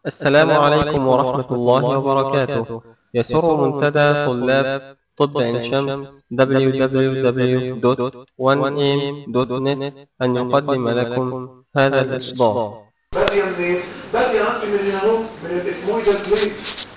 السلام عليكم ورحمة الله وبركاته يسر منتدى طلاب طب عين شمس www.1am.net أن يقدم لكم هذا الإصدار بادية منين؟ بادية عندي من الهنود من الإثمويدال بليت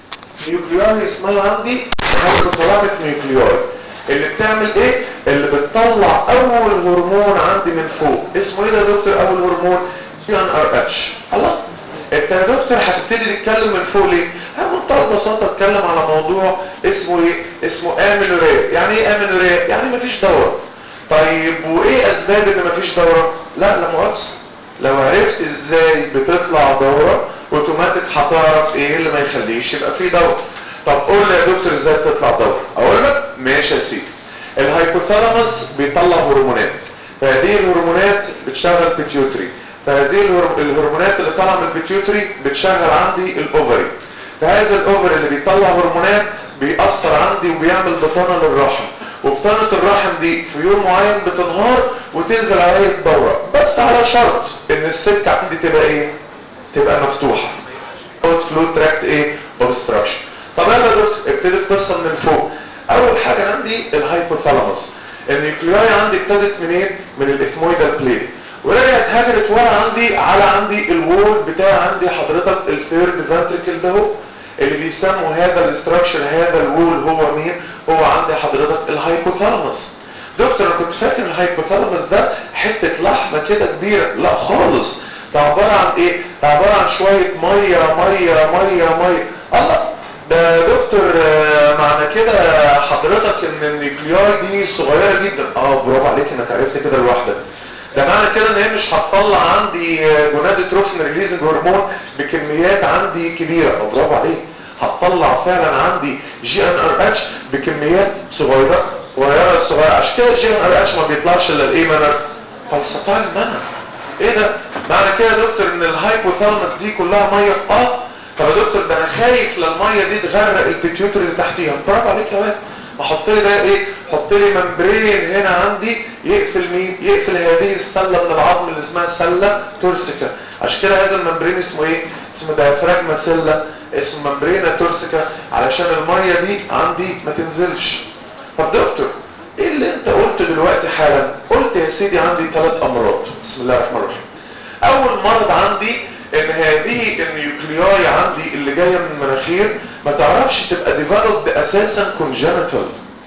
نيوكلياي اسمها عندي هايبوثالاميك نيوكلياي اللي بتعمل ايه؟ اللي بتطلع أول هرمون عندي من فوق اسمه ايه ده يا دكتور أول هرمون؟ جي ان ار اتش الله انت يا دكتور هتبتدي تتكلم من فوق ليه؟ بمنتهى البساطة اتكلم على موضوع اسمه ايه؟ اسمه امينوريا يعني ايه امينوريا؟ يعني مفيش دورة طيب وايه اسباب ان مفيش دورة؟ لا لا مؤاخذة لو عرفت ازاي بتطلع دورة اوتوماتيك هتعرف ايه اللي ما يخليش يبقى في دورة طب قول لي يا دكتور ازاي بتطلع دورة اقول لك ماشي يا سيدي الهايبوثالاموس بيطلع هرمونات فهذه الهرمونات بتشغل بيتيوتري فهذه الهرمونات اللي طالعه من البيتيوتري بتشغل عندي الاوفري فهذا الاوفري اللي بيطلع هرمونات بيأثر عندي وبيعمل بطانه للرحم وبطانه الرحم دي في يوم معين بتنهار وتنزل عليها الدوره بس على شرط ان السكه عندي تبقى ايه تبقى مفتوحه اوت فلو تراكت ايه اوبستراكشن طب يلا يا دكتور ابتدي القصه من فوق اول حاجه عندي الهايبوثالاموس النيوكلياي عندي ابتدت منين من الاثمويدال بليت ورجعت هاجرت ورا عندي على عندي الوول بتاع عندي حضرتك الثيرد فانتريكل ده هو اللي بيسموا هذا الاستراكشر هذا الوول هو مين هو عندي حضرتك الهايبوثالاموس دكتور انا كنت فاكر الهايبوثالاموس ده حته لحمه كده كبيره لا خالص ده عباره عن ايه ده عباره عن شويه ميه ميه ميه ميه الله ده دكتور معنى كده حضرتك ان النيوكلياي دي صغيره جدا اه برافو عليك انك عرفت كده لوحدك ده معنى كده ان هي مش هتطلع عندي جونادوتروفين ريليزنج هرمون بكميات عندي كبيره او برافو عليك هتطلع فعلا عندي جي ان ار اتش بكميات صغيره صغيره صغيره عشان كده الجي ان ار اتش ما بيطلعش الا الايه مانر فلسطال مانر ايه ده معنى كده يا دكتور ان الهايبوثالمس دي كلها ميه اه طب يا دكتور ده انا خايف للميه دي تغرق البيتيوتري اللي تحتيها برافو عليك يا واد احط لي بقى ايه حط لي ممبرين هنا عندي يقفل مين يقفل هذه السله من العظم اللي اسمها سله تورسيكا عشان كده هذا الممبرين اسمه ايه اسمه دايفراجما سله اسمه ممبرينا تورسيكا علشان الميه دي عندي ما تنزلش طب دكتور ايه اللي انت قلته دلوقتي حالا قلت يا سيدي عندي ثلاث امراض بسم الله الرحمن الرحيم اول مرض عندي ان هذه النيوكلياي عندي اللي جايه من المناخير ما تعرفش تبقى ديفلوبد اساسا كونجنتال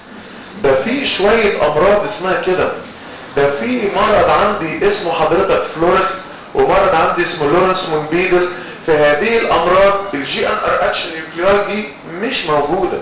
ده في شويه امراض اسمها كده ده في مرض عندي اسمه حضرتك فلوريك ومرض عندي اسمه لورنس مونبيدل في هذه الامراض الجي ان ار اتش نيوكلياي دي مش موجوده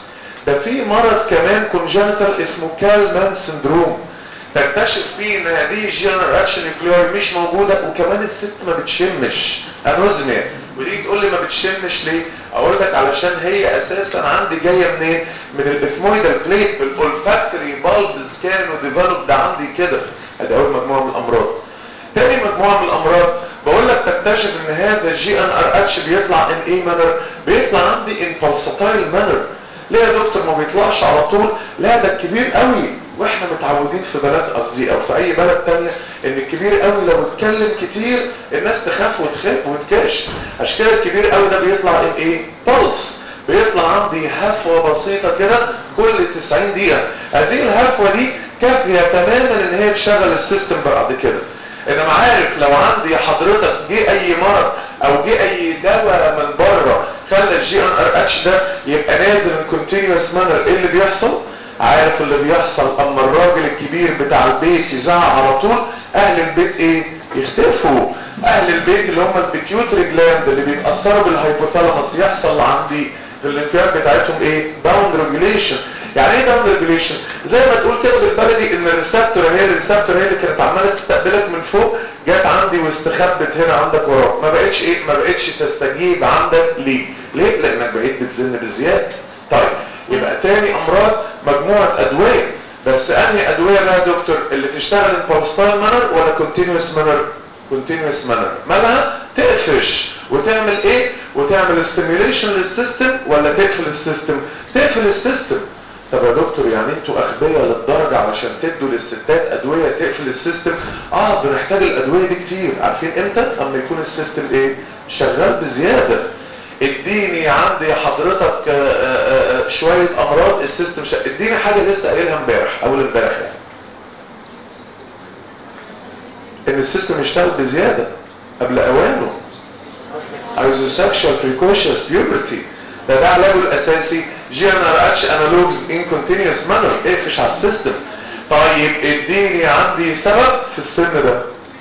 ده في مرض كمان كونجنتال اسمه كالمان سندروم تكتشف فيه ان هذه الجي ان ار اتش نيوكلياي مش موجوده وكمان الست ما بتشمش انوزميا ودي تقول لي ما بتشمش ليه اقول لك علشان هي اساسا عندي جايه منين من الاثمويدال بليت الاولفاكتوري بالبز كانوا ديفلوبد عندي كده ادي اول مجموعه من الامراض تاني مجموعه من الامراض بقول لك تكتشف ان هذا الجي ان ار اتش بيطلع ان ايه مانر بيطلع عندي ان بالساتايل مانر ليه يا دكتور ما بيطلعش على طول لا ده الكبير قوي واحنا متعودين في بلد قصدي او في اي بلد تانية ان الكبير قوي لو اتكلم كتير الناس تخاف وتخاف وتكاش عشان كده الكبير قوي ده بيطلع ان ايه بلس بيطلع عندي هفوة بسيطة كده كل 90 دقيقة هذه الهفوة دي كافية تماما ان هي تشغل السيستم بعد كده انما عارف لو عندي حضرتك جه اي مرض او جه اي دواء من بره خلى الجي ان ار اتش ده يبقى نازل من كونتينيوس مانر ايه اللي بيحصل عارف اللي بيحصل اما الراجل الكبير بتاع البيت يزعق على طول اهل البيت ايه يختفوا اهل البيت اللي هم البيتيوتري جلاند اللي بيتاثروا بالهايبوثالاموس يحصل عندي في الانكيار بتاعتهم ايه باوند ريجوليشن يعني ايه باوند ريجوليشن زي ما تقول كده بالبلدي ان الريسبتور هي الريسبتور هي اللي كانت عماله تستقبلك من فوق جت عندي واستخبت هنا عندك وراك ما بقتش ايه ما بقتش تستجيب عندك ليه ليه لانك بقيت بتزن بزياده طيب يبقى تاني امراض مجموعه ادويه بس انهي ادويه بقى يا دكتور اللي تشتغل ان بالستايل مانر ولا كونتينوس مانر كونتينوس مانر مالها تقفش وتعمل ايه وتعمل ستيميوليشن للسيستم ولا تقفل السيستم تقفل السيستم طب يا دكتور يعني انتوا اغبياء للدرجه علشان تدوا للستات ادويه تقفل السيستم اه بنحتاج الادويه دي كتير عارفين امتى اما يكون السيستم ايه شغال بزياده اديني عندي حضرتك آآ آآ شويه امراض السيستم شغال اديني حاجه لسه قايلها امبارح اول امبارح يعني ان السيستم يشتغل بزياده قبل اوانه isosexual precocious puberty ده ده علاجه الاساسي جي ان ار اتش انالوجز ان كونتينيوس مانر اقفش على السيستم طيب اديني عندي سبب في السن ده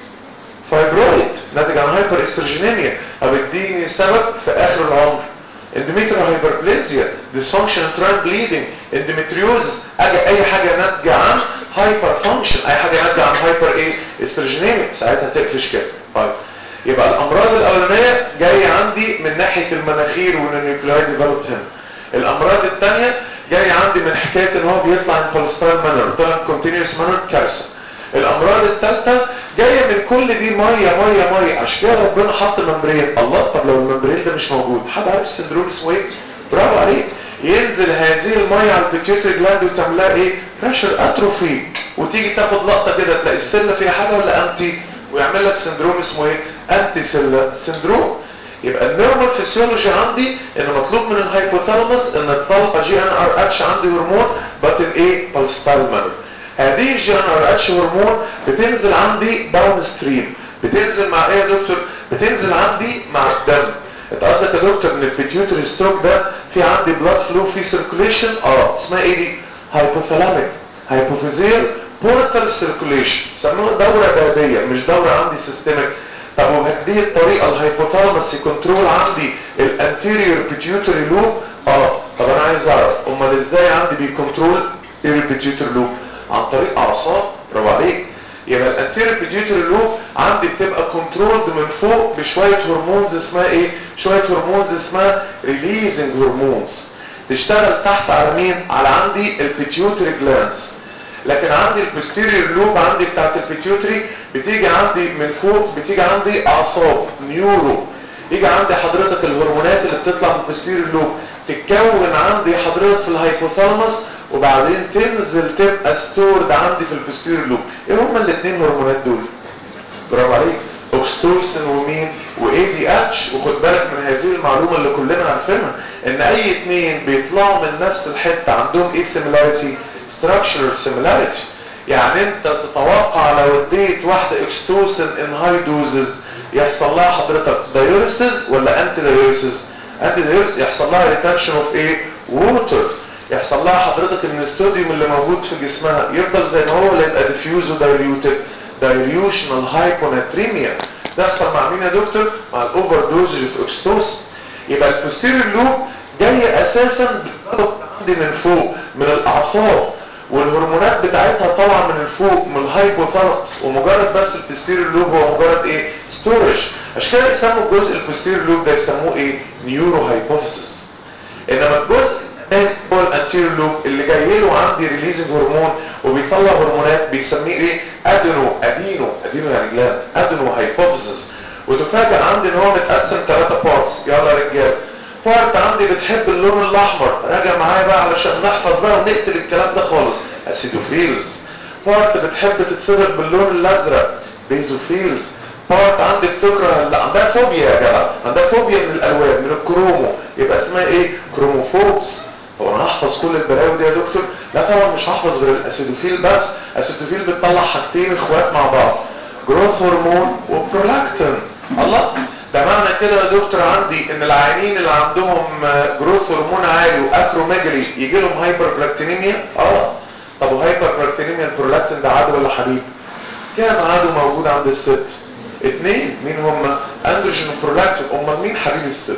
فايبرويد ناتج عن هايبر استروجينيميا طب اديني سبب في اخر العمر اندوميتريال هايبربليزيا ديسفانكشن تران بليدنج اندوميتريوز اجي اي حاجه ناتجه عن هايبر فانكشن اي حاجه ناتجه عن هايبر ايه استروجينيميا ساعتها تقفش كده طيب يبقى الامراض الاولانيه جايه عندي من ناحيه المناخير والنيوكلياي ديفلوبد هنا الامراض الثانيه جايه عندي من حكايه ان هو بيطلع ان فلسطين مانر طلع كونتينيوس مانر كارثه الامراض الثالثه جايه من كل دي ميه ميه ميه عشان كده ربنا حط ممبرين الله طب لو الممبرين ده مش موجود حد عارف السندروم اسمه ايه برافو عليك ينزل هذه الميه على البيتيوتري جلاند وتعمل لها ايه بريشر اتروفي وتيجي تاخد لقطه كده تلاقي السله فيها حاجه ولا انتي ويعمل لك سندروم اسمه ايه انتي سيلا سندروم يبقى النورمال فيسيولوجي عندي ان مطلوب من الهايبوثالاموس ان تطلع جي ان ار اتش عندي هرمون باتن ايه بالستايل مانر هذه الجي ان ار اتش هرمون بتنزل عندي داون ستريم بتنزل مع ايه يا دكتور بتنزل عندي مع الدم انت قصدك يا دكتور ان البيتيوتري ستروك ده في عندي بلاد فلو في سيركوليشن اه اسمها ايه دي هايبوثالاميك هايبوفيزيال بورتال سيركوليشن سموها دوره بابيه مش دوره عندي سيستميك طب وبهذه الطريقه الهايبوثالاموس كنترول عندي الانتيريور بيتيوتري لوب اه طب انا عايز اعرف امال ازاي عندي بيكنترول البيتيوتري لوب عن طريق اعصاب برافو عليك يبقى الانتيريور بيتيوتري لوب عندي بتبقى كنترولد من فوق بشويه هرمونز اسمها ايه شويه هرمونز اسمها ريليزنج هرمونز تشتغل تحت على مين على عندي البيتيوتري جلانس لكن عندي البوستيريور لوب عندي بتاعت البيتيوتري بتيجي عندي من فوق بتيجي عندي اعصاب نيورو يجي عندي حضرتك الهرمونات اللي بتطلع من البوستيريور لوب تتكون عندي حضرتك في الهايبوثالاموس وبعدين تنزل تبقى ستورد عندي في البوستيريور لوب ايه هما الاثنين هرمونات دول برافو عليك اوكستوسن ومين واي دي اتش وخد بالك من هذه المعلومه اللي كلنا عارفينها ان اي اثنين بيطلعوا من نفس الحته عندهم ايه سيميلاريتي structural similarity يعني انت تتوقع لو اديت واحدة اكستوسن ان هاي دوزز يحصل لها حضرتك دايوريسز ولا انتي دايوريسز انتي دايوريسز يحصل لها ريتنشن اوف ايه ووتر يحصل لها حضرتك ان الستوديوم اللي موجود في جسمها يفضل زي ما هو ولا يبقى ديفيوز ودايليوتد دايليوشنال هايبوناتريميا تحصل مع مين يا دكتور مع الاوفر دوزج في اكستوسن يبقى البوستيريور لوب جاي اساسا عندي من فوق من الاعصاب والهرمونات بتاعتها طالعه من الفوق من الهايبوثالاموس ومجرد بس البوستيريور لوب هو مجرد ايه ستورج عشان كده يسموا الجزء البوستيريور لوب ده يسموه ايه نيورو هايبوثيسيس انما الجزء الثاني هو الانتيريور لوب اللي جاي له عندي ريليزنج هرمون وبيطلع هرمونات بيسميه ايه ادينو ادينو ادينو يعني جلاند ادينو هايبوثيسيس وتفاجئ عندي ان هو متقسم ثلاثه بارتس يلا يا رجاله بارت عندي بتحب اللون الاحمر راجع معايا بقى علشان نحفظ بقى ونقتل الكلام ده خالص اسيدوفيلز بارت بتحب تتصبغ باللون الازرق بيزوفيلز بارت عندي بتكره اللي عندها فوبيا يا جماعه عندها فوبيا من الالوان من الكرومو يبقى اسمها ايه كروموفوبس هو انا هحفظ كل البلاوي دي يا دكتور لا طبعا مش هحفظ غير الاسيدوفيل بس الاسيدوفيل بتطلع حاجتين اخوات مع بعض جروث هرمون وبرولاكتين الله ده معنى كده يا دكتور عندي ان العيانين اللي عندهم جروث هرمون عالي واكروميجالي يجي لهم هايبر بلاكتينيميا اه طب وهايبر بلاكتينيميا البرولاكتين ده عدو ولا حبيب كام عدو موجود عند الست اتنين مين هم اندروجين وبرولاكتين امال مين حبيب الست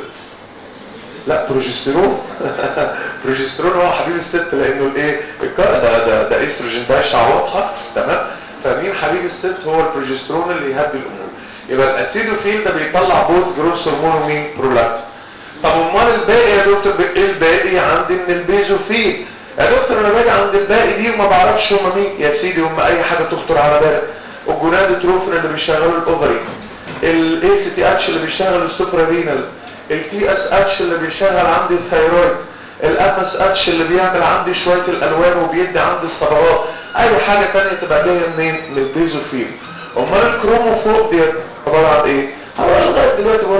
لا بروجستيرون بروجستيرون هو حبيب الست لانه الايه ده ده ده استروجين ده شعوطها تمام فمين حبيب الست هو البروجستيرون اللي يهدي الامور يبقى الاسيدوفيل ده بيطلع بوث جروث هرمون ومين برولاكتين طب امال الباقي يا دكتور ايه الباقي عندي من البيزوفيل يا دكتور انا باجي عند الباقي دي وما بعرفش هم مين يا سيدي هم اي حاجه تخطر على بالك الجونادوتروفين اللي بيشغلوا الاوفري الاي سي تي اتش اللي بيشغل السوبرارينال التي اس اتش اللي بيشغل عندي الثيرويد الاف اس اتش اللي بيعمل عندي شويه الالوان وبيدي عندي الصبغات اي حاجه ثانيه تبقى جايه منين من البيزوفيل امال الكرومو فوق دي عباره عن ايه؟ هو لغايه دلوقتي بقول لك عليها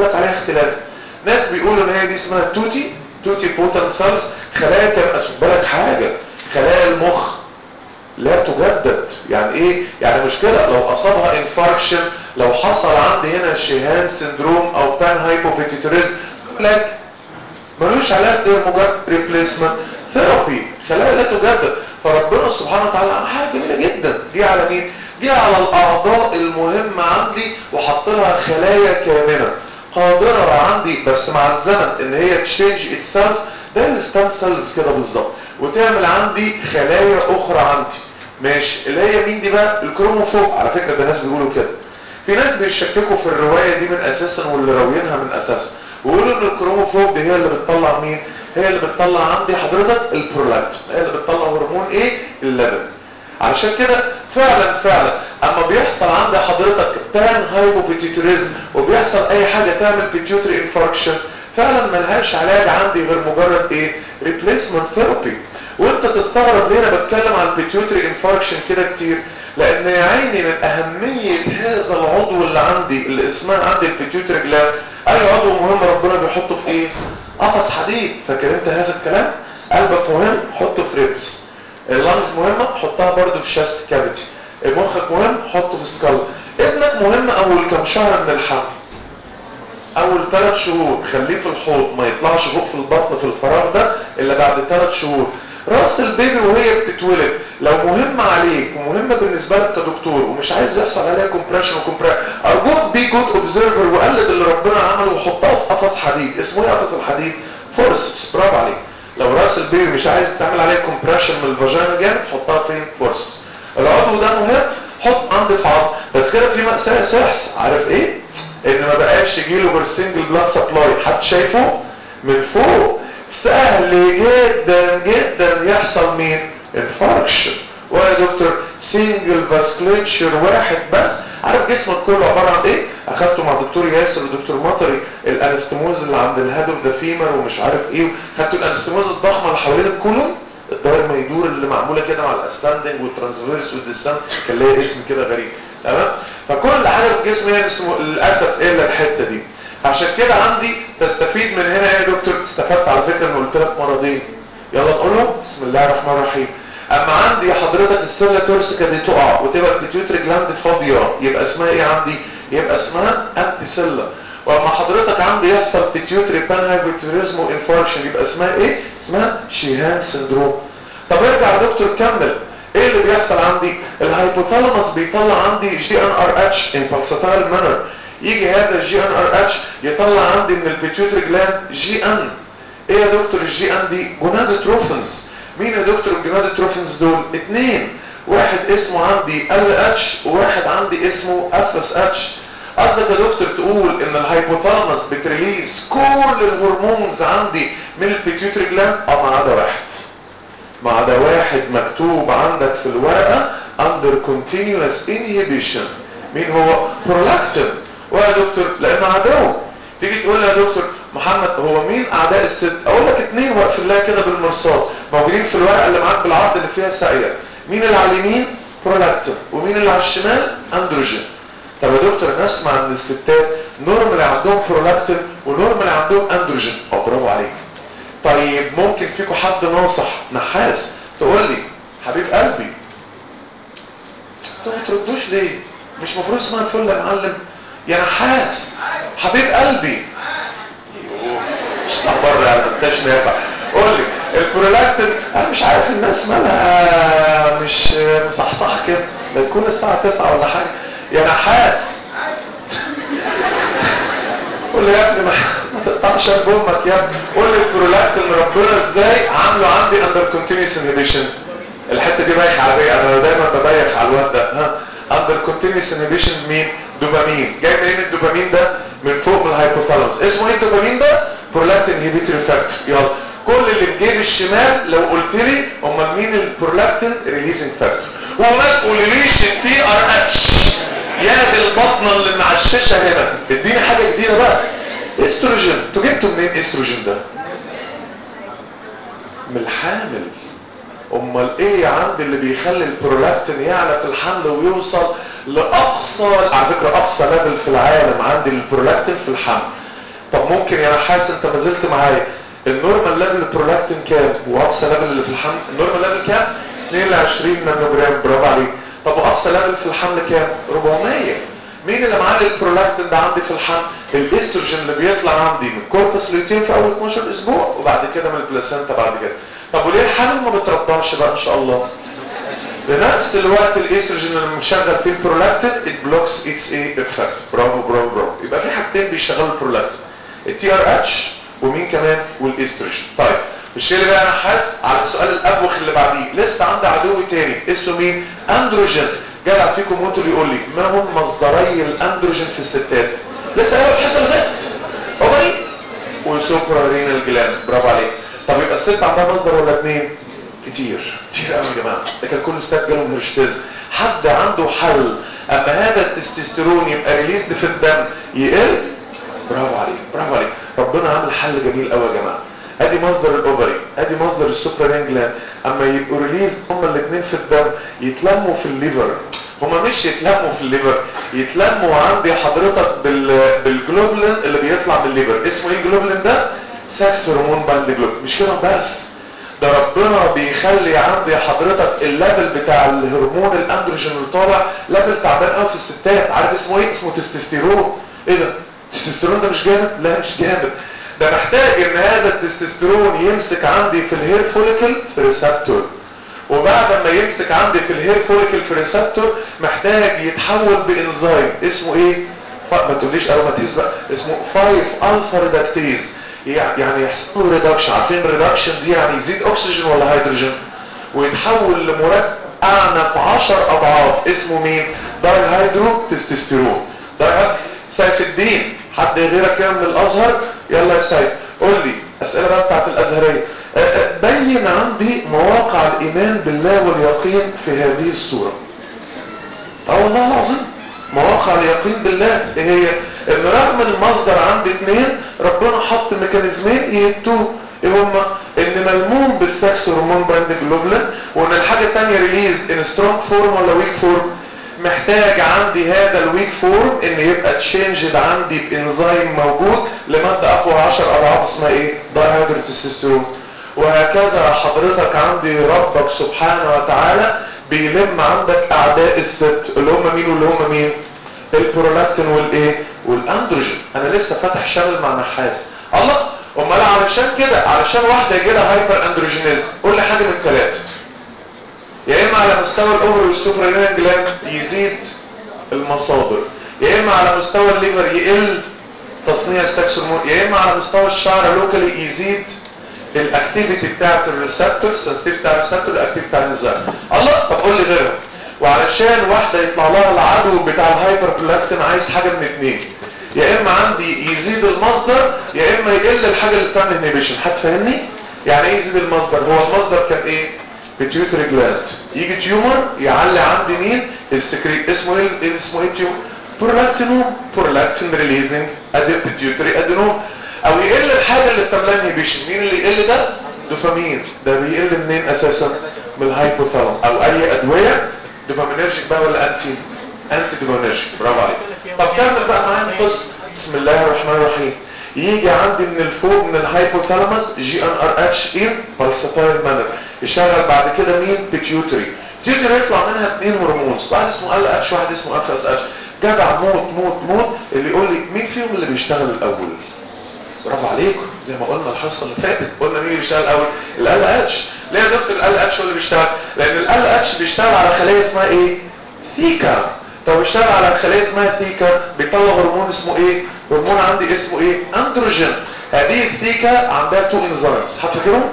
اختلاف ناس بيقولوا ان هي دي اسمها توتي توتي بوتن سيلز خلايا كان بالك حاجه خلايا المخ لا تجدد يعني ايه يعني مشكله لو اصابها انفاركشن لو حصل عندي هنا شيهان سندروم او بان هايبوبيتيتوريزم لك ملوش علاج غير مجرد ريبليسمنت ثيرابي خلايا لا تجدد فربنا سبحانه وتعالى عمل حاجه جميله جدا جه على مين جه على الاعضاء المهمه عندي وحط لها خلايا كامله قادره عندي بس مع الزمن ان هي تشينج اتسلف ده الستام سيلز كده بالظبط وتعمل عندي خلايا اخرى عندي ماشي اللي هي مين دي بقى الكروموفوب على فكره ده ناس بيقولوا كده في ناس بيشككوا في الروايه دي من اساسا واللي راويينها من اساسا ويقولوا ان الكروموفوب دي هي اللي بتطلع مين هي اللي بتطلع عندي حضرتك البرولاكتين هي اللي بتطلع هرمون ايه اللبن علشان كده فعلا فعلا اما بيحصل عند حضرتك بان هايبوبيتيتوريزم وبيحصل اي حاجه تعمل بيتيوتري انفاركشن فعلا ملهاش علاج عندي غير مجرد ايه ريبليسمنت ثيرابي وانت تستغرب ليه انا بتكلم عن البيتيوتري انفاركشن كده كتير لان يا عيني من اهميه هذا العضو اللي عندي اللي اسمها عندي البيتيوتري جلاند اي عضو مهم ربنا بيحطه في ايه قفص حديد فاكر انت هذا الكلام قلبك مهم حطه في ريبس اللانجز مهمه حطها برضو في شاست كافيتي مخك مهم حطه في سكال ابنك مهم اول كام شهر من الحمل اول ثلاث شهور خليه في الحوض ما يطلعش فوق في البطن في الفراغ ده الا بعد ثلاث شهور راس البيبي وهي بتتولد لو مهم عليك ومهمه بالنسبه لك كدكتور ومش عايز يحصل عليها كومبريشن وكومبريشن ارجوك بي جود اوبزرفر وقلد اللي ربنا عمله وحطها في قفص حديد اسمه ايه قفص الحديد فورسبس برافو عليك لو راس البيبي مش عايز تعمل عليه كومبريشن من الفاجينا جامد حطها فين فورسبس العضو ده مهم حط عند العظم بس كده في مأساة سحس عارف ايه ان ما بقاش يجيله غير سنجل بلاد سبلاي حد شايفه من فوق سهل جدا جدا يحصل مين انفاركشن ويا دكتور سنجل فاسكليتشر واحد بس عارف جسمك كله عباره عن ايه اخدته مع دكتور ياسر ودكتور مطري الانستموز اللي عند الهاد اوف ذا فيمر ومش عارف ايه خدتوا الانستموز الضخمه اللي حوالين الكولون الداير ما يدور اللي معموله كده مع الاستاندنج والترانسفيرس والديسنت كان ليها اسم كده غريب تمام فكل حاجه في الجسم هي اسمه للاسف الا الحته دي عشان كده عندي تستفيد من هنا يا دكتور استفدت على فكره ان قلت لك مرضين يلا نقولهم بسم الله الرحمن الرحيم اما عندي حضرتك السيلا تورسيكا دي تقع وتبقى البيتيوتري جلاند فاضيه يبقى اسمها ايه عندي يبقى اسمها انتي سيلا واما حضرتك عندي يحصل بيتيوتري بان هايبرتوريزم وانفاركشن يبقى اسمها ايه اسمها شيهان سندروم طب ارجع يا دكتور كمل ايه اللي بيحصل عندي الهايبوثالاموس بيطلع عندي جي ان ار اتش انفالساتايل مانر يجي هذا الجي ان ار اتش يطلع عندي من البيتيوتري جلاند جي ان ايه يا دكتور الجي ان دي جونادوتروفنز مين يا دكتور الجونادوتروفنز دول اتنين واحد اسمه عندي ال اتش وواحد عندي اسمه اف اس اتش قصدك يا دكتور تقول ان الهايبوثالاموس بتريليز كل الهرمونز عندي من البيتيوتري جلاند اه ما عدا واحد ما عدا واحد مكتوب عندك في الورقه under continuous inhibition مين هو prolactin ويا دكتور لان عدو تيجي تقول لي يا دكتور محمد هو مين اعداء الست اقول لك اثنين واقف الله كده بالمرصاد موجودين في الورقه اللي معاك بالعرض اللي فيها ساقيه مين اللي على اليمين prolactin ومين اللي على الشمال اندروجين طب يا دكتور انا اسمع ان الستات نورمال عندهم prolactin ونورمال عندهم اندروجين اه برافو عليك طيب ممكن فيكم حد ناصح نحاس تقول لي حبيب قلبي انتوا ما تردوش ليه مش مفروض اسمها الفل يا معلم يا نحاس حبيب قلبي مش بره يا منتش نافع قول لي البرولاكتين انا مش عارف الناس مالها مش مصحصحه كده ده تكون الساعه 9 ولا حاجه يا نحاس قول لي يا ابني ما تقطعش بامك يا ابني قول لي البرولاكتين ربنا ازاي عامله عندي اندر كونتينيوس انهبيشن الحته دي بايخ عليا انا دايما ببيخ على الواد ده ها اندر كونتينيوس انهبيشن مين دوبامين جاي منين الدوبامين ده من فوق من الهايبوثالاموس اسمه ايه الدوبامين ده برولاكتين انهبيتوري فاكتور يلا كل اللي في جيب الشمال لو قلت لي امال مين البرولاكتين ريليزنج فاكتور وما تقوليليش التي ار اتش يا دي البطنه اللي معششه هنا اديني حاجه جديده بقى استروجين انتوا جبتوا منين استروجين ده من الحامل امال ايه عندي اللي بيخلي البرولاكتين يعلى في الحمل ويوصل لاقصى على فكره اقصى ليفل في العالم عندي البرولاكتين في الحمل طب ممكن يا نحاس انت ما زلت معايا النورمال ليفل البرولاكتين كام واقصى ليفل اللي في الحمل النورمال ليفل كام 22 نانو جرام برافو عليك طب واقصى ليفل في الحمل كام 400 مين اللي معاه البرولاكتين ده عندي في الحمل الاستروجين اللي بيطلع عندي من كوربس لوتين في اول 12 اسبوع وبعد كده من البلاسينتا بعد كده طب وليه الحمل ما بترضعش بقى ان شاء الله بنفس الوقت الاستروجين اللي مشغل فيه البرولاكتين البلوكس اتس ايه افكت برافو برافو برافو يبقى في حاجتين بيشغلوا البرولاكتين التي ار اتش ومين كمان والاستروجين طيب الشيء اللي بقى انا حاسس على السؤال الابوخ اللي بعديه لسه عندي عدو تاني اسمه مين اندروجين جدع فيكم وانتوا يقول لي ما هم مصدري الاندروجين في الستات لسه قايل الحصه اللي فاتت اوفري وسوبرا رينال جلاند برافو عليك طب يبقى الست عندها مصدر ولا اثنين كتير كتير قوي يا جماعه ده كان كل ستات جالهم هرشتز حد عنده حل اما هذا التستوستيرون يبقى ريليزد في الدم يقل برافو عليك برافو عليك ربنا عامل حل جميل قوي يا جماعه ادي مصدر الاوفري ادي مصدر السوبرين جلاند اما يبقوا ريليز هما الاثنين في الدم يتلموا في الليفر هما مش يتلموا في الليفر يتلموا عندي حضرتك بال بالجلوبلين اللي بيطلع من الليفر اسمه ايه الجلوبلين ده سكس هرمون باند جلوبلين مش كده بس ده ربنا بيخلي عندي حضرتك الليفل بتاع الهرمون الاندروجين اللي طالع ليفل تعبان قوي في الستات عارف اسمه ايه اسمه تستوستيرون ايه ده التستوستيرون ده مش جامد لا مش جامد ده محتاج ان هذا التستوستيرون يمسك عندي في الهير فوليكل في ريسبتور وبعد ما يمسك عندي في الهير فوليكل في ريسبتور محتاج يتحول بانزيم اسمه ايه ما تقوليش اروماتيز بقى اسمه 5 الفا ريدكتيز يعني يحصل له ريدكشن عارفين الريدكشن دي يعني يزيد اكسجين ولا هيدروجين ويتحول لمركب اعنف 10 اضعاف اسمه مين داي هيدرو تستوستيرون داي سيف الدين حد غيرك كده من الازهر يلا يا سيد قول لي اسئله بقى بتاعت الازهريه بين عندي مواقع الايمان بالله واليقين في هذه الصوره اه والله العظيم مواقع اليقين بالله ايه هي ان رغم المصدر عندي اثنين ربنا حط ميكانيزمين يهتوه ايه هما ان ملموم بالسكس هرمون باند جلوبلين وان الحاجه الثانيه ريليز ان سترونج فورم ولا ويك فورم محتاج عندي هذا الويك فورم ان يبقى تشينجد عندي بانزيم موجود لماده اقوى 10 اضعاف اسمها ايه دايهيدروتستيرون وهكذا حضرتك عندي ربك سبحانه وتعالى بيلم عندك اعداء الست اللي هم مين واللي هم مين البرولاكتين والايه والاندروجين انا لسه فاتح شامل مع نحاس الله امال علشان كده علشان واحده يجي لها هايبر اندروجينيزم قول لي حاجه من ثلاثه يا اما على مستوى الاوفر والسوبرينال جلاند يزيد المصادر يا اما على مستوى الليفر يقل تصنيع السكس هرمون يا اما على مستوى الشعر لوكالي يزيد الاكتيفيتي بتاعت الريسبتور سنسيتيف بتاع الريسبتور الاكتيفيتي بتاع الانزيم الله طب قول لي غيرها وعلشان واحده يطلع لها العدو بتاع الهايبر بلاكتين عايز حاجه من اثنين يا اما عندي يزيد المصدر يا اما يقل الحاجه اللي بتعمل انهبيشن حد فاهمني يعني ايه يزيد المصدر هو المصدر كان ايه بيتيوتري جلاند يجي تيومر يعلي عندي مين السكريت اسمه ايه اسمه ايه تيومر برولاكتينوم برولاكتين ريليزنج ادي بيتيوتري ادينوم او يقل الحاجه اللي بتعملها انهبيشن مين اللي يقل ده دوبامين ده بيقل منين اساسا من الهايبوثالام او اي ادويه دوبامينرجيك بقى ولا انتي انتي دوبامينرجيك برافو عليك طب كمل بقى معايا القصه بسم الله الرحمن الرحيم يجي عندي من الفوق من الهايبوثالاموس جي ان ار اتش ان فالساتايل مانر يشغل بعد كده مين بيتيوتري بيتيوتري يطلع منها اثنين هرمونز واحد اسمه ال اتش واحد اسمه اف اس اتش جدع موت موت موت اللي يقول لي مين فيهم اللي بيشتغل الاول برافو عليكم زي ما قلنا الحصه اللي فاتت قلنا مين اللي بيشتغل الاول ال اتش ليه يا دكتور ال اتش هو اللي بيشتغل لان ال اتش بيشتغل على خليه اسمها ايه ثيكا طب بيشتغل على خليه اسمها ثيكا بيطلع هرمون اسمه ايه هرمون عندي اسمه ايه اندروجين هذه الثيكا عندها تو انزيمز هتفكرهم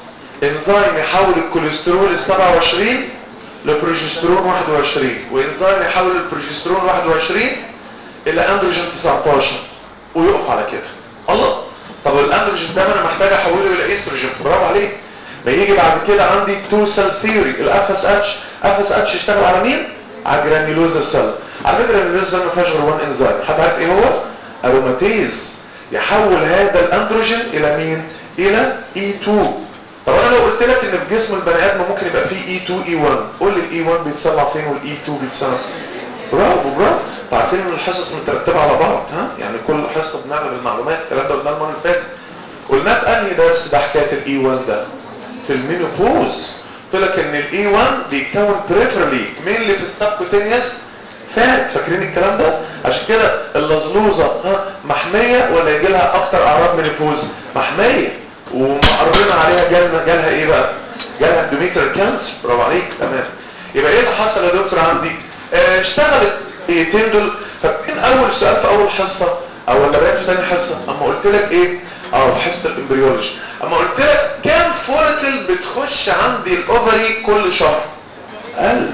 انزيم يحول الكوليسترول ال 27 لبروجسترون 21 وانزيم يحول البروجسترون 21 الى اندروجين 19 ويقف على كده الله طب الاندروجين ده انا محتاج احوله الى استروجين برافو عليك ما يجي بعد كده عندي تو سيل ثيوري الاف اس اتش اف اس اتش يشتغل على مين على جرانيولوزا سيل على فكره الجرانيولوزا ما فيهاش غير وان انزيم حد عارف ايه هو اروماتيز يحول هذا الاندروجين الى مين الى اي 2 طب انا لو قلت لك ان في جسم البني ادم ممكن يبقى فيه اي 2 اي 1 قول لي الاي 1 بيتصنع فين والاي 2 بيتصنع برافو برافو عارفين ان الحصص مترتبه على بعض ها يعني كل حصه بنعمل المعلومات الكلام ده قلناه المره اللي فاتت قلنا في انهي درس ده حكايه الاي 1 ده في المينوبوز قلت لك ان الاي 1 بيتكون بريفرلي مينلي في السبكوتينيوس فات فاكرين الكلام ده عشان كده اللزلوزه ها محميه ولا يجي لها اكتر اعراض مينوبوز محميه ومقررنا عليها جالنا جالها ايه بقى جالها اندوميتر كانسر برافو عليك تمام يبقى ايه اللي حصل يا دكتور عندي اه اشتغلت ايتين دول فاكرين اول سؤال في اول حصه او ولا بقى في ثاني حصه اما قلت لك ايه اه في حصه الامبريولوجي اما قلت لك كام فوليكل بتخش عندي الاوفري كل شهر ألف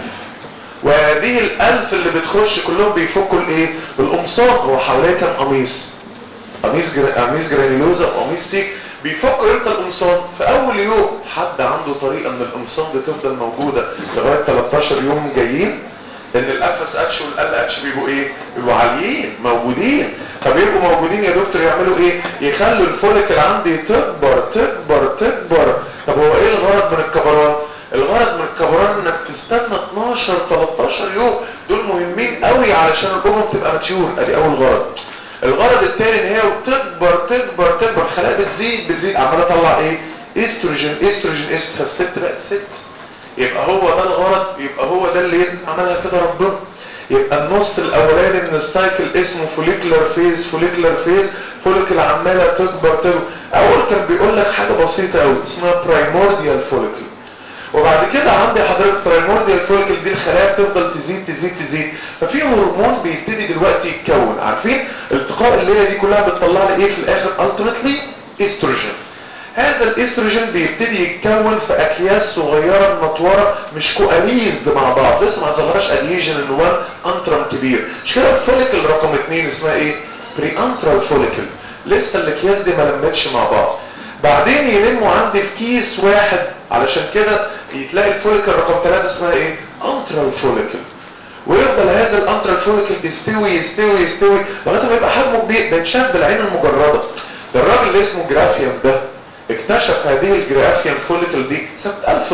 وهذه الألف اللي بتخش كلهم بيفكوا الايه القمصان هو حواليه كام قميص قميص جر... قميص جرانيلوزا وقميص سيك بيفكوا امتى القمصان في اول يوم حد عنده طريقه ان القمصان دي تفضل موجوده لغايه 13 يوم جايين لان الانفس اتش والال اتش بيبقوا ايه بيبقوا عاليين موجودين فبيبقوا موجودين يا دكتور يعملوا ايه يخلوا الفوليكل عندي تكبر تكبر تكبر طب هو ايه الغرض من الكبران الغرض من الكبران انك تستنى 12 13 يوم دول مهمين قوي علشان الامم تبقى ماتيور ادي اول غرض الغرض الثاني ان هي تكبر تكبر تكبر الخلايا بتزيد بتزيد عماله تطلع ايه استروجين استروجين استروجين فالست بقت ست يبقى هو ده الغرض يبقى هو ده اللي عملها كده ربنا يبقى النص الاولاني من السايكل اسمه فوليكولار فيز فوليكولار فيز فوليكل عماله تكبر تكبر اول كان بيقول لك حاجه بسيطه قوي اسمها برايمورديال فوليكل وبعد كده عندي حضرتك برايمورديال فوليكل دي الخلايا بتفضل تزيد تزيد تزيد ففي هرمون بيبتدي دلوقتي يتكون عارفين التقاء الليله دي كلها بتطلع لي ايه في الاخر التيمتلي استروجين هذا الاستروجين بيبتدي يتكون في اكياس صغيره منطوره مش كواليزد مع بعض لسه ما ظهرش اديجن ان وان انترم كبير مش كده الفوليكل رقم اثنين اسمها ايه بري انترال فوليكل لسه الاكياس دي ما لمتش مع بعض بعدين يلموا عندي في كيس واحد علشان كده يتلاقي الفوليكل رقم ثلاثة اسمها ايه انترال فوليكل ويفضل هذا الانترال فوليكل يستوي يستوي يستوي لغايه ما يبقى حجمه كبير ده يتشاف بالعين المجرده ده الراجل اللي اسمه جرافيان ده اكتشف هذه الجرافيان فوليكل دي سنة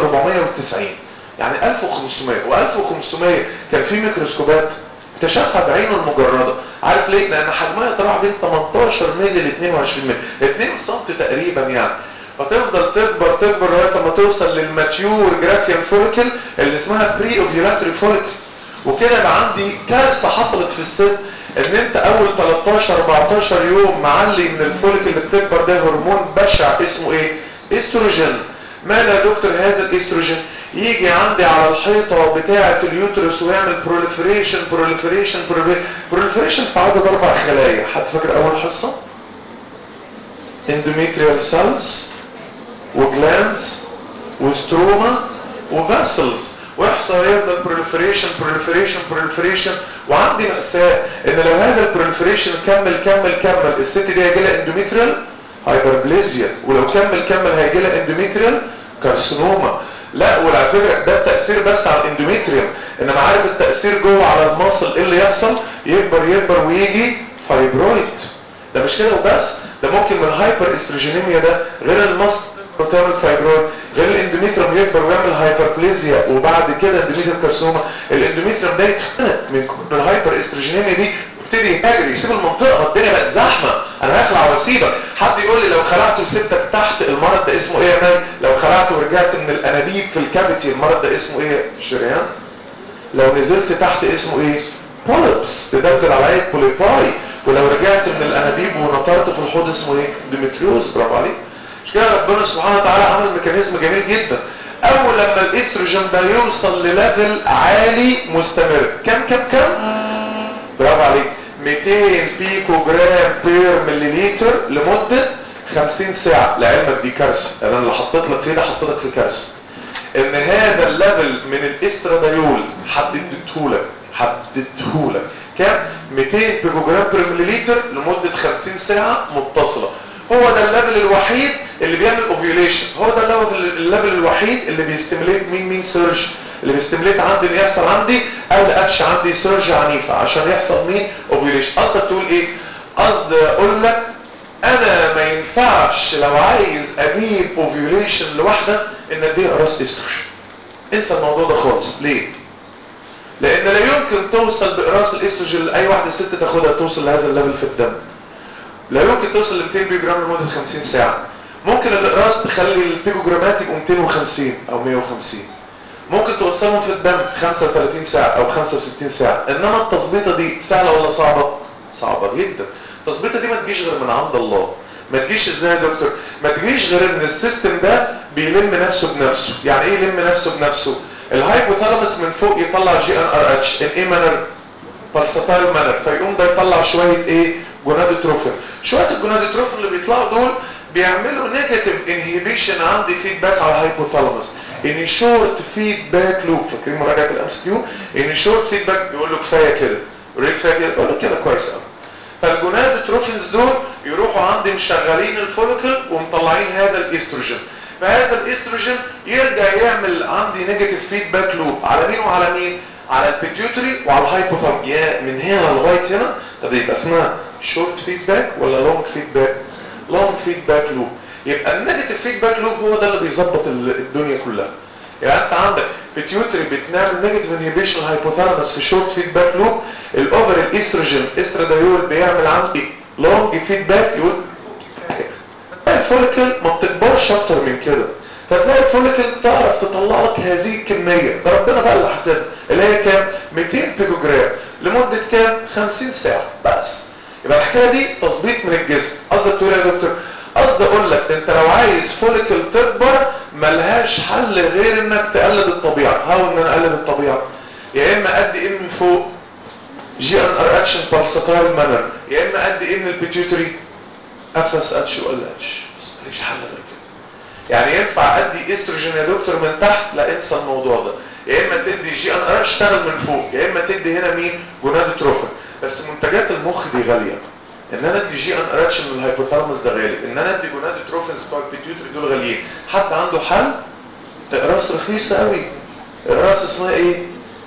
1490 يعني 1500 و1500 كان في ميكروسكوبات اكتشفها بعينه المجردة عارف ليه؟ لان حجمها يتراوح بين 18 مللي ل 22 مللي 2 سم تقريبا يعني فتفضل تكبر تكبر لغايه ما توصل للماتيور جرافيان فوليكل اللي اسمها بري اوفيولاتري فوليكل وكده يبقى عندي كارثه حصلت في الست ان انت اول 13 14 يوم معلي من الفوليك اللي بتكبر ده هرمون بشع اسمه ايه استروجين ماذا يا دكتور هذا الاستروجين يجي عندي على الحيطة بتاعة اليوترس ويعمل بروليفريشن بروليفريشن بروليفريشن في عدد اربع خلايا حد فاكر اول حصة اندوميتريال سيلز وجلانز وستروما وفاسلز ويحصل يفضل بروليفريشن بروليفريشن بروليفريشن وعندي مأساة ان لو هذا البروليفريشن كمل كمل كمل الست دي هيجي لها اندوميتريال هايبربليزيا ولو كمل كمل هيجي لها اندوميتريال كارسينوما لا وعلى فكره ده التاثير بس على الاندوميتريوم انما عارف التاثير جوه على المصل ايه اللي يحصل يكبر يكبر ويجي فايبرويد ده مش كده وبس ده ممكن من الهايبر استروجينيميا ده غير المصل وتعمل فايبرويد غير الاندوميتريوم يكبر ويعمل هايبربليزيا وبعد كده اندوميتريوم كارسينوما الاندوميتريوم ده يتخنق من كتر الهايبر استروجينيميا دي يبتدي يهاجر يسيب المنطقه الدنيا بقت زحمه انا هخلع واسيبك حد يقول لي لو خلعت وسبتك تحت المرض ده اسمه ايه يا مان لو خلعت ورجعت من الانابيب في الكافيتي المرض ده اسمه ايه شريان لو نزلت تحت اسمه ايه بوليبس تدلدل عليك بوليباي ولو رجعت من الانابيب ونطرت في الحوض اسمه ايه ديمتريوز برافو عليك مش كده ربنا سبحانه وتعالى عمل ميكانيزم جميل جدا اول لما الاستروجين ده يوصل لليفل عالي مستمر كم كم كم برافو عليك 200 بيكو جرام بير مليليتر لمدة 50 ساعة لعلمك دي كارثة انا اللي حطيت لك كده حطيتك في كارثة ان هذا الليفل من الاسترادايول حددته لك حددته لك كام 200 بيكو جرام بير مليليتر لمدة 50 ساعة متصلة هو ده الليفل الوحيد اللي بيعمل اوفيوليشن هو ده الليفل الوحيد اللي بيستميليت مين مين سيرج اللي بيستميليت عندي ان يحصل عندي ال اتش عندي سيرج عنيفه عشان يحصل مين اوفيوليشن قصدك تقول ايه قصد اقول لك انا ما ينفعش لو عايز اجيب اوفيوليشن لواحده ان اديها راس استروجين انسى الموضوع ده خالص ليه لان لا يمكن توصل باقراص الاستروجين لاي واحده ست تاخدها توصل لهذا الليفل في الدم لا يمكن توصل ل 200 بيجو جرام لمده 50 ساعه ممكن الاقراص تخلي البيجوجرامات يبقوا 250 او 150 ممكن توصلهم في الدم 35 ساعه او 65 ساعه انما التظبيطه دي سهله ولا صعبه صعبه جدا التظبيطه دي ما تجيش غير من عند الله ما تجيش ازاي يا دكتور ما تجيش غير ان السيستم ده بيلم نفسه بنفسه يعني ايه يلم نفسه بنفسه الهايبوثالاموس من فوق يطلع جي ان ار اتش ان ايه مانر فالساتايل مانر فيقوم ده يطلع شويه ايه جونادوتروفين شويه الجونادوتروفين اللي بيطلعوا دول بيعملوا نيجاتيف انهيبيشن عندي فيدباك على الهايبوثالاموس ان شورت فيدباك لوب فاكرين مراجعه الام اس كيو ان شورت فيدباك بيقول له كفايه كده يقول له كفايه كده يقول له كده كويس قوي فالجونادوتروفينز دول يروحوا عندي مشغلين الفوليكل ومطلعين هذا الاستروجين فهذا الاستروجين يرجع يعمل عندي نيجاتيف فيدباك لوب على مين وعلى مين على البيتيوتري وعلى الهايبوثالاموس يا من هنا لغايه هنا طب يبقى اسمها شورت فيدباك ولا لونج فيدباك لونج فيدباك لوب يبقى النيجاتيف فيدباك لوب هو ده اللي بيظبط الدنيا كلها يعني انت عندك بيتيوتري بتنعمل نيجاتيف انهيبيشن هايبوثالاموس في شورت فيدباك لوب الاوفر الاستروجين استرادايول بيعمل عندي لونج فيدباك يقول الفوليكل ما بتكبرش اكتر من كده فتلاقي الفوليكل تعرف تطلع لك هذه الكميه ده ربنا بقى اللي حاسبها اللي هي كام 200 بيكوجرام لمده كام 50 ساعه بس يبقى الحكايه دي تظبيط من الجسم قصدك تقول يا دكتور قصدي اقول لك انت لو عايز فوليكل تكبر ملهاش حل غير انك تقلد الطبيعه هاو ان انا اقلد الطبيعه يا اما ادي ايه من فوق جي ان ار اكشن بالساتايل مانر يا اما ادي ايه من البيتيوتري افس اتش ولا اتش بس ماليش حل غير كده يعني ينفع ادي استروجين يا دكتور من تحت لا انسى الموضوع ده يا اما تدي جي ان ار اشتغل من فوق يا اما تدي هنا مين جونادوتروفين بس منتجات المخ دي غاليه ان انا ادي جي ان ار اتش من الهايبوثالاموس ده غالي ان انا ادي جونادوتروفينز بتوع البيتيوتري دول غاليين حد عنده حل اقراص رخيصه قوي اقراص اسمها ايه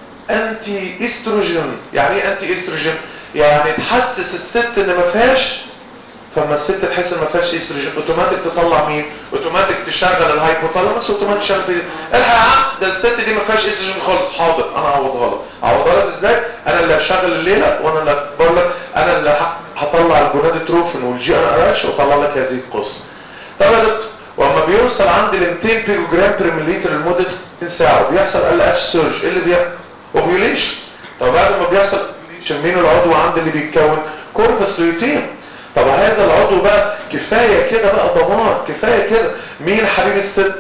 انتي استروجين يعني ايه انتي استروجين يعني تحسس الست ان ما فيهاش فلما الست تحس ان ما فيهاش استروجين اوتوماتيك تطلع مين اوتوماتيك تشغل الهايبوثالاموس اوتوماتيك تشغل الحق يا عم ده الست دي ما فيهاش استروجين خالص حاضر انا اعوضها لك اعوضها لك ازاي انا اللي هشغل الليله وانا اللي بقول لك انا اللي هطلع الجونادوتروفين والجي ان ار اتش واطلع لك هذه القصه طب يا دكتور واما بيوصل عندي ل 200 بيكو جرام بير مليلتر لمده 60 ساعه بيحصل ال اتش سيرج ايه اللي بيحصل اوفيوليشن طب بعد ما بيحصل اوفيوليشن مين العضو عندي اللي بيتكون كوربس لوتيم طب هذا العضو بقى كفايه كده بقى دمار كفايه كده مين حبيب الست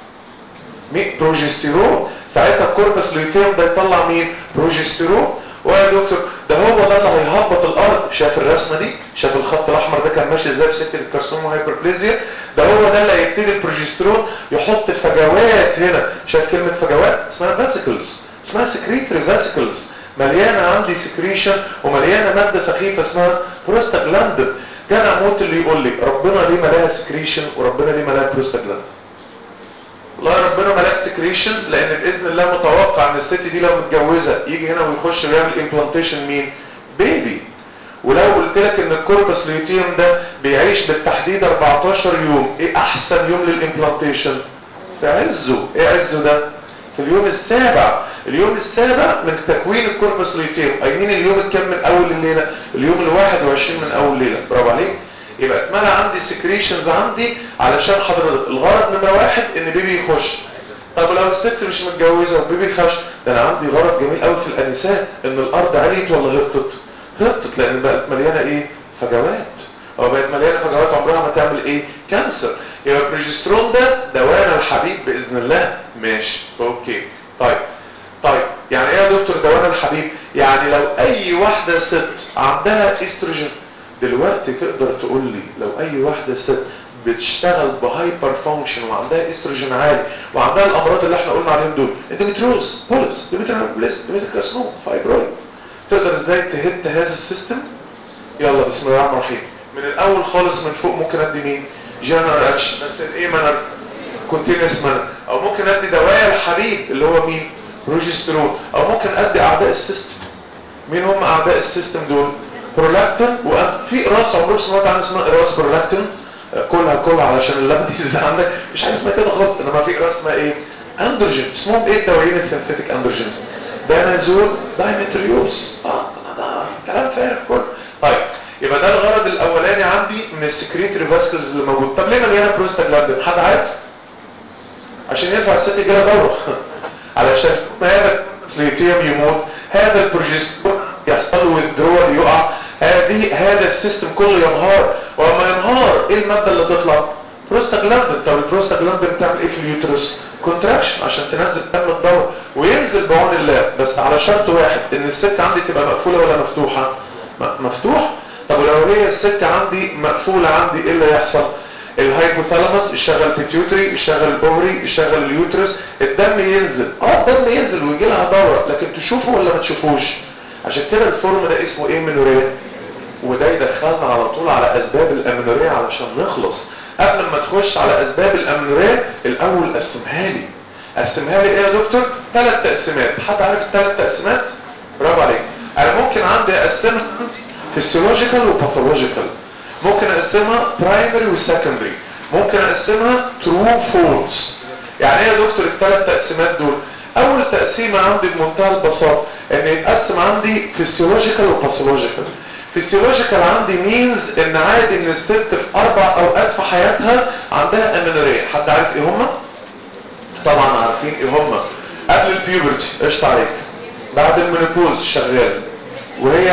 مين بروجستيرون ساعتها الكوربس لوتيم ده يطلع مين بروجستيرون ويا دكتور ده هو ده اللي هيهبط الارض شايف الرسمه دي شايف الخط الاحمر ده كان ماشي ازاي في سكه الكارسينوما هايبربليزيا ده هو ده اللي هيبتدي البروجسترون يحط فجوات هنا شايف كلمه فجوات اسمها فاسيكلز اسمها سكريتري فاسيكلز مليانه عندي سكريشن ومليانه ماده سخيفه اسمها بروستاجلاندين كان موت اللي يقول لي ربنا ليه ملاها سكريشن وربنا ليه ملاها بروستاجلاندين والله ربنا ملاك سكريشن لان باذن الله متوقع ان الست دي لو متجوزه يجي هنا ويخش ويعمل امبلانتيشن مين بيبي ولو قلت لك ان الكوربس ليوتيوم ده بيعيش بالتحديد 14 يوم ايه احسن يوم للامبلانتيشن في عزه ايه عزه ده في اليوم السابع اليوم السابع من تكوين الكوربس ليوتيوم ايمين اليوم الكام من اول الليله اليوم ال 21 من اول ليله برافو عليك يبقى اتمنى عندي سكريشنز عندي علشان حضرتك الغرض نمره واحد ان بيبي يخش طب لو الست مش متجوزه وبيبي يخش ده انا عندي غرض جميل قوي في الانسات ان الارض عليت ولا هبطت هبطت لان بقت مليانه ايه فجوات او بقت مليانه فجوات عمرها ما تعمل ايه كانسر يبقى البروجسترون ده دوانا الحبيب باذن الله ماشي اوكي طيب طيب يعني ايه يا دكتور دوانا الحبيب يعني لو اي واحده ست عندها استروجين دلوقتي تقدر تقول لي لو اي واحده ست بتشتغل بهايبر فانكشن وعندها استروجين عالي وعندها الامراض اللي احنا قلنا عليهم دول اندوميتريوز بوليس ديمتريوز ديمتريوز فايبرويد تقدر ازاي تهد هذا السيستم يلا بسم الله الرحمن الرحيم من الاول خالص من فوق ممكن ادي مين جنرال اتش بس الايه مانر كونتينوس مانر او ممكن ادي دوايا الحبيب اللي هو مين بروجسترون او ممكن ادي اعداء السيستم مين هم اعداء السيستم دول برولاكتين وفي اقراص عمرك سمعت عن اسمها اقراص برولاكتين كلها كلها علشان اللبن ينزل عندك مش حاجه اسمها كده خالص انما في اقراص اسمها ايه اندروجين اسمهم ايه الدوايين السنثيتيك اندروجينز بنازول دايمتريوس اه ده كلام فارغ كله طيب يبقى ده الغرض الاولاني عندي من السكريتري فاسكلز اللي موجود طب ليه مليانه بروستاجلاندين حد عارف عشان ينفع الست يجيلها دوره علشان هذا السليتيوم يموت هذا البروجسترون يحصل له withdrawal يقع هذه هذا السيستم كله ينهار ولما ينهار ايه الماده اللي تطلع بروستاجلاندين طب البروستاجلاندين بتعمل ايه في اليوترس كونتراكشن عشان تنزل دم الدوره وينزل بعون الله بس على شرط واحد ان الست عندي تبقى مقفوله ولا مفتوحه م- مفتوحه طب لو هي الست عندي مقفوله عندي ايه اللي يحصل الهايبوثالاموس يشغل البيتيوتري يشغل الاوفري يشغل اليوترس الدم ينزل اه الدم ينزل ويجي لها دوره لكن تشوفه ولا ما تشوفوش عشان كده الفورم ده اسمه ايه منوريه وده يدخلنا على طول على اسباب الامنوريه علشان نخلص قبل ما تخش على اسباب الامنوريه الاول قسمها لي قسمها لي ايه يا دكتور ثلاث تقسيمات حد عارف الثلاث تقسيمات برافو عليك انا ممكن عندي اقسمها فيسيولوجيكال وباثولوجيكال ممكن اقسمها برايمري وسكندري ممكن اقسمها ترو فولس يعني ايه يا دكتور الثلاث تقسيمات دول اول تقسيمه عندي بمنتهى البساطه ان يتقسم عندي فيسيولوجيكال وباثولوجيكال فيسيولوجيكال عندي مينز ان عادي ان الست في اربع اوقات في حياتها عندها امينوريه حد عارف ايه هما طبعا عارفين ايه هما قبل البيوبرتي قشطه عليك بعد المينوبوز شغال وهي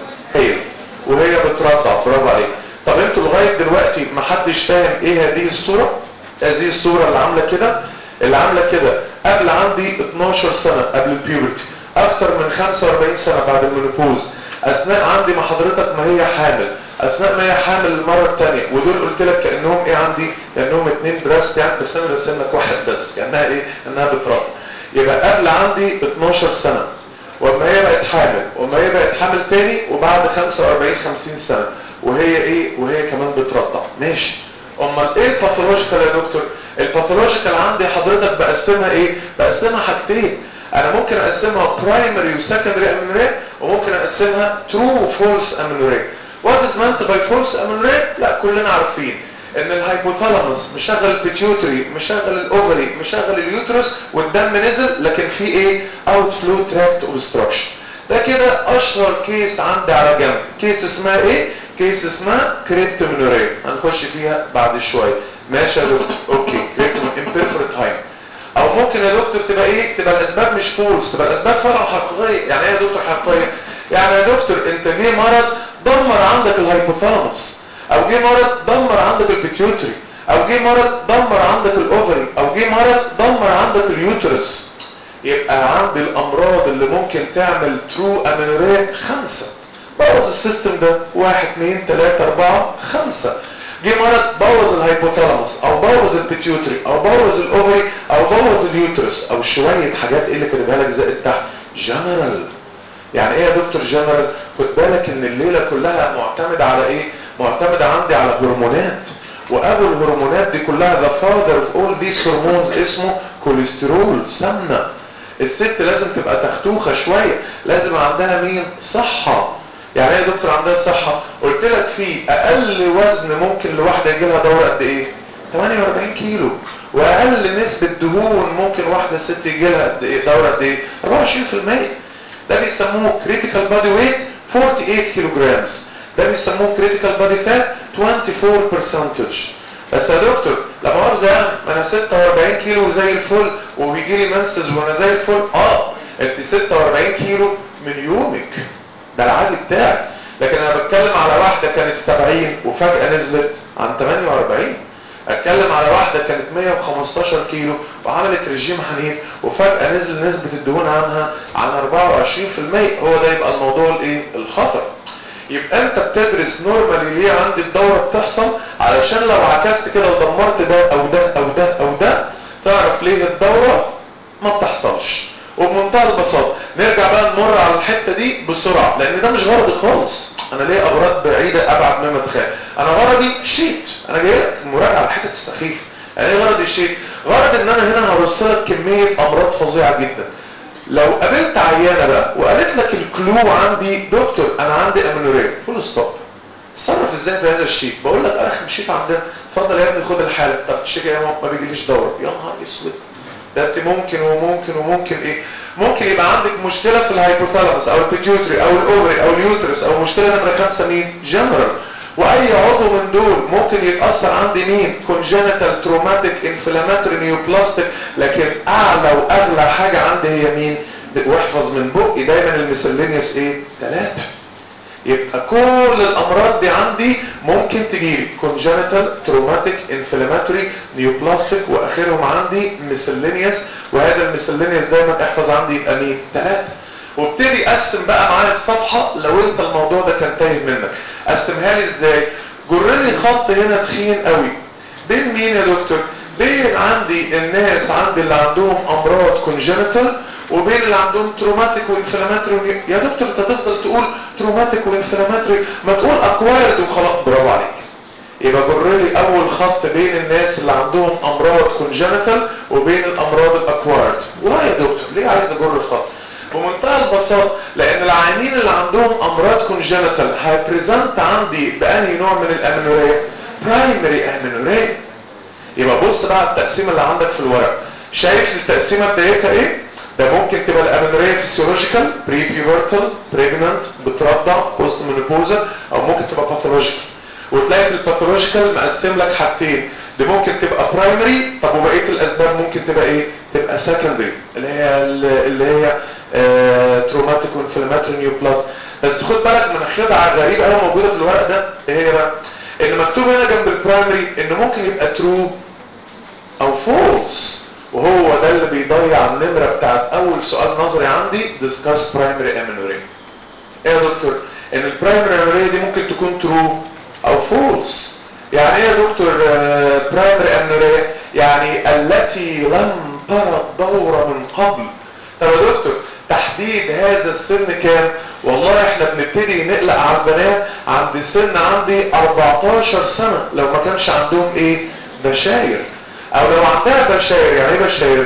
هي وهي بترضع برافو عليك طب انتوا لغايه دلوقتي ما حدش فاهم ايه هذه الصوره هذه الصوره اللي عامله كده اللي عامله كده قبل عندي 12 سنه قبل البيوبرتي اكتر من 45 سنه بعد المينوبوز اثناء عندي مع حضرتك ما هي حامل اثناء ما هي حامل المره الثانيه ودول قلت لك كانهم ايه عندي كانهم اتنين براست يعني بس انا راسم لك واحد بس كانها ايه انها بترضع يبقى قبل عندي 12 سنه وما هي بقت حامل وما هي بقت حامل تاني وبعد 45 50 سنه وهي ايه وهي كمان بترضع ماشي امال ايه الباثولوجيكال يا دكتور الباثولوجيكال عندي حضرتك بقسمها ايه بقسمها حاجتين انا ممكن اقسمها برايمري وسكندري امينوريا وممكن اقسمها ترو فولس امينوريا وات از مانت باي فولس امينوريا لا كلنا عارفين ان الهايبوثالاموس مشغل البيتيوتري مشغل الاوفري مشغل اليوترس والدم نزل لكن في ايه اوت فلو تراكت اوبستراكشن ده كده اشهر كيس عندي على جنب كيس اسمها ايه كيس اسمها كريبتومينوريا هنخش فيها بعد شويه ماشي يا دكتور اوكي كريبتوم امبيرفورت هايم او ممكن يا دكتور تبقى ايه تبقى الاسباب مش فولس تبقى الاسباب فعلا حقيقيه يعني ايه يا دكتور حقيقيه يعني يا دكتور انت جه مرض دمر عندك الهايبوثالاموس او جه مرض دمر عندك البيتيوتري او جه مرض دمر عندك الاوفري او جه مرض دمر عندك اليوترس يبقى عندي الامراض اللي ممكن تعمل ترو امينوريا خمسه بوظ السيستم ده واحد اثنين ثلاثة اربعة خمسة جه مرض بوظ الهايبوثالاموس او بوظ البيتيوتري او بوظ الاوفري او بوظ اليوترس او شوية حاجات ايه اللي كاتبها لك زائد تحت جنرال يعني ايه يا دكتور جنرال خد بالك ان الليلة كلها معتمدة على ايه معتمدة عندي على هرمونات وابو الهرمونات دي كلها the father of all these hormones اسمه كوليسترول سمنة الست لازم تبقى تختوخة شوية لازم عندها مين صحة يعني ايه يا دكتور عندها صحة قلت لك في اقل وزن ممكن لواحدة يجي لها دورة قد ايه 48 كيلو واقل نسبة دهون ممكن واحدة ست يجي لها قد ايه دورة قد ايه 24% ده بيسموه كريتيكال بادي ويت 48 كيلو جرامز ده بيسموه كريتيكال بادي فات 24 برسنتج بس يا دكتور لا مؤاخذة يعني ما انا 46 كيلو زي الفل وبيجي لي منسز وانا زي الفل اه انت 46 كيلو من يومك ده العادي بتاعك لكن انا بتكلم على واحدة كانت 70 وفجأة نزلت عن 48 اتكلم على واحدة كانت 115 كيلو وعملت رجيم حنيف وفجأة نزل نسبة الدهون عنها عن 24% هو ده يبقى الموضوع الايه الخطر يبقى انت بتدرس نورمالي ليه عندي الدورة بتحصل علشان لو عكست كده ودمرت ده او ده او ده او ده تعرف ليه الدورة ما بتحصلش وبمنتهى البساطة نرجع بقى نمر على الحتة دي بسرعة لان ده مش غرضي خالص انا ليه اغراض بعيدة ابعد مما تخيل انا غرضي شيت انا جاي لك مراجعة على الحتة السخيفة يعني ايه غرضي شيت غرض ان انا هنا هرص لك كمية امراض فظيعة جدا لو قابلت عيانة بقى وقالت لك الكلو عندي دكتور انا عندي امينوريا فول ستوب تصرف ازاي في هذا الشيء بقول لك ارخم شيت عندنا اتفضل يا ابني خد الحاله طب تشتكي يا ماما ما بيجيليش دوره يا نهار اسود ده انت ممكن وممكن وممكن ايه ممكن يبقى عندك مشكله في الهايبوثالاموس او البيتيوتري او الاوفري او اليوترس او مشكله نمره خمسه مين جنرال واي عضو من دول ممكن يتاثر عندي مين congenital traumatic inflammatory neoplastic لكن اعلى واغلى حاجه عندي هي مين واحفظ من بقي دايما الميسلينيوس ايه ثلاثه يبقى كل الامراض دي عندي ممكن تجيلي congenital traumatic inflammatory neoplastic واخرهم عندي miscellaneous وهذا الميسلينيوس دايما احفظ عندي يبقى مين ثلاثه وابتدي اقسم بقى معايا الصفحه لو انت الموضوع ده كان تايه منك قسمها لي ازاي جر لي خط هنا تخين قوي بين مين يا دكتور بين عندي الناس عندي اللي عندهم امراض congenital وبين اللي عندهم تروماتيك وانفلاماتري يا دكتور انت تفضل تقول تروماتيك وانفلاماتري ما تقول اكوايرد وخلاص برافو عليك يبقى جر لي اول خط بين الناس اللي عندهم امراض كونجنتال وبين الامراض الاكوايرد ولا يا دكتور ليه عايز اجر الخط بمنتهى البساطه لان العيانين اللي عندهم امراض كونجنتال هيبريزنت عندي بانهي نوع من الامينوريا برايمري امينوريا يبقى بص بقى التقسيمه اللي عندك في الورق شايف التقسيمه بدايتها ايه ده ممكن تبقى الامينوريا فيسيولوجيكال بري بيبرتال بريجننت بترضع بوست مينوبوزا او ممكن تبقى باثولوجيكال وتلاقي في الباثولوجيكال مقسم لك حاجتين دي ممكن تبقى برايمري طب وبقيه الاسباب ممكن تبقى ايه تبقى سكندري اللي هي اللي هي تروماتيك وانفلاماتوري نيوبلاست بس خد بالك من خدعه غريبه قوي موجوده في الورق ده ايه هي بقى ان مكتوب هنا جنب البرايمري ان ممكن يبقى ترو او فولس وهو ده اللي بيضيع النمرة بتاعت اول سؤال نظري عندي discuss primary amenorrhea ايه يا دكتور ان البرايمري amenorrhea دي ممكن تكون true او false يعني ايه يا دكتور برايمري amenorrhea يعني التي لم ترى الدورة من قبل طب يا دكتور تحديد هذا السن كام والله احنا بنبتدي نقلق على البنات عند سن عندي 14 سنة لو ما كانش عندهم ايه بشاير او لو عندها بشاير يعني ايه بشاير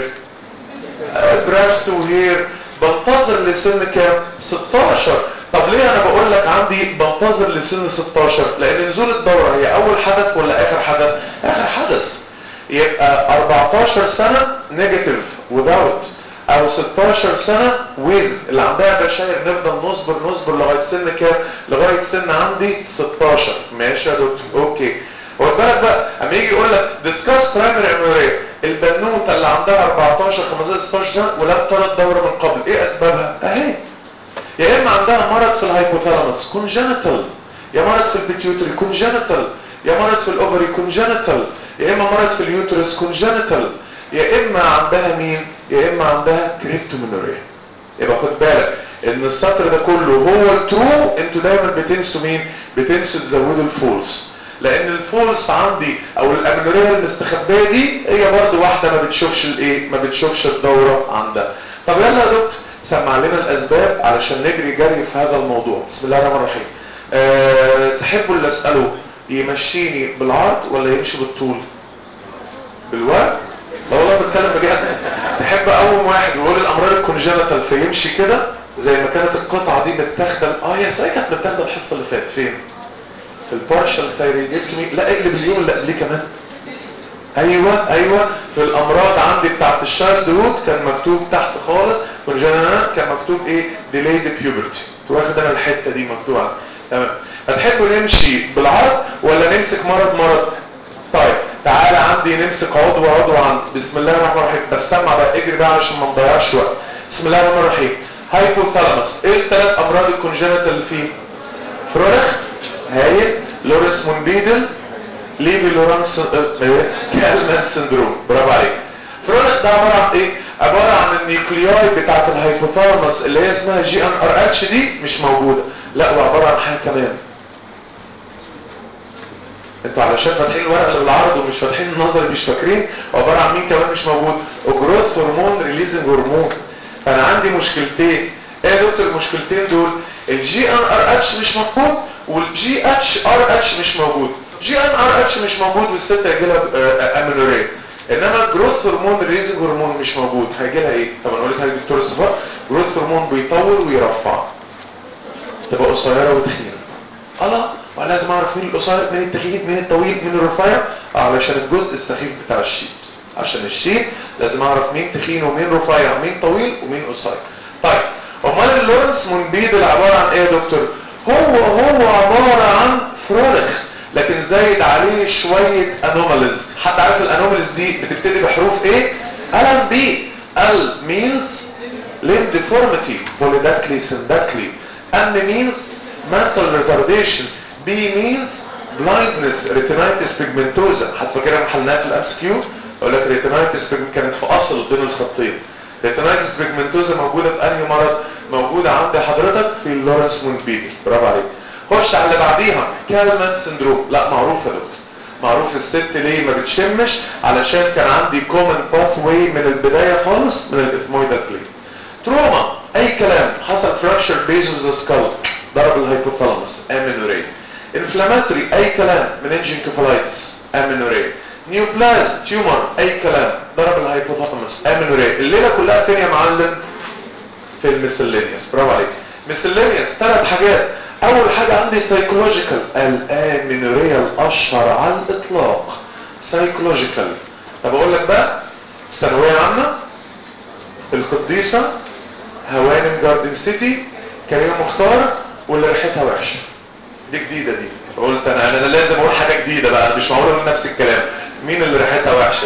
براست وهير بنتظر لسن كام 16 طب ليه انا بقول لك عندي بنتظر لسن 16 لان نزول الدورة هي اول حدث ولا اخر حدث اخر حدث يبقى 14 سنة نيجاتيف without او 16 سنة with اللي عندها بشاير نفضل نصبر نصبر لغاية سن كام لغاية سن عندي 16 ماشي يا دكتور اوكي خد بالك بقى اما يجي يقول لك ديسكاس برايمري اميوريا البنوته اللي عندها 14 15 16 سنه ولم ترى الدوره من قبل ايه اسبابها اهي يا اما عندها مرض في الهايبوثالاموس كونجنتال يا مرض في البيتيوتري كونجنتال يا مرض في الاوفري كونجنتال يا اما مرض في اليوترس كونجنتال يا اما عندها مين يا اما عندها كريبتومينوريا يبقى خد بالك ان السطر ده كله هو الترو انتوا دايما بتنسوا مين بتنسوا تزودوا الفولس لان الفولس عندي او الامينوريا المستخبيه دي هي برضو واحده ما بتشوفش الايه ما بتشوفش الدوره عندها طب يلا يا دكتور سمع لنا الاسباب علشان نجري جري في هذا الموضوع بسم الله الرحمن الرحيم أه تحبوا اللي اساله يمشيني بالعرض ولا يمشي بالطول بالوقت لا والله بتكلم بجد تحب اول واحد يقول الامراض الكونجنتال فيمشي كده زي ما كانت القطعه دي متاخده اه يا سايكه كانت متاخده الحصه اللي فاتت فين في البارشال ثايرويدكتومي لا اقلب اليوم اللي قبليه كمان ايوه ايوه في الامراض عندي بتاعت الشايلد هود كان مكتوب تحت خالص والجنانات كان مكتوب ايه ديليد بيوبرتي واخد انا الحته دي مكتوبه تمام هتحبوا نمشي بالعرض ولا نمسك مرض مرض طيب تعالى عندي نمسك عضو عضو عندي بسم الله الرحمن الرحيم بس سمع بقى اجري بقى علشان ما نضيعش وقت بسم الله الرحمن الرحيم هايبوثالاموس ايه الثلاث امراض الكونجنتال اللي فيه فرونخ هايل لوريس مونبيدل ليفي لورانس كالمان سندروم برافو عليك فرونخ ده عباره عن ايه عباره عن النيوكلياي بتاعت الهايبوثالاموس اللي هي اسمها جي ان ار اتش دي مش موجوده لا وعباره عن حاجه كمان انتوا علشان فاتحين الورقه اللي بالعرض ومش فاتحين النظري مش فاكرين عباره عن مين كمان مش موجود جروث هرمون ريليزنج هرمون فانا عندي مشكلتين ايه يا دكتور المشكلتين دول الجي ان ار اتش مش موجود والجي اتش ار اتش مش موجود جي ان ار اتش مش موجود والست هيجي لها امينوريا انما الجروث هرمون ريزنج هرمون مش موجود هيجي لها ايه طب اقول لك حاجه دكتور الصفاء جروث هرمون بيطول ويرفع تبقى قصيره وتخينه الله ولازم اعرف مين القصير مين التخين مين الطويل مين الرفيع علشان الجزء السخيف بتاع الشيت عشان الشيت لازم اعرف مين تخين ومين رفيع مين طويل ومين قصير طيب امال اللورنس مونبيد اللي عباره عن ايه يا دكتور هو هو عباره عن فرارخ لكن زايد عليه شويه انوماليز حد عارف الانوماليز دي بتبتدي بحروف ايه الم بي ال means limb deformity polydactyly syndactyly M means mental retardation B means blindness retinitis pigmentosa هتفكرها من حلناها في الام كيو اقول لك retinitis pigmentosa كانت في اصل بين الخطين retinitis pigmentosa موجوده في انهي مرض موجوده عند حضرتك في اللورنس مونبيدل برافو عليك خش على اللي بعديها كالمان سندروم لا معروفه يا دكتور معروف الست ليه ما بتشمش علشان كان عندي كومن باث واي من البدايه خالص من الاثمويدال بلين تروما اي كلام حصل فراكشر بيز اوف ذا سكال ضرب الهايبوثالاموس امينوري انفلاماتوري اي كلام مننجنكفالايتس امينوري نيوبلاز تيومر اي كلام ضرب الهايبوثالاموس امينوري الليله كلها فين يا معلم في الميسلينيوس برافو عليك ميسلينيوس ثلاث حاجات اول حاجه عندي سايكولوجيكال الامينوريا الاشهر على الاطلاق سايكولوجيكال طب اقول لك بقى الثانويه العامه القديسه هوانم جاردن سيتي كريم مختار واللي ريحتها وحشه دي جديده دي قلت انا انا لازم اقول حاجه جديده بقى انا مش معقول اقول نفس الكلام مين اللي ريحتها وحشه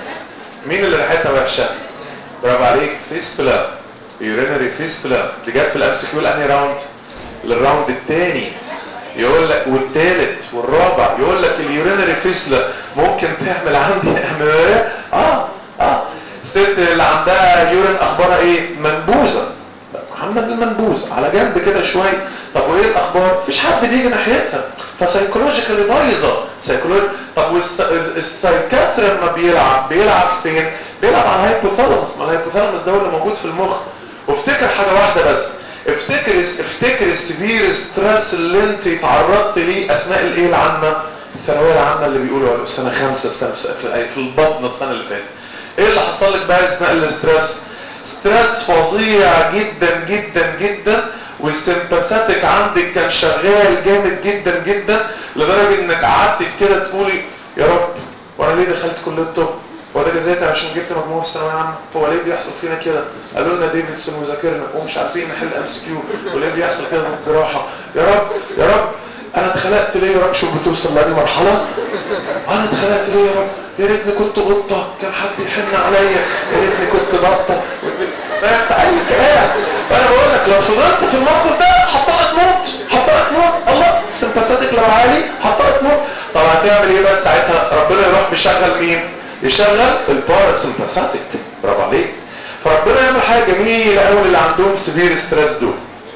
مين اللي ريحتها وحشه برافو عليك فيستولا يورينري فيستولا دي جت في الام سي كيو انهي راوند للراوند الثاني يقول لك والثالث والرابع يقول لك اليورينري فيستولا ممكن تعمل عندي امينوريا اه اه الست اللي عندها يورين اخبارها ايه منبوذه محمد المنبوذ على جنب كده شويه طب وايه الاخبار مفيش حد بيجي ناحيتها فسايكولوجيكالي بايظه سايكولوجي طب والسايكاتر لما بيلعب بيلعب فين بيلعب على الهايبوثالاموس ما الهايبوثالاموس ده اللي موجود في المخ وافتكر حاجه واحده بس افتكر افتكر السيفير ستريس اللي انت تعرضت ليه اثناء الايه العامه الثانويه العامه اللي بيقولوا على سنه خمسه سنه في البطن السنه اللي فاتت ايه اللي حصل لك بقى اثناء الاسترس ستريس فظيع جدا جدا جدا والسمباثيك عندك كان شغال جامد جدا جدا لدرجه انك قعدت كده تقولي يا رب وانا ليه دخلت كليه الطب هو ده جزاتي عشان جبت مجموع في ثانويه عامه هو ليه بيحصل فينا كده قالوا لنا ديفيدسون وذاكرنا ومش عارفين نحل ام سي كيو وليه بيحصل كده في الجراحه يا رب يا رب انا اتخلقت ليه يا رب شوف بتوصل لأي مرحله انا اتخلقت ليه يا رب يا ريتني كنت قطه كان حد يحن عليا يا ريتني كنت بطه فاهم اي كلام فانا بقول لك لو فضلت في الموقف ده هتطلع تموت هتطلع تموت الله سمباثيك لو عالي هتطلع تموت طب هتعمل ايه بقى ساعتها ربنا يروح مشغل مين يشغل الباراسمباثيك برافو عليك فربنا يعمل حاجه جميله قوي اللي عندهم سيفير ستريس دول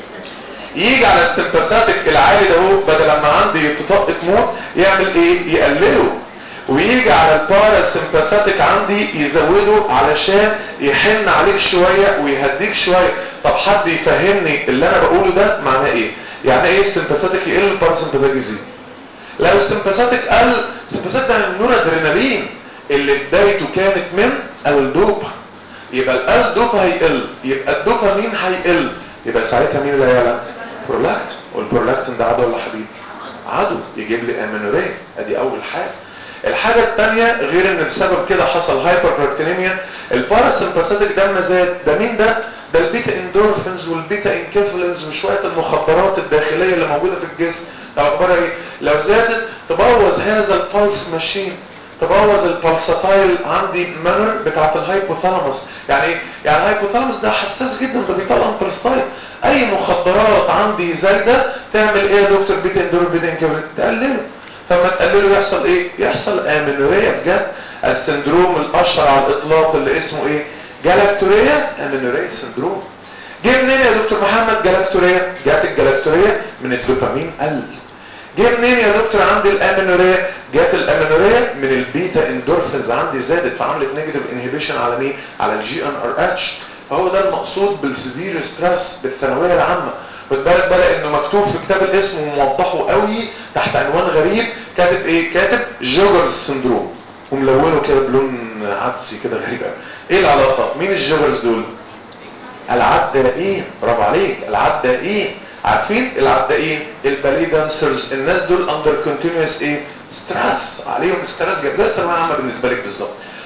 يجي على السمباثيك العالي ده هو بدل لما عندي تطق تموت يعمل ايه يقلله ويجي على الباراسمباثيك عندي يزوده علشان يحن عليك شويه ويهديك شويه طب حد يفهمني اللي انا بقوله ده معناه ايه يعني ايه السمباثيك يقل الباراسمباثيك يزيد لو السمباثيك قل السمباثيك ده النور ادرينالين اللي بدايته كانت من الدوبا يبقى الدوبا هيقل يبقى الدوبامين هيقل يبقى ساعتها مين اللي هيعلى برولاكت والبرولاكتين ده عدو ولا حبيب عدو يجيب لي امينوريا ادي اول حاجه الحاجة الثانية غير ان بسبب كده حصل هايبربروتينيميا الباراسمباثيك ده زاد ده مين ده ده البيتا اندورفينز والبيتا انكيفلينز وشوية المخدرات الداخلية اللي موجودة في الجسم طب اخبارها ايه لو زادت تبوظ هذا البلس ماشين تبوظ البلساتايل عندي مانر بتاعت الهايبوثالاموس يعني ايه يعني الهايبوثالاموس ده حساس جدا ده بيطلع بلستايل اي مخدرات عندي زايده تعمل ايه يا دكتور بيتا اندور بيتا انكيفلين تقلله فما تقلله يحصل ايه يحصل امينوريا بجد السندروم الاشهر على الاطلاق اللي اسمه ايه جالاكتوريا امينوريا سندروم جه منين يا دكتور محمد جالاكتوريا جات الجالاكتوريا من الدوبامين قل جه منين يا دكتور عندي الامينوريا جات الامينوريا من البيتا اندورفينز عندي زادت فعملت نيجاتيف انهبيشن على مين على الجي ان ار اتش فهو ده المقصود بالسيفير ستريس بالثانويه العامه خد بالك بقى انه مكتوب في كتاب الاسم وموضحه قوي تحت عنوان غريب كاتب ايه كاتب جوجرز سندروم وملونه كده بلون عدسي كده غريب قوي ايه العلاقه مين الجوجرز دول العدائين برافو عليك العدائين عارفين العدائين الباليه دانسرز الناس دول اندر كونتينوس ايه ستريس عليهم ستريس زي الثانويه العامه بالنسبه لك بالظبط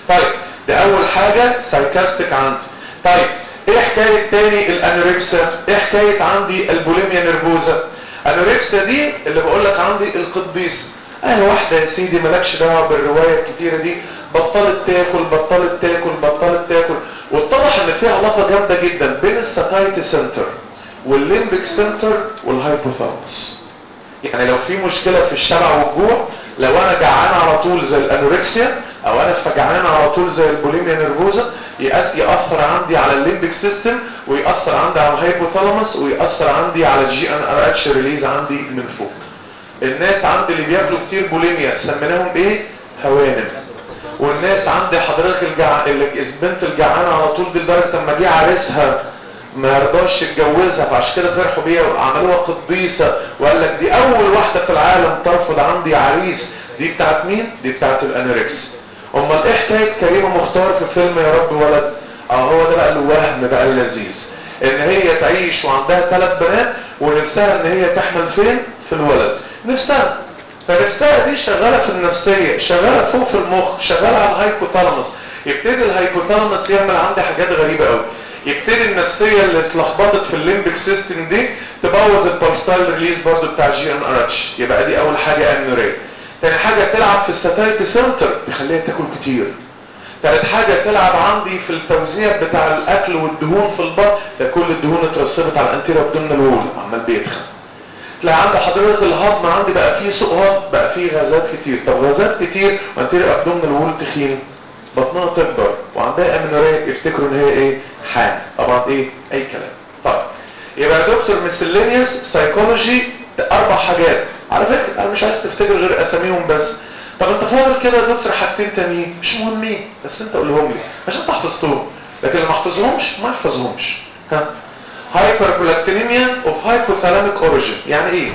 طيب ده اول حاجة سايكاستيك عندي طيب ايه حكاية تاني الانوركسيا ايه حكاية عندي البوليميا نرفوزا انوركسيا دي اللي بقول لك عندي القديسة اهي واحدة يا سيدي مالكش دعوة بالرواية الكتيرة دي بطلت تاكل بطلت تاكل بطلت تاكل واتضح ان في علاقة جامدة جدا بين الساتايتي سنتر والليمبك سنتر والهايبوثالاموس يعني لو في مشكلة في الشبع والجوع لو انا جعان على طول زي الانوركسيا او انا فجعان على طول زي البوليميا نيرفوزا يأثر عندي على الليمبك سيستم ويأثر عندي على الهايبوثالاموس ويأثر عندي على الجي ان ار اتش ريليز عندي من فوق الناس عندي اللي بياكلوا كتير بوليميا سميناهم ايه هوانم والناس عندي حضرتك الجع... البنت الجعانه على طول دي لدرجه لما جه عريسها ما رضاش يتجوزها فعشان كده فرحوا بيها وعملوها قديسه وقال لك دي اول واحده في العالم ترفض عندي عريس دي بتاعت مين؟ دي بتاعت الانوركس امال ايه حكايه كريمه مختار في فيلم يا رب ولد؟ اه هو ده بقى الوهم بقى اللذيذ ان هي تعيش وعندها ثلاث بنات ونفسها ان هي تحمل فين؟ في الولد نفسها فنفسها دي شغالة في النفسية شغالة فوق في المخ شغالة على الهايبوثالاموس يبتدي الهايبوثالاموس يعمل عندي حاجات غريبة قوي يبتدي النفسية اللي اتلخبطت في الليمبك سيستم دي تبوظ البالستايل ريليز برضو بتاع الجي ان ار اتش يبقى دي اول حاجة امنورية تاني حاجة تلعب في الساتايتي سنتر تخليها تاكل كتير تالت حاجة تلعب عندي في التوزيع بتاع الاكل والدهون في البطن ده كل الدهون اترسبت على الانتيريا ابدومينال وول عمال بيتخن تلاقي عند حضرتك الهضم عندي بقى فيه سوء هضم بقى فيه غازات كتير طب غازات كتير وانتيريا ابدومينال وول تخين بطنها تكبر وعندها امنوريه يفتكروا ان هي ايه حامل طبعا ايه اي كلام طيب يبقى يا دكتور مسلينيوس سايكولوجي اربع حاجات على فكره انا مش عايز تفتكر غير اساميهم بس طب انت فاضل كده يا دكتور حاجتين تانيين مش مهمين بس انت قولهم لي عشان انت حفظتهم لكن اللي ما حفظهمش ما يحفظهمش ها هايبربلاكتينيميا اوف هايبوثالاميك اوريجين يعني ايه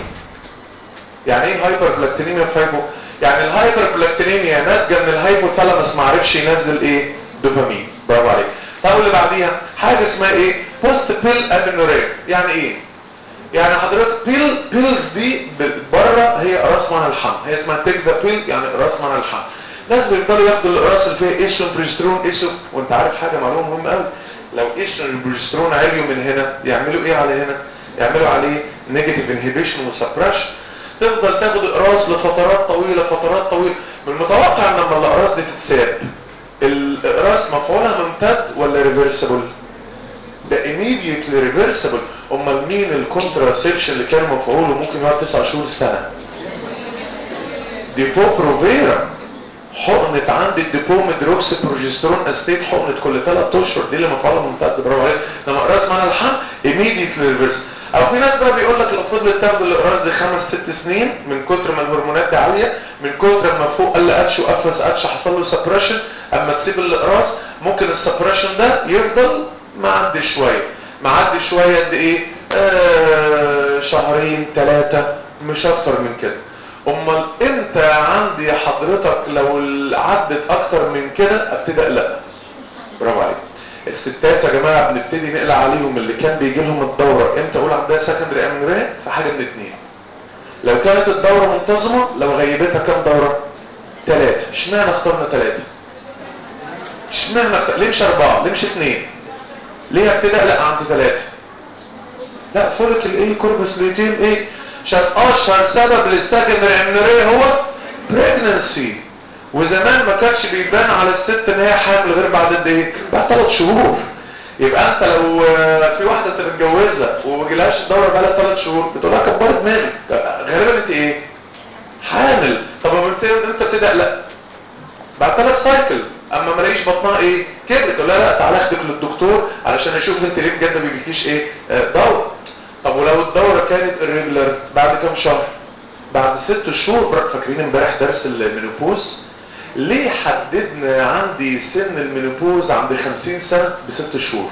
يعني ايه هايبربلاكتينيميا اوف هايبو يعني الهايبربلاكتينيميا ناتجه من الهايبوثالاموس ما عرفش ينزل ايه دوبامين برافو عليك طب اللي بعديها حاجه اسمها ايه بوست بيل امينوريا يعني ايه يعني حضرتك بيل بيلز دي بره هي اقراص منع الحمل هي اسمها تيك ذا بيل يعني اقراص منع الحمل ناس بيفضلوا ياخدوا الاقراص اللي فيها ايشون بريسترون ايشون وانت عارف حاجه معلومه مهمه قوي لو ايشون البروجسترون عاليوا من هنا يعملوا ايه على هنا يعملوا عليه نيجاتيف انهبيشن وسبريشن تفضل تاخد اقراص لفترات طويله فترات طويله من المتوقع ان لما الاقراص دي تتساب الاقراص مفعولها ممتد ولا ريفرسبل ده immediately ريفرسبل امال مين الكونتراسبشن اللي كان مفعوله ممكن يقعد 9 شهور سنه دي بوبروفيرا حقنة عند الديبوميدروكس بروجسترون استيت حقنة كل 3 اشهر دي اللي مفعولها ممتد برافو عليك لما اقراص معنى الحمل immediately ريفرس او في ناس بقى بيقول لك لو فضلت تاخد الاقراص دي خمس ست سنين من كتر ما الهرمونات دي عاليه من كتر ما فوق قل اتش وقفز اتش حصل له سبريشن اما تسيب الاقراص ممكن السبريشن ده يفضل معدي شويه معدي شويه قد ايه آه شهرين ثلاثه مش اكتر من كده امال امتى عندي حضرتك لو عدت اكتر من كده ابتدي اقلق برافو عليك الستات يا جماعه بنبتدي نقلق عليهم اللي كان بيجي لهم الدوره امتى اقول عندها سكندري امنوريا في حاجه من اتنين لو كانت الدوره منتظمه لو غيبتها كام دوره ثلاثه اشمعنى اخترنا ثلاثه اشمعنى اختار... ليه مش اربعه ليه مش اثنين ليه ابتدي اقلق عند ثلاثه لا فولك الايه كوربس ليتيم ايه عشان اشهر سبب للسكندري امنوريا هو بريجننسي وزمان ما كانش بيبان على الست ان هي حامل غير بعد قد ايه بعد ثلاث شهور يبقى انت لو في واحده انت متجوزها وما جالهاش الدوره بقى لها ثلاث شهور بتقول لها كبري دماغك غالبا انت ايه حامل طب انت ابتدي اقلق بعد ثلاث سايكل اما ما الاقيش بطنها ايه كبرت تقول لها لا تعالى اخدك للدكتور علشان اشوف انت ليه بجد ما بيجيكيش ايه دوره طب ولو الدوره كانت الريجلر بعد كام شهر بعد ست شهور فاكرين امبارح درس المينوبوز ليه حددنا عندي سن المينوبوز عند 50 سنة بست شهور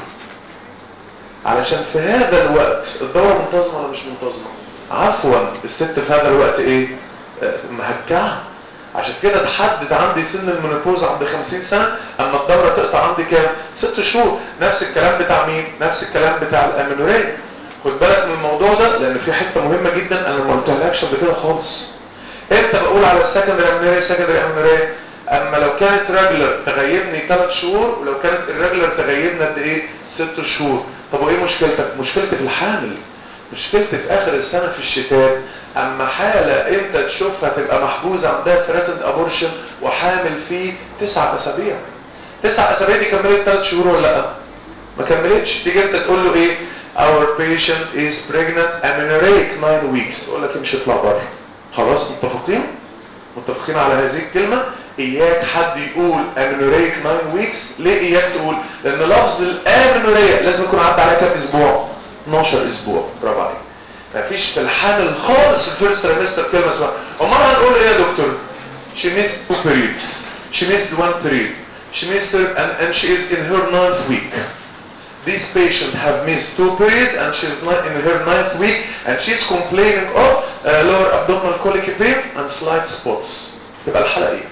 علشان في هذا الوقت الدورة منتظمة ولا مش منتظمة عفوا الست في هذا الوقت ايه آه مهجعة عشان كده تحدد عندي سن المينوبوز عند 50 سنة اما الدورة تقطع عندي كام ست شهور نفس الكلام بتاع مين نفس الكلام بتاع الامينورية خد بالك من الموضوع ده لان في حتة مهمة جدا انا ما قلتهالكش قبل كده خالص امتى بقول على السكندري امينوريا سكندري امينوريا اما لو كانت ريجولر تغيبني 3 شهور ولو كانت الريجولر تغيبني قد ايه 6 شهور طب وايه مشكلتك مشكلتي في الحامل مشكلتي في اخر السنه في الشتاء اما حاله انت تشوفها تبقى محجوزه عندها ثريتند ابورشن وحامل فيه تسع اسابيع تسع اسابيع دي كملت 3 شهور ولا لا ما كملتش تيجي انت تقول له ايه our patient is pregnant amenorrheic 9 weeks يقول لك امشي اطلع بره خلاص متفقين متفقين على هذه الكلمه اياك حد يقول amenorrheic 9 weeks ليه اياك تقول لان لفظ الامنوريا لازم يكون عدى عليها كام اسبوع 12 اسبوع برافو عليك مفيش في الحامل خالص في الفيرست تريمستر كلمه اسمها امال هنقول ايه يا دكتور she missed two periods she missed one period she missed her and, and she is in her ninth week this patient have missed two periods and she is not in her ninth week and she's complaining of uh, lower abdominal colic pain and slight spots تبقى الحلقه ايه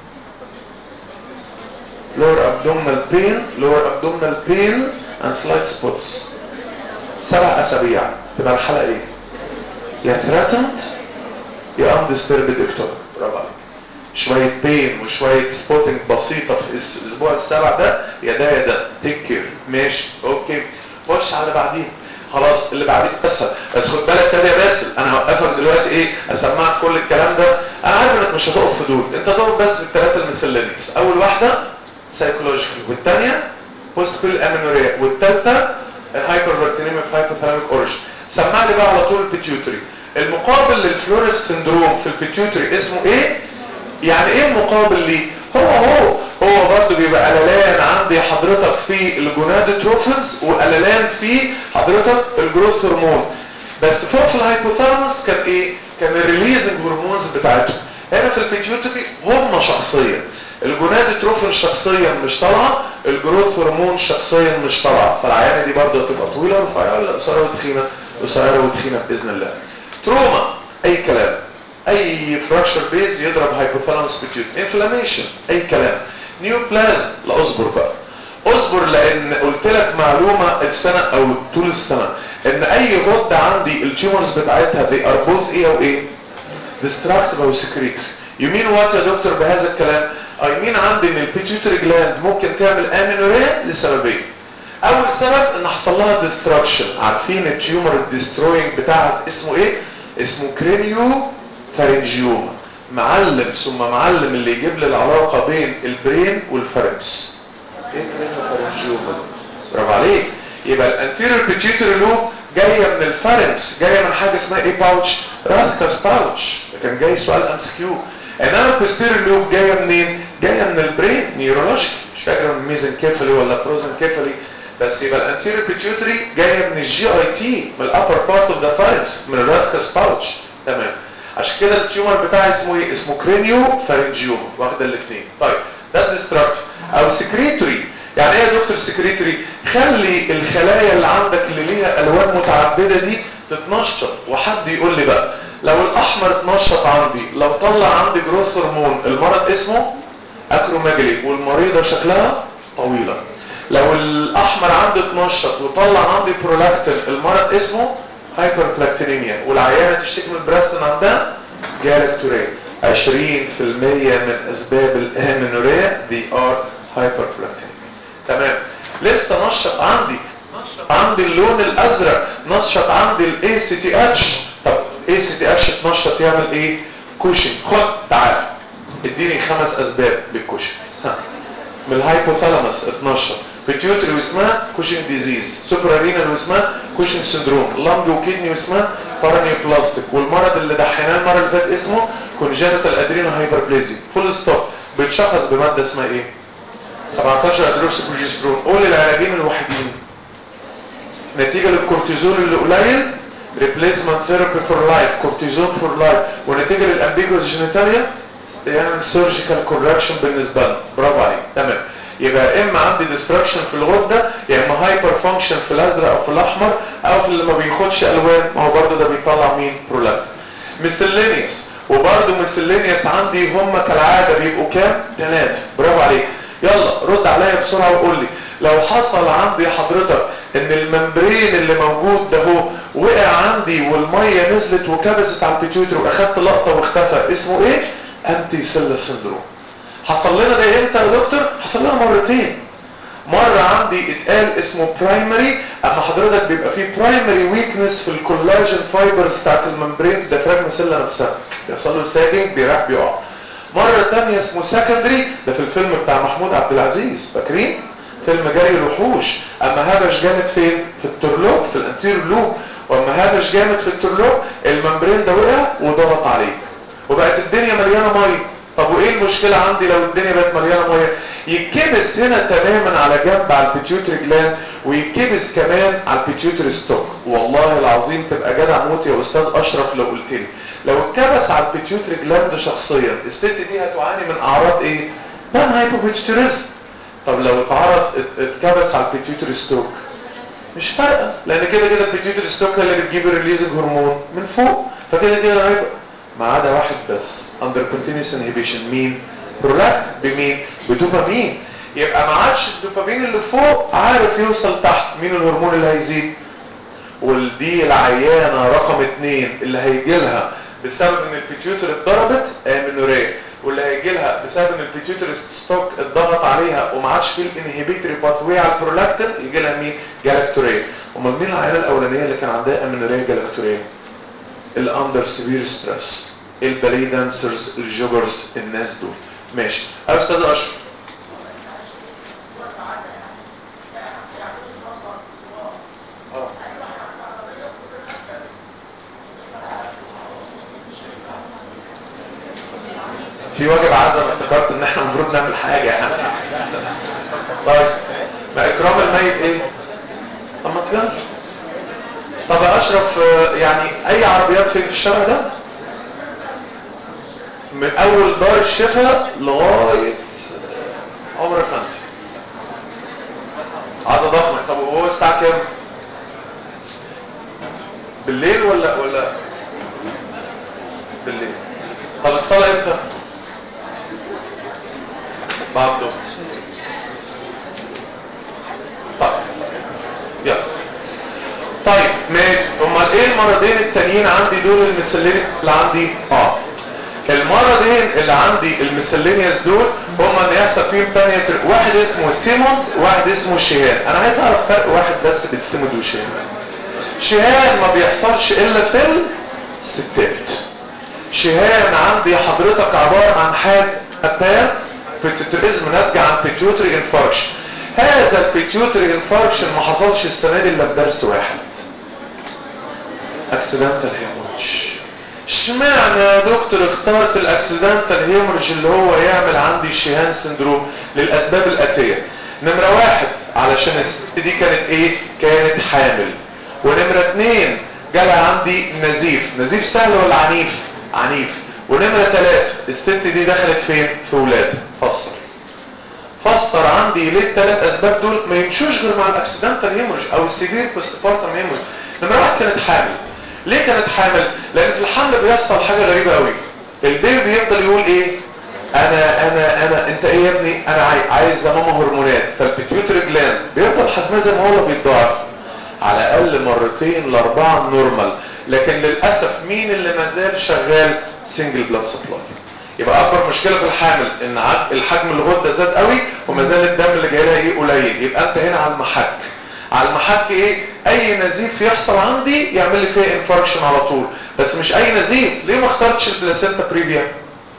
lower abdominal pain lower abdominal pain and slight spots سبع اسابيع تبقى الحلقه ايه يا threatened يا undisturbed ectopic برافو عليك شويه بين وشويه سبوتنج بسيطه في الاسبوع السابع ده يا ده يا ده تيك كير ماشي اوكي خش على اللي بعديه خلاص اللي بعديه بس بس خد بالك كده يا باسل انا هوقفك دلوقتي ايه اسمعك كل الكلام ده انا عارف انك مش هتقف في دول انت هتقف بس في الثلاثه المسلينيكس اول واحده سايكولوجيكال والثانيه بوستبل امينوريا والثالثه هايبرفرتينيميا في هايبوثالاميك اوريجن سمع لي بقى على طول البيتيوتري المقابل للفلوريس سندروم في البيتيوتري اسمه ايه يعني ايه المقابل ليه هو هو هو برضه بيبقى قللان عندي حضرتك في الجونادوتروفنز وقللان في حضرتك الجروث هرمون بس فوق في الهايبوثالاموس كان ايه كان الريليزنج هرمونز بتاعتهم هنا في البيتيوتري هم شخصيا الجونادوتروفن شخصيا مش طالعه الجروث هرمون شخصيا مش طالعه فالعيانه دي برضه هتبقى طويله رفيعه ولا قصيره وتخينه قصيره وتخينه باذن الله تروما اي كلام اي فراكشر بيز يضرب هايبوثالاموس بيتيوت انفلاميشن اي كلام نيو بلازم لا اصبر بقى اصبر لان قلت لك معلومه السنه او طول السنه ان اي غده عندي التيومرز بتاعتها دي ار بوث ايه او ايه ديستراكتيف او سكريتري يمين وات يا دكتور بهذا الكلام اي مين عندي ان البيتيوتري جلاند ممكن تعمل امينوريا لسببين اول سبب ان حصل لها ديستراكشن عارفين التيومر الديستروينج بتاعها اسمه ايه اسمه كرينيو فارنجيوما معلم ثم معلم اللي يجيب لي العلاقه بين البرين والفارنكس ايه كرينيو فارنجيوما برافو عليك يبقى الانتيريور بيتيوتري لوب جايه من الفارنكس جايه من حاجه اسمها ايه باوتش راثكاس باوتش كان جاي سؤال ام اس كيو انما البوستيريور لوب جايه منين جايه من البرين نيورولوجيكال مش فاكر من ميزن كيفلي ولا بروزن كيفلي بس يبقى الانتيريور بيتيوتري جايه من الجي اي تي من الابر بارت اوف ذا فارنكس من الراثكاس باوتش تمام عشان كده التيومر بتاعي اسمه ايه اسمه كرينيو فارنجيوما واخده الاثنين طيب ده ديستراكتيف او سكريتوري يعني ايه يا دكتور سكريتوري خلي الخلايا اللي عندك اللي ليها الوان متعدده دي تتنشط وحد يقول لي بقى لو الاحمر اتنشط عندي لو طلع عندي جروث هرمون المرض اسمه اكروميجالي والمريضه شكلها طويله لو الاحمر عندي اتنشط وطلع عندي برولاكتين المرض اسمه هايبربلاكتينيميا والعيانه تشتكي من البراستن عندها جالكتوريا 20% من اسباب الامينوريا دي ار هايبربلاكتينيميا تمام لسه نشط عندي نشط عندي اللون الازرق نشط عندي الاي سي تي اتش طب اي سي تي اتش اتنشط يعمل ايه كوشن خد تعال اديني خمس اسباب للكوشن ها من الهايبوثالاموس اتنشط بيتيوتري واسمها كوشن ديزيز سوبرارينال واسمها كوشن سندروم لانج وكيدني واسمها بارانيو بلاستيك والمرض اللي دحيناه المره اللي فاتت اسمه كونجنتال ادرينال هايبربليزيا فول ستوب بيتشخص بماده اسمها ايه 17 ادروكسي بروجسترون قول العلاجين الوحيدين نتيجه للكورتيزون اللي قليل ريبليسمنت ثيرابي فور لايف كورتيزون فور لايف ونتيجه للامبيجوس جينيتاليا يعمل سيرجيكال كوركشن بالنسبه لنا برافو عليك تمام يبقى اما عندي ديستراكشن في الغده يا اما هايبر فانكشن في الازرق او في الاحمر او في اللي ما بياخدش الوان ما هو برده ده بيطلع مين برولاكت مسلينيوس وبرده مسلينيوس عندي هم كالعاده بيبقوا كام ثلاثه برافو عليك يلا رد عليا بسرعه وقول لي لو حصل عندي حضرتك ان الممبرين اللي موجود ده هو وقع عندي والميه نزلت وكبست على البيتيوتري واخدت لقطه واختفى اسمه ايه انتي سيلا سندروم حصل لنا ده امتى يا دكتور حصل لنا مرتين مرة عندي اتقال اسمه برايمري اما حضرتك بيبقى فيه برايمري ويكنس في الكولاجين فايبرز بتاعت الممبرين ده سيلا نفسها بيحصل له ساكنج بيروح بيقع مرة تانية اسمه سكندري ده في الفيلم بتاع محمود عبد العزيز فاكرين فيلم جري الوحوش اما هبش جامد فين في الترلوب في الانتير لوب واما هبش جامد في الترلوب الممبرين ده وقع وضغط عليه وبقت الدنيا مليانة ميه طب وايه المشكلة عندي لو الدنيا بقت مليانة ميه يتكبس هنا تماما على جنب على البيتيوتري جلاند ويتكبس كمان على البيتيوتري ستوك والله العظيم تبقى جدع موت يا استاذ اشرف لو قلت لي لو اتكبس على البيتيوتري جلاند شخصيا الست دي هتعاني من اعراض ايه نعم هايبوبيتيوتريزم طب لو اتعرض اتكبس على البيتيوتري ستوك مش فارقه لان كده كده البيتيوتري ستوك هي اللي بتجيب الريليزنج هرمون من فوق فكده كده هيبقى ما عدا واحد بس under continuous inhibition مين برولاكت بمين بدوبامين يبقى ما عادش الدوبامين اللي فوق عارف يوصل تحت مين الهرمون اللي هيزيد ودي العيانة رقم اتنين اللي هيجي لها بسبب ان البيتيوتر اتضربت امينوريا واللي هيجي لها بسبب ان البيتيوتر ستوك اتضغط عليها وما عادش فيه الانهبيتوري باثوي على البرولاكتين يجي لها مين جالاكتوريا امال مين العيانة الاولانية اللي كان عندها امينوريا جالاكتوريا الاندر سيفير ستريس البالي دانسرز الجوجرز الناس دول ماشي يا استاذ اشرف في واجب عزم افتكرت ان احنا المفروض نعمل حاجه يعني طيب ما اكرام الميت ايه طب ما تجرب طب يا اشرف يعني اي عربيات فين في الشارع ده من اول دار الشفا لغايه عمر فندي عايزه ضخمه طب وهو الساعه كام بالليل ولا ولا بالليل طب الصلاه امتى بعد الظهر طيب يلا طيب ماشي امال ايه المرضين التانيين عندي دول المسلينيس اللي عندي اه المرضين اللي عندي المسلينيس دول هم اللي يحصل فيهم تانية واحد اسمه سيمون واحد اسمه شهان انا عايز اعرف فرق واحد بس بين سيمون وشهان شهان ما بيحصلش الا في الستات شهان عندي حضرتك عبارة عن حاجة اتان بيتوتريزم ناتجة عن بيتيوتري انفاركشن هذا البيتيوتري انفاركشن ما حصلش السنة دي الا في درس واحد اكسيدنتال هيموريج اشمعنى يا دكتور اخترت الاكسيدنتال هيموريج اللي هو يعمل عندي شيهان سندروم للاسباب الاتيه نمرة واحد علشان الست دي كانت ايه كانت حامل ونمرة اتنين جالها عندي نزيف نزيف سهل ولا عنيف عنيف ونمرة ثلاثة الست دي دخلت فين في ولادة فسر فسر عندي ليه الثلاث اسباب دول ما يمشوش غير مع الاكسيدنتال هيموريج او السيفير بوستبارتم هيموريج نمرة واحد كانت حامل ليه كانت حامل لان في الحمل بيحصل حاجة غريبة قوي البيبي بيفضل يقول ايه انا انا انا انت ايه يا ابني انا عايز عايز ماما هرمونات فالبيتيوتري جلاند بيفضل حجمها زي ما هو بيتضاعف على الاقل مرتين لاربعه نورمال لكن للاسف مين اللي ما زال شغال سنجل بلاد سبلاي يبقى اكبر مشكله في الحامل ان الحجم الغده زاد قوي وما زال الدم اللي جاي لها ايه قليل يبقى انت هنا على المحك على المحك ايه اي نزيف يحصل عندي يعمل لي فيها انفاركشن على طول بس مش اي نزيف ليه ما اخترتش البلاسينتا بريفيا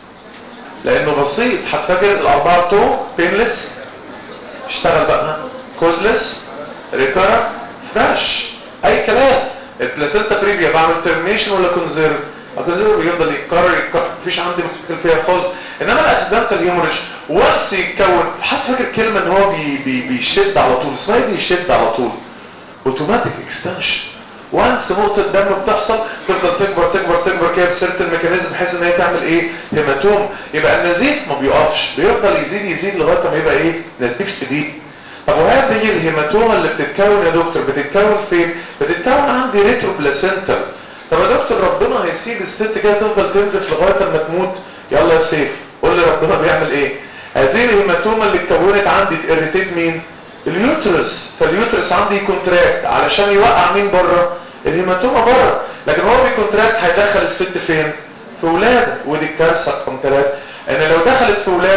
لانه بسيط هتفاكر الاربعه بتوع بينلس اشتغل بقى كوزلس ريكارا فريش اي كلام البلاسينتا بريفيا بعمل ترمينيشن ولا كونزيرف الكونزيرف بيفضل يتكرر يتكرر مفيش عندي مشكله فيها خالص انما الاكسيدنتال هيموريج وانس يتكون حد فاكر كلمه ان هو بي بي بيشد على طول اسمها بيشد على طول اوتوماتيك اكستنشن وانس نقطة دم بتحصل تفضل تكبر تكبر تكبر كده بسيرة الميكانيزم بحيث ان هي تعمل ايه هيماتوم يبقى النزيف ما بيقفش بيفضل يزيد يزيد لغاية ما يبقى ايه نزيف شديد طب وهذه الهيماتوما اللي بتتكون يا دكتور بتتكون فين بتتكون عندي ريترو بلاسنتال طب يا دكتور ربنا هيسيب الست كده تفضل تنزف لغاية ما تموت يلا يا سيف قول لي ربنا بيعمل ايه هذه الهيماتوما اللي اتكونت عندي تirritate مين اليوترس فاليوترس عندي كونتراكت علشان يوقع مين بره الهيماتوما بره لكن هو بيكونتراكت هيدخل الست فين في ولاده ودي الكارثه رقم ثلاثه ان لو دخلت في ولاده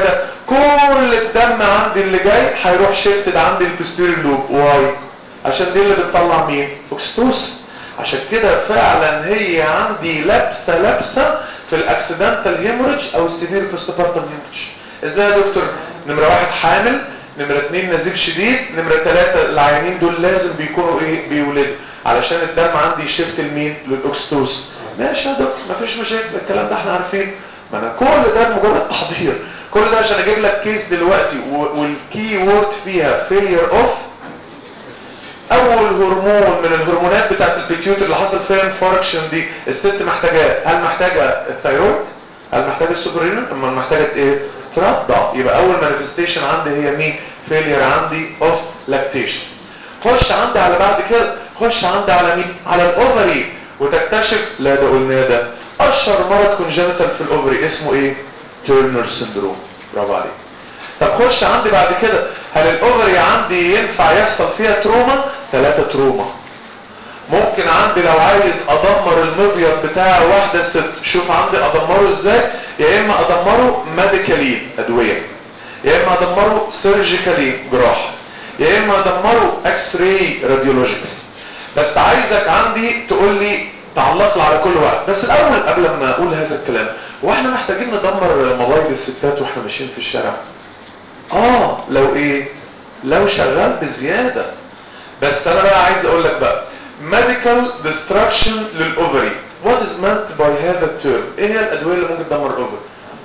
كل الدم عندي اللي جاي هيروح شيفتد عندي البستيريور لوب واي عشان دي اللي بتطلع مين اوكستوسن عشان كده فعلا هي عندي لابسه لابسه في الاكسيدنتال هيموريدج او السيفير بوستبارتم هيموريدج ازاي يا دكتور نمره واحد حامل نمره اثنين نزيف شديد نمره ثلاثه العيانين دول لازم بيكونوا ايه بيولدوا علشان الدم عندي يشفت لمين للاكستوس ماشي يا دكتور مفيش مشاكل الكلام ده احنا عارفين ما انا كل ده مجرد تحضير كل ده عشان اجيب لك كيس دلوقتي والكي وورد فيها فيلير اوف اول هرمون من الهرمونات بتاعت البيتيوت اللي حصل فيها انفاركشن دي الست محتاجاه هل محتاجه الثايرويد هل محتاجه السوبرينال اما محتاجه ايه ترضع يبقى اول مانيفستيشن عندي هي مين فيلير عندي اوف لاكتيشن خش عندي على بعد كده خش عندي على مين على الاوفري وتكتشف لا ده قلنا ده اشهر مرض كونجنتال في الاوفري اسمه ايه تيرنر سندروم برافو عليك طب خش عندي بعد كده هل الاوفري عندي ينفع يحصل فيها تروما ثلاثة تروما ممكن عندي لو عايز ادمر المبيض بتاع واحدة ست شوف عندي ادمره ازاي يا اما ادمره ميديكالي ادوية يا اما ادمره سيرجيكالي جراحة يا اما ادمره اكس راي راديولوجيكال بس عايزك عندي تقول لي تعلق لي على كل واحد بس الاول قبل ما اقول هذا الكلام واحنا محتاجين ندمر موبايل الستات واحنا ماشيين في الشارع اه لو ايه لو شغال بزيادة بس انا بقى عايز اقول لك بقى medical destruction للاوفري what is meant by هذا term ايه هي الادوية اللي ممكن تدمر الاوفري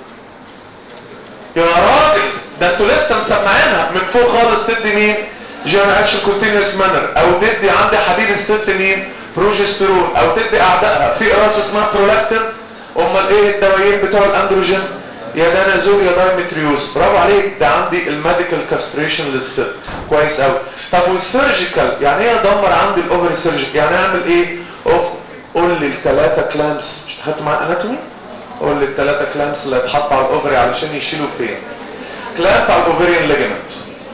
يا راجل ده انتوا لسه مسمعينها من فوق خالص تدي مين جيران اكشن كونتينوس مانر او تدي عندي حديد الست مين بروجسترون او تدي اعدائها في قراصه اسمها برولاكتين امال ايه الدوايين بتوع الاندروجين يا دانازول يا دايمتريوز برافو عليك ده عندي الميديكال كاستريشن للست كويس قوي طب والسيرجيكال يعني ايه ادمر عندي الاوفري سيرجيكال يعني اعمل ايه اوف قول لي الثلاثه كلامس مش خدتوا معايا اناتومي قول لي الثلاثه كلامس اللي اتحط على الاوفري علشان يشيلوا فين كلامب على الاوفريان ليجمنت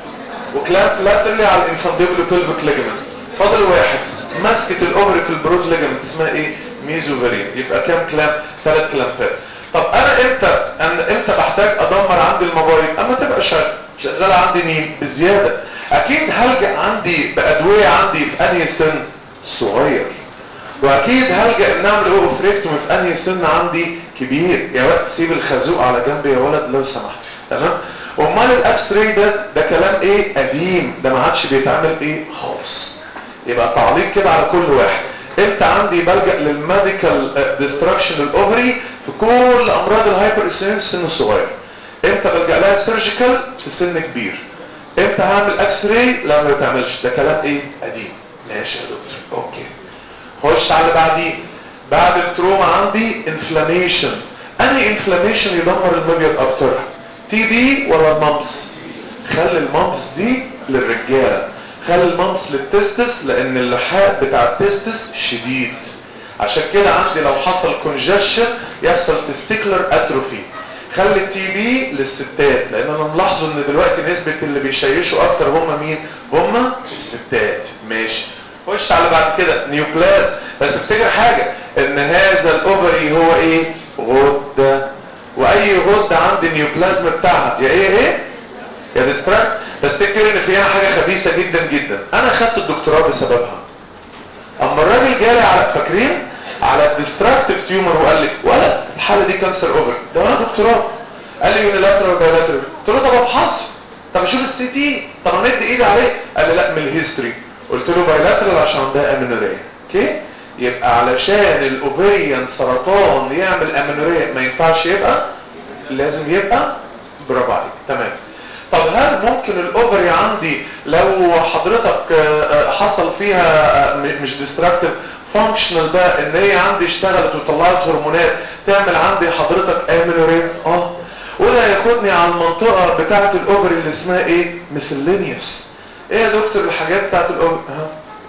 وكلامب لاترلي على الانفانديبل بيلفيك ليجمنت فاضل واحد مسكه الاوفري في البرود ليجمنت اسمها ايه ميزوفيرين يبقى كام كلام ثلاث كلامبات طب انا امتى انا امتى بحتاج ادمر عندي الموبايل اما تبقى شغال شغال عندي مين بزياده اكيد هلجا عندي بادويه عندي في انهي سن صغير واكيد هلجا ان اعمل اوفريكتومي في انهي سن عندي كبير يا وقت سيب الخازوق على جنب يا ولد لو سمحت تمام امال الاكس راي ده ده كلام ايه قديم ده ما عادش بيتعمل ايه خالص يبقى تعليق كده على كل واحد امتى عندي بلجا للميديكال ديستراكشن الاوفري في كل امراض الهايبر اسيميا في السن الصغير امتى بلجا لها سيرجيكال في سن كبير امتى هعمل اكس راي لا ما بتعملش ده كلام ايه قديم ماشي يا دكتور اوكي خش على اللي بعديه بعد التروما عندي انفلاميشن انهي انفلاميشن يدمر المبيض اكتر تي بي ولا الممس خلي الممس دي للرجاله خلي الممس للتستس لان اللحاء بتاع التستس شديد عشان كده عندي لو حصل كونجشن يحصل تستيكلر اتروفي خلي التي بي للستات لان انا ملاحظه ان دلوقتي نسبة اللي بيشيشوا اكتر هم مين هم الستات ماشي خش على بعد كده نيوبلاز بس افتكر حاجة ان هذا الاوفري هو ايه غدة واي غدة عندي النيوبلازم بتاعها يا ايه ايه يا ديستراكت بس تفتكر ان فيها حاجة خبيثة جدا جدا انا خدت الدكتوراه بسببها اما الراجل جالي على فاكرين على الديستراكتيف تيومر وقال لي ولا الحاله دي كانسر اوفر ده انا دكتوراه قال لي يونيلاترال بايلاترال قلت له طب ابحث طب اشوف السي تي طب امد ايدي عليه قال لي لا من الهيستوري قلت له بايلاترال عشان ده امينوريا اوكي يبقى علشان الاوفريان سرطان يعمل امينوريا ما ينفعش يبقى لازم يبقى برافو عليك تمام طب هل ممكن الاوفري عندي لو حضرتك حصل فيها مش ديستراكتيف فانكشنال بقى ان هي عندي اشتغلت وطلعت هرمونات تعمل عندي حضرتك امينوريا اه وده ياخدني على المنطقه بتاعه الاوفري اللي اسمها ايه مسلينيوس ايه يا دكتور الحاجات بتاعه الاوفري ها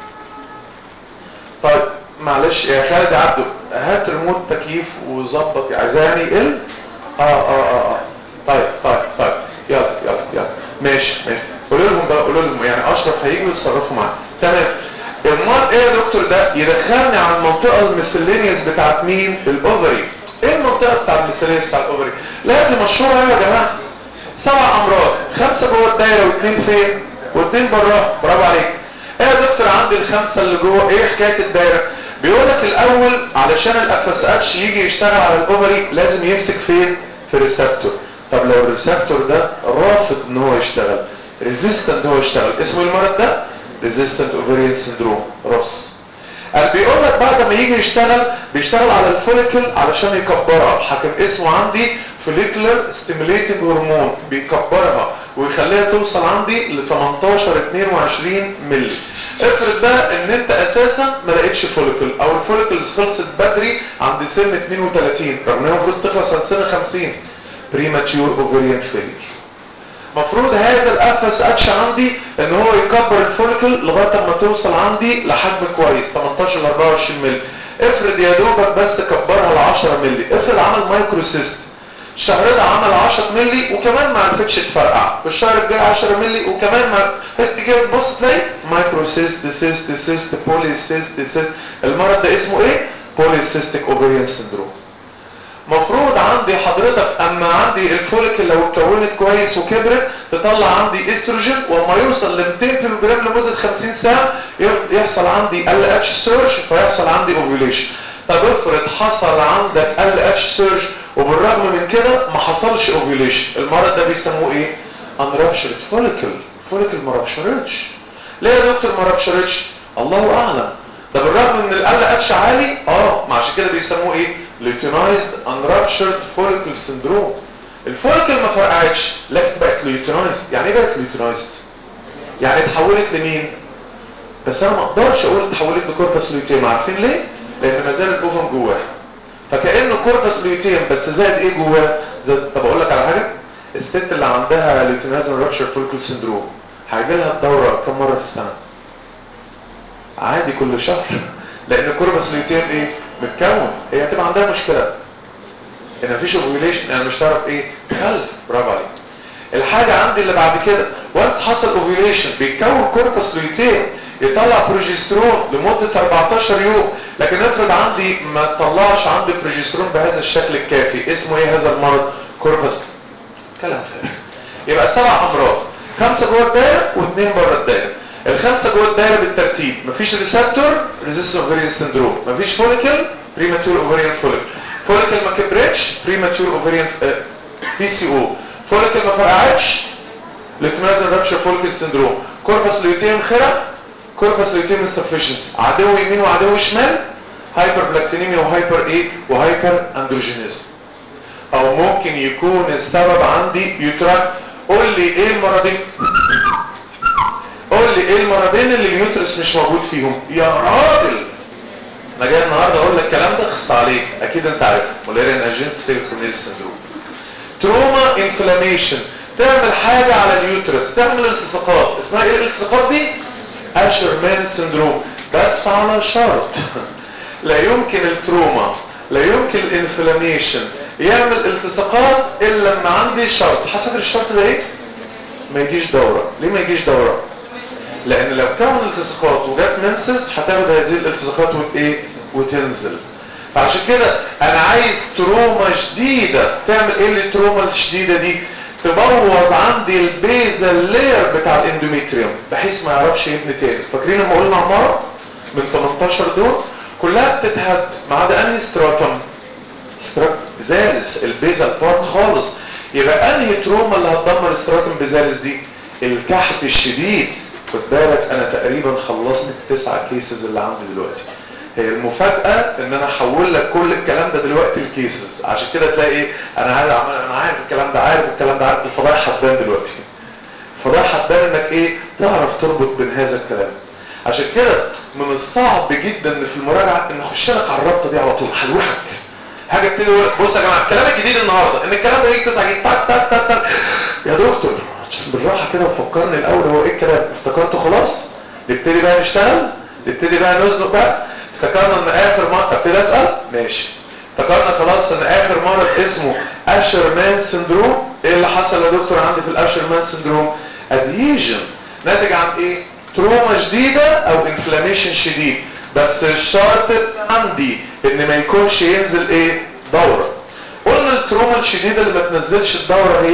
طيب معلش يا خالد عبده هات ريموت تكييف وظبط عايزاني ال اه اه اه اه طيب طيب طيب يلا يلا يلا ماشي ماشي قولوا لهم بقى قولوا لهم يعني اشرف هيجي ويتصرفوا معايا تمام امال ايه يا دكتور ده يدخلني على المنطقه الميسلينيوس بتاعت مين الاوفري ايه المنطقه بتاعت الميسلينيوس بتاعت الاوفري لا دي مشهوره يا جماعه سبع امراض خمسه جوه الدايره واثنين فين واثنين براها برافو عليك ايه يا دكتور عندي الخمسه اللي جوه ايه حكايه الدايره بيقول لك الاول علشان الاف اس اتش يجي يشتغل على الاوفري لازم يمسك فين في الريسبتور طب لو الريسبتور ده رافض ان هو يشتغل ريزيستنت هو يشتغل اسم المرض ده ريزيستنت اوفريان سيندروم رص قال بيقول لك بعد ما يجي يشتغل بيشتغل على الفوليكل علشان يكبرها الحاكم اسمه عندي فوليكولر ستيميليتنج هرمون بيكبرها ويخليها توصل عندي ل 18 22 مللي افرض بقى ان انت اساسا ما لقيتش فوليكل او الفوليكلز خلصت بدري عند سن 32 رغم ان هي المفروض تخلص عند سن 50 بريماتيور اوفريان فيلير مفروض هذا الافس اتش عندي ان هو يكبر الفوليكل لغايه ما توصل عندي لحجم كويس 18 ل 24 مللي افرض يا دوبك بس كبرها ل 10 مللي افرض عمل مايكرو سيست الشهر ده عمل 10 مللي وكمان ما عرفتش تفرقع في الشهر الجاي 10 مللي وكمان ما بس تيجي تبص تلاقي مايكرو سيست سيست سيست بولي سيست سيست المرض ده اسمه ايه بولي سيستيك اوفريان سيندروم مفروض عندي حضرتك اما عندي الفوليكل لو اتكونت كويس وكبرت تطلع عندي استروجين وما يوصل ل 200 كيلو جرام لمده 50 ساعه يحصل عندي ال اتش سيرش فيحصل عندي اوفيوليشن طب افرض حصل عندك ال اتش سيرش وبالرغم من كده ما حصلش اوفيوليشن المرض ده بيسموه ايه انرابشرت فوليكل فوليكل ما رابشرتش ليه يا دكتور ما رابشرتش الله اعلم ده بالرغم ان ال اتش عالي اه ما عشان كده بيسموه ايه ليوتينايزد انرابشرد فوليكل سندروم الفوليكل ما فرقعتش لكن بقت ليوتينايزد يعني ايه بقت ليوتينايزد يعني اتحولت لمين بس انا ما اقدرش اقول اتحولت لكوربس ليوتيم عارفين ليه لان ما زال الاوفم جواه فكانه كوربس ليوتيم بس زاد ايه جواه زاد طب اقول لك على حاجه الست اللي عندها ليوتينايزد انرابشرد فوليكل سندروم هيجي لها الدوره كم مره في السنه عادي كل شهر لان كوربس ليوتيم ايه متكون هي هتبقى عندها مشكله ان مفيش اوفيوليشن يعني مش تعرف ايه خلف برافو عليك الحاجه عندي اللي بعد كده وانس حصل اوفيوليشن بيتكون كوربس لوتين يطلع بروجسترون لمده 14 يوم لكن افرض عندي ما طلعش عندي بروجسترون بهذا الشكل الكافي اسمه ايه هذا المرض كوربس كلام فارغ يبقى سبع امراض خمسه جوه الدايره واثنين بره الدايره الخمسه جوه الدايره بالترتيب مفيش ريسبتور ريزيستنت اوفريان سندروم مفيش فوليكل بريماتور اوفريان فوليكل فوليكل ما كبرتش بريماتور اوفريان بي سي او فوليكل ما فرقعتش ليوتينايزر رابشر فوليكل سندروم كوربس ليوتيم خرق كوربس ليوتيم انسفشنسي عدو يمين وعدو شمال هايبر بلاكتينيميا وهايبر ايه وهايبر اندروجينيزم او ممكن يكون السبب عندي يوتراك قول لي ايه المرضين قول لي ايه المرضين اللي اليوترس مش موجود فيهم يا راجل انا جاي النهارده اقول لك الكلام ده خص عليك اكيد انت عارف مولاريان اجنت سيركونيل سندروم تروما انفلاميشن تعمل حاجه على اليوترس تعمل التصاقات اسمها ايه الالتصاقات دي اشرمان سندروم بس على شرط لا يمكن التروما لا يمكن الانفلاميشن يعمل التصاقات الا لما عندي شرط هتفكر الشرط ده ايه ما يجيش دوره ليه ما يجيش دوره لان لو كون التصاقات وجات منسس هتاخد هذه الالتصاقات وت ايه وتنزل فعشان كده انا عايز تروما شديده تعمل ايه التروما الشديده دي تبوظ عندي البيزل لير بتاع الاندوميتريوم بحيث ما يعرفش يبني تاني فاكرين لما قلنا عماره من 18 دول كلها بتتهد ما عدا انهي ستراتم ستراتم بيزالس البيزل بارت خالص يبقى انهي تروما اللي هتدمر الستراتم بيزالس دي الكحت الشديد خد بالك انا تقريبا خلصت التسعة كيسز اللي عندي دلوقتي هي المفاجأة ان انا احول لك كل الكلام ده دلوقتي الكيسز عشان كده تلاقي ايه انا عارف انا عارف الكلام ده عارف الكلام ده عارف الفضايح هتبان دلوقتي الفضايح هتبان انك ايه تعرف تربط بين هذا الكلام عشان كده من الصعب جدا ان في المراجعة ان اخش لك على الرابطة دي على طول هلوحك حاجة ابتدي اقول بص يا جماعة الكلام الجديد النهاردة ان الكلام ده يجي 9 جنيه تك تك تك تك يا دكتور بالراحة كده وفكرني الاول هو ايه الكلام افتكرته خلاص نبتدي بقى نشتغل نبتدي بقى نزنق بقى افتكرنا ان اخر مرة ابتدي اسأل ماشي افتكرنا خلاص ان اخر مرض اسمه اشر مان سندروم ايه اللي حصل يا دكتور عندي في الاشر مان سندروم اديجن ناتج عن ايه تروما شديدة او انفلاميشن شديد بس الشرط عندي ان ما يكونش ينزل ايه دورة قلنا التروما الشديدة اللي ما تنزلش الدورة هي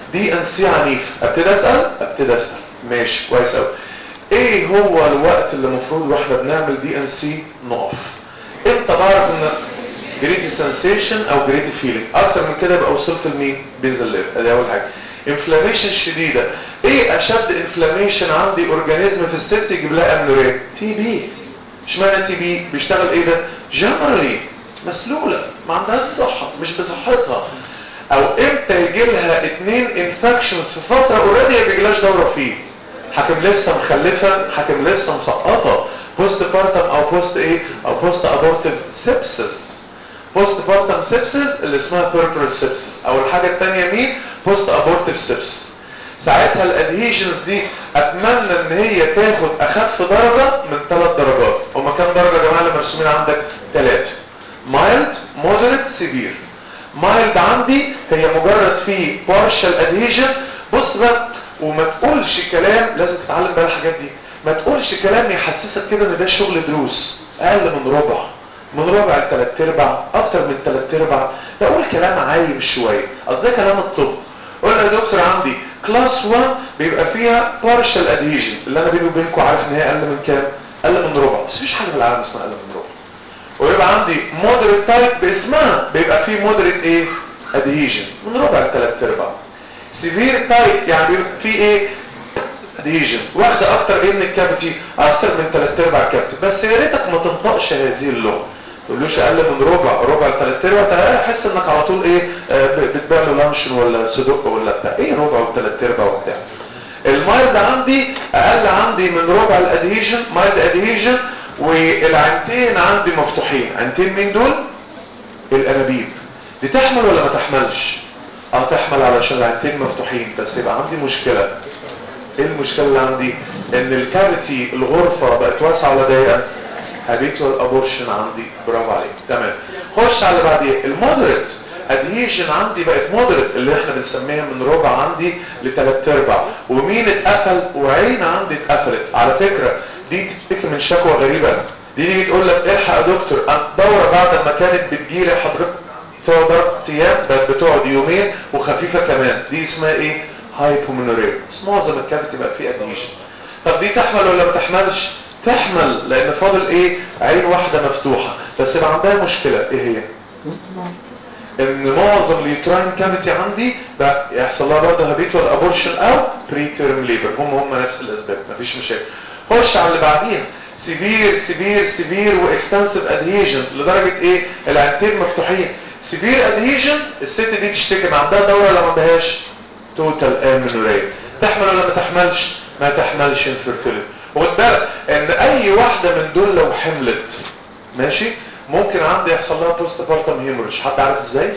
دي ان سي عنيف ابتدي اسال ابتدي اسال ماشي كويس قوي ايه هو الوقت اللي المفروض واحنا بنعمل دي ان سي نقف امتى بعرف ان جريتي سنسيشن او جريتي فيلينج اكتر من كده يبقى وصلت لمين بيزل ليف ادي اول حاجه انفلاميشن شديده ايه اشد انفلاميشن عندي اورجانيزم في الست يجيب لها امنوريه تي بي اشمعنى تي بي بيشتغل ايه ده جنرالي مسلوله ما عندهاش صحه مش بصحتها او امتى يجي لها اتنين انفكشنز في فتره اوريدي ما بيجيلهاش دوره فيه حاكم لسه مخلفه حاكم لسه مسقطه بوست بارتم او بوست ايه او بوست ابورتيف سيبسس بوست بارتم سيبسس اللي اسمها بيربرال سيبسس او الحاجه الثانيه مين بوست ابورتيف سيبسس ساعتها الادهيشنز دي اتمنى ان هي تاخد اخف درجه من ثلاث درجات هما كام درجه يا جماعه اللي مرسومين عندك ثلاثه مايلد مودريت سيفير مايلد عندي هي مجرد فيه بارشال ادهيشن بص بقى وما تقولش كلام لازم تتعلم بقى الحاجات دي ما تقولش كلام يحسسك كده ان ده شغل دروس اقل من ربع من ربع لثلاث ارباع اكتر من ثلاث ارباع ده قول كلام عايم شويه اصل ده كلام الطب قول يا دكتور عندي كلاس 1 بيبقى فيها بارشال ادهيجن اللي انا بيني وبينكم عارف ان هي اقل من كام اقل من ربع بس مفيش حاجه في العالم اسمها اقل من ربع ويبقى عندي مودريت تايب باسمها بيبقى فيه مودريت ايه ادهيجن من ربع لثلاث ارباع سيفير تايب يعني بيبقى فيه ايه ادهيجن واخده اكتر ايه من الكافيتي اكتر من ثلاث ارباع كافيتي بس يا ريتك ما تنطقش هذه اللغه تقولوش اقل من ربع ربع لثلاث ارباع احس انك على طول ايه آه بتبيع له لانشون ولا صدق ولا بتاع ايه ربع وثلاث ارباع وبتاع المايلد عندي اقل عندي من ربع الادهيجن مايلد ادهيجن والعينتين عندي مفتوحين عينتين مين دول الانابيب دي تحمل ولا ما تحملش اه تحمل علشان العينتين مفتوحين بس يبقى عندي مشكله ايه المشكله اللي عندي ان الكافيتي الغرفه بقت واسعه ولا ضيقه هابيتوال ابورشن عندي برافو عليك تمام خش على اللي بعديه المودريت ادهيشن عندي بقت مودريت اللي احنا بنسميها من ربع عندي لثلاث ارباع ومين اتقفل وعين عندي اتقفلت على فكره دي تشتكي من شكوى غريبه دي تيجي تقول لك الحق يا دكتور الدوره بعد ما كانت بتجيلي حضرتك تقعد اربع ايام بقت بتقعد يومين وخفيفه كمان دي اسمها ايه هايبومينوريا بس معظم الكافيتي بقى فيه ادهيشن طب دي تحمل ولا ما تحملش تحمل لان فاضل ايه عين واحده مفتوحه بس يبقى عندها مشكله ايه هي ان معظم اليوتراين كافيتي عندي بقى يحصل لها برضه هابيتوال ابورشن او بري تيرم ليبر هم هم نفس الاسباب مفيش مشاكل خش على اللي بعديها سيفير سيفير سيفير واكستنسيف ادهيجن لدرجه ايه العينتين مفتوحين سيفير ادهيجن الست دي تشتكي ما عندها دوره ولا ما عندهاش توتال امينوريا تحمل ولا ما تحملش ما تحملش انفيرتيليتي وخد بالك ان اي واحده من دول لو حملت ماشي ممكن عندي يحصل لها بوست بارتم هيموريج حد عارف ازاي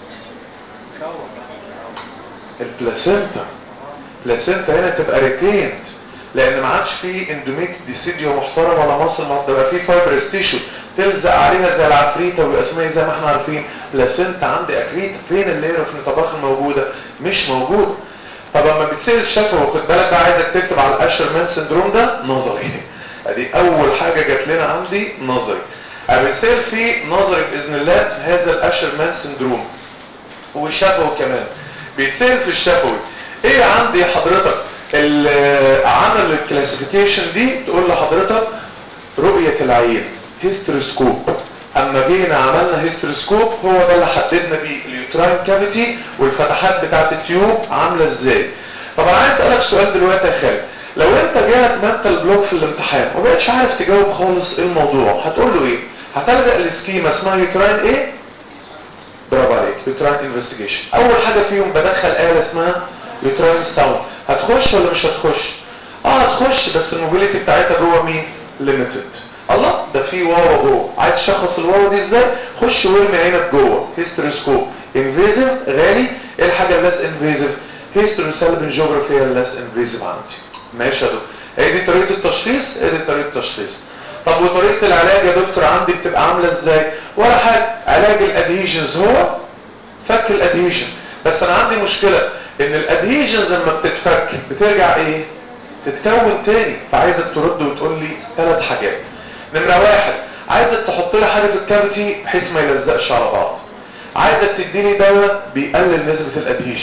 البلاسينتا البلاسينتا هنا تبقى ريتينت لان ما عادش فيه اندوميت ديسيديو محترم ولا مصل بقى فيه فايبرس تيشو تلزق عليها زي العفريته والاسماء زي ما احنا عارفين بلاسينتا عندي اكريتا فين الليره في الطباخ الموجوده مش موجوده طب لما بتسال الشفوي وخد بالك بقى عايزك تكتب على الاشر مان سندروم ده نظري ادي اول حاجه جات لنا عندي نظري بتسال في نظري باذن الله هذا الاشر مان سندروم والشفوي كمان بيتسال في الشفوي ايه عندي حضرتك عمل الكلاسيفيكيشن دي تقول لحضرتك رؤيه العين هيستروسكوب اما جينا عملنا هيستروسكوب هو ده اللي حددنا بيه اليوتراين كافيتي والفتحات بتاعه التيوب عامله ازاي طب انا عايز اسالك سؤال دلوقتي يا خالد لو انت جالك منتال بلوك في الامتحان وما بقتش عارف تجاوب خالص ايه الموضوع هتقول له ايه هتلجا السكيما اسمها يوتراين ايه برافو عليك يوتراين انفستيجيشن اول حاجه فيهم بدخل اله اسمها يوتراين ساوند هتخش ولا مش هتخش اه هتخش بس الموبيليتي بتاعتها جوه مين ليميتد الله ده في واو جوه عايز تشخص الواو دي ازاي خش وارمي عينك جوه هيستروسكوب انفيزيف غالي ايه الحاجه الليس انفيزيف هيستروسالبن جيوغرافي هي الليس انفيزيف عندي ماشي يا دكتور هي دي طريقه التشخيص هي دي طريقه التشخيص طب وطريقه العلاج يا دكتور عندي بتبقى عامله ازاي ولا حاجه علاج الادهيجنز هو فك الادهيجن بس انا عندي مشكله ان الادهيجنز لما بتتفك بترجع ايه تتكون تاني فعايزك ترد وتقول لي ثلاث حاجات نمرة واحد عايزك تحط لي حاجة في الكافيتي بحيث ما يلزقش على بعض عايزك تديني دواء بيقلل نسبة الادهيجن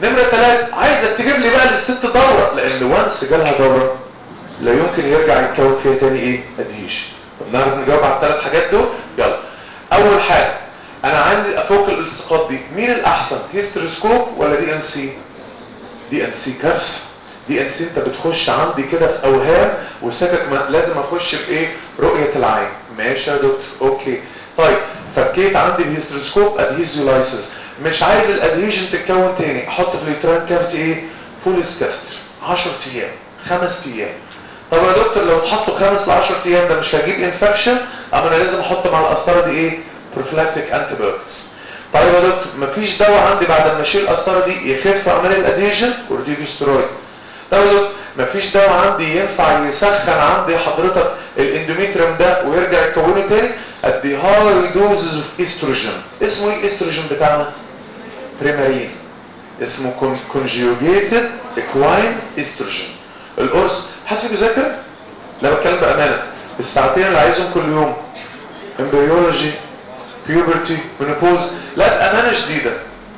نمرة ثلاثة عايزك تجيب لي بقى للست دورة لان وانس جالها دورة لا يمكن يرجع يتكون فيها تاني ايه ادهيشن طب نعرف نجاوب على الثلاث حاجات دول يلا اول حاجة انا عندي افوق الالتصاقات دي مين الاحسن هيستروسكوب ولا دي ان سي دي ان سي كارثه دي ان سي انت بتخش عندي كده في اوهام وسكك ما لازم اخش في ايه رؤيه العين ماشي يا دكتور اوكي طيب فكيت عندي الهيستروسكوب ادهيزيولايسيس مش عايز الادهيجن تتكون تاني احط في اليوتران كافيتي ايه فوليس كاستر 10 ايام 5 ايام طب يا دكتور لو اتحطوا 5 ل 10 ايام ده مش هجيب انفكشن اما انا لازم احط مع القسطره دي ايه بروفلاكتيك انتيبيوتكس طيب يا دكتور مفيش دواء عندي بعد ما اشيل القسطره دي يخف عمليه الادهيجن كورتيكوستيرويد طب يا دكتور مفيش دواء عندي ينفع يسخن عندي حضرتك الاندوميتريوم ده ويرجع يكونه تاني ادي هاي دوزز اوف استروجين اسمه ايه الاستروجين بتاعنا بريمارين اسمه كونجيوجيتد اكواين استروجين القرص حد فيكم ذاكر لا بتكلم بامانه الساعتين اللي عايزهم كل يوم امبريولوجي بيوبرتي مينوبوز لا بامانه شديده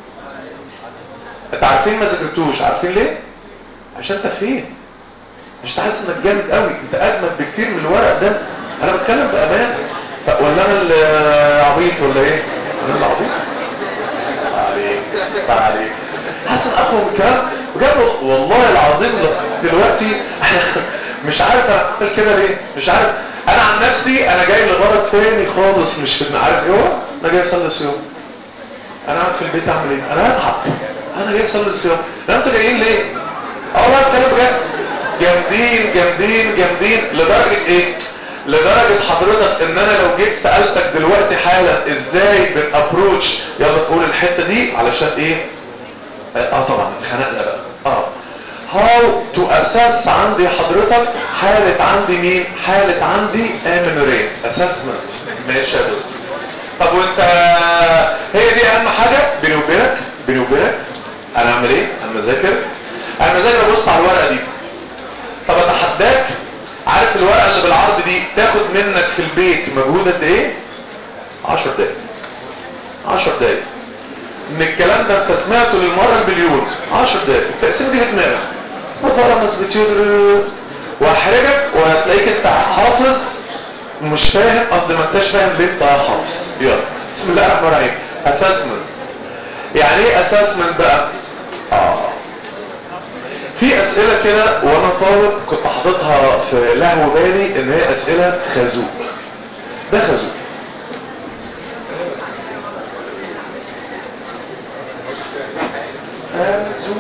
انت عارفين ما ذاكرتوش عارفين ليه عشان انت فين مش حاسس انك جامد قوي انت اجمد بكتير من الورق ده انا بتكلم بامانه ولا انا العبيط ولا ايه انا العبيط عليك عليك حاسس ان اقوى من الكلام بجد والله العظيم دلوقتي مش عارف اعمل كده ليه مش عارف انا عن نفسي انا جاي لغرض تاني خالص مش في عارف ايه هو انا جاي اصلي الصيام انا قاعد في البيت اعمل ايه انا هضحك انا جاي اصلي الصيام لا انتوا جايين ليه اه والله بتكلم بجد جامدين جامدين جامدين لدرجه ايه لدرجة حضرتك ان انا لو جيت سألتك دلوقتي حالا ازاي بنابروتش يلا تقول الحتة دي علشان ايه اه طبعا اتخنقنا بقى اه هاو تو اساس عندي حضرتك حالة عندي مين حالة عندي امينورين اسسمنت ماشي يا دكتور طب وانت هي دي اهم حاجة بيني وبينك بيني وبينك انا اعمل ايه انا مذاكر انا مذاكر ابص على الورقة دي طب اتحداك عارف الورقة اللي بالعرض دي تاخد منك في البيت مجهود قد ايه 10 دقايق 10 دقايق ان الكلام ده انت سمعته للمرة المليون 10 دقايق التقسيمة دي في دماغك وطالما بتيودر واحرجك وهتلاقيك انت حافظ مش فاهم قصدي ما انتش فاهم ليه انت حافظ يلا بسم الله الرحمن الرحيم اسسمنت يعني ايه اسسمنت بقى اه في اسئلة كده وانا طالب كنت حاططها في لهو بالي ان هي اسئلة خازوق ده خازوق خازوق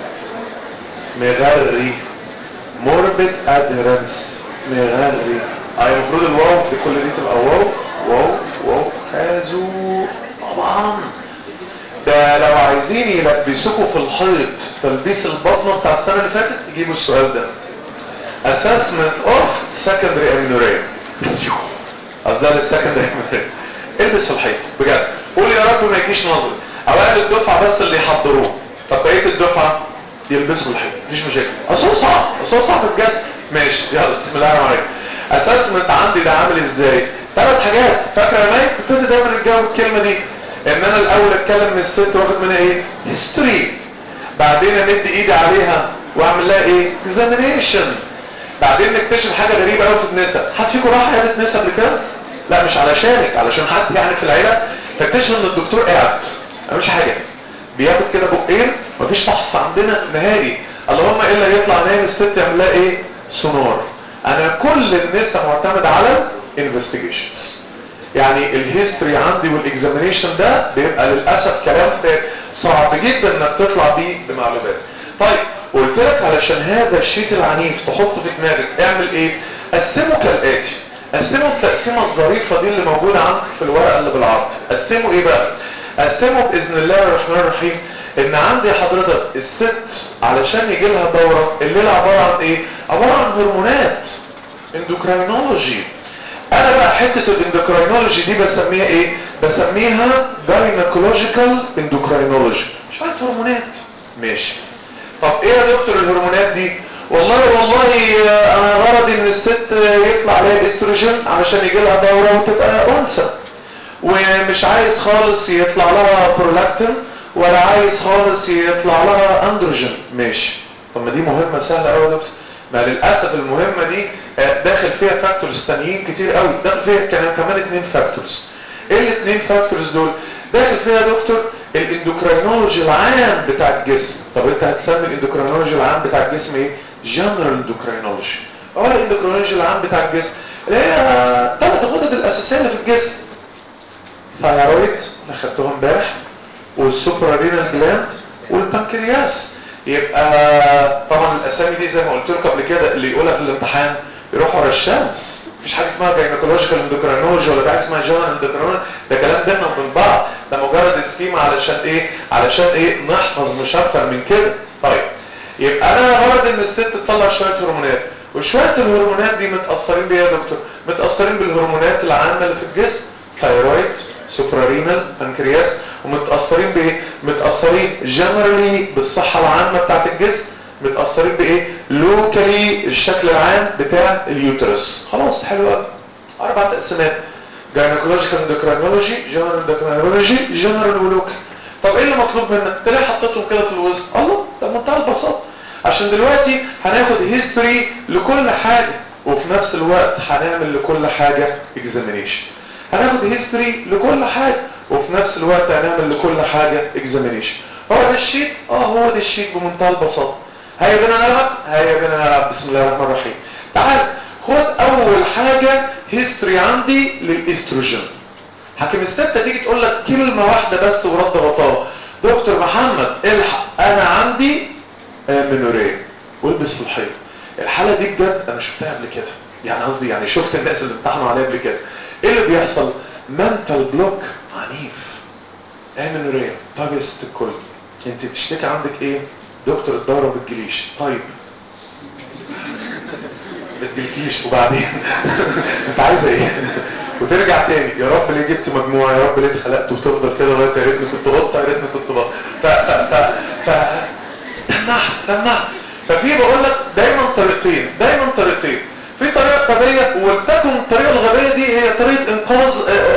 مغري موربد ادهرنس مغري اي المفروض الواو بكل دي تبقى واو واو واو خازوق طبعا ده لو عايزين يلبسوكوا في الحيط تلبيس البطنة بتاع السنة اللي فاتت يجيبوا السؤال ده assessment of secondary amenorrhea اصل ده للسكندري amenorrhea البس في الحيط بجد قول يا رب ما يجيش نظري اوائل الدفعة بس اللي يحضروه طب بقية الدفعة يلبسوا الحيط مفيش مشاكل اصل صعب اصل صعب بجد ماشي يلا بسم الله الرحمن الرحيم اسسمنت عندي ده عامل ازاي ثلاث حاجات فاكره يا مايك كنت دايما نجاوب الكلمه دي ان انا الاول اتكلم من الست واخد منها ايه هيستوري بعدين امد ايدي عليها واعمل لها ايه اكزامينيشن بعدين نكتشف حاجه غريبه قوي في النساء حد فيكم راح عياده نساء قبل كده لا مش علشانك علشان حد يعني في العيله تكتشف ان الدكتور قاعد ما مش حاجه بياخد كده بقين مفيش فحص عندنا نهائي اللهم الا يطلع نايم الست يعمل لها ايه سونار انا كل النساء معتمد على انفستيجيشنز يعني الهيستوري عندي والاكزامينيشن ده بيبقى للاسف كلام صعب جدا انك تطلع بيه بمعلومات طيب قلت لك علشان هذا الشيت العنيف تحطه في دماغك اعمل ايه قسمه كالاتي قسمه التقسيمه الظريفه دي اللي موجوده عندك في الورقه اللي بالعرض قسمه ايه بقى قسمه باذن الله الرحمن الرحيم ان عندي حضرتك الست علشان يجي لها دوره الليله عباره عن ايه عباره عن هرمونات اندوكراينولوجي انا بقى حتة الاندوكراينولوجي دي بسميها ايه بسميها جاينكولوجيكال اندوكراينولوجي شوية هرمونات ماشي طب ايه يا دكتور الهرمونات دي والله والله انا غرضي ان الست يطلع عليها استروجين علشان يجي لها دورة وتبقى انثى ومش عايز خالص يطلع لها برولاكتين ولا عايز خالص يطلع لها اندروجين ماشي طب ما دي مهمه سهله قوي يا دكتور ما للاسف المهمه دي داخل فيها فاكتورز تانيين كتير قوي داخل فيها كمان كمان اثنين فاكتورز ايه الاثنين فاكتورز دول داخل فيها يا دكتور الاندوكرينولوجي العام بتاع الجسم طب انت هتسمي الاندوكرينولوجي العام بتاع الجسم ايه جنرال اندوكرينولوجي اه الاندوكرينولوجي العام بتاع الجسم اللي هي ثلاث غدد الاساسيه اللي في الجسم ثايرويد انا خدتهم امبارح والسوبرارينال جلاند والبنكرياس يبقى طبعا الاسامي دي زي ما قلت لكم قبل كده اللي يقولها في الامتحان يروحوا ورا الشمس مفيش حاجه اسمها جاينيكولوجيكال اندوكرينولوجي ولا حاجه اسمها جنرال اندوكرينولوجي ده كلام بينا من بعض ده مجرد سكيما علشان ايه علشان ايه نحفظ مش اكتر من كده طيب يبقى انا غرض ان الست تطلع شويه هرمونات وشويه الهرمونات دي متاثرين بيها يا دكتور متاثرين بالهرمونات العامه اللي في الجسم ثايرويد سوبرارينال بنكرياس ومتاثرين بايه متاثرين جنرالي بالصحه العامه بتاعت الجسم متاثرين بايه لوكالي الشكل العام بتاع اليوترس خلاص حلو قوي اربع تقسيمات جاينيكولوجيكال اندوكرينولوجي جنرال اندوكرينولوجي جنرال ولوكال طب ايه اللي مطلوب منك انت ليه حطيتهم كده في الوسط الله ده بمنتهى البساطه عشان دلوقتي هناخد هيستوري لكل حاجه وفي نفس الوقت هنعمل لكل حاجه اكزامينيشن هناخد هيستوري لكل حاجه وفي نفس الوقت هنعمل لكل حاجه اكزامينيشن هو ده الشيت اه هو ده الشيت بمنتهى البساطه هيا بينا نلعب هيا بينا نلعب بسم الله الرحمن الرحيم تعال خد اول حاجه هيستوري عندي للاستروجين حكيم الستة تيجي تقول لك كلمة واحدة بس ورد غطاء دكتور محمد الحق انا عندي منورية والبس في الحيط الحالة دي بجد انا شفتها قبل كده يعني قصدي يعني شفت الناس اللي امتحنوا عليها قبل كده ايه اللي بيحصل منتال بلوك عنيف امنوريا طيب يا ست الكل انت بتشتكي عندك ايه دكتور الدورة ما بتجيليش طيب ما بتجيلكيش وبعدين انت عايزه ايه وترجع تاني يا رب ليه جبت مجموعه يا رب ليه اتخلقت وتفضل كده لغايه يا ريتني كنت قطه يا ريتني كنت بط ف ف ف ف تمنعها تمنعها ففي بقول لك دايما طريقتين دايما طريقتين في طريقه غبيه ولتكن الطريقه الغبيه دي هي طريقه انقاذ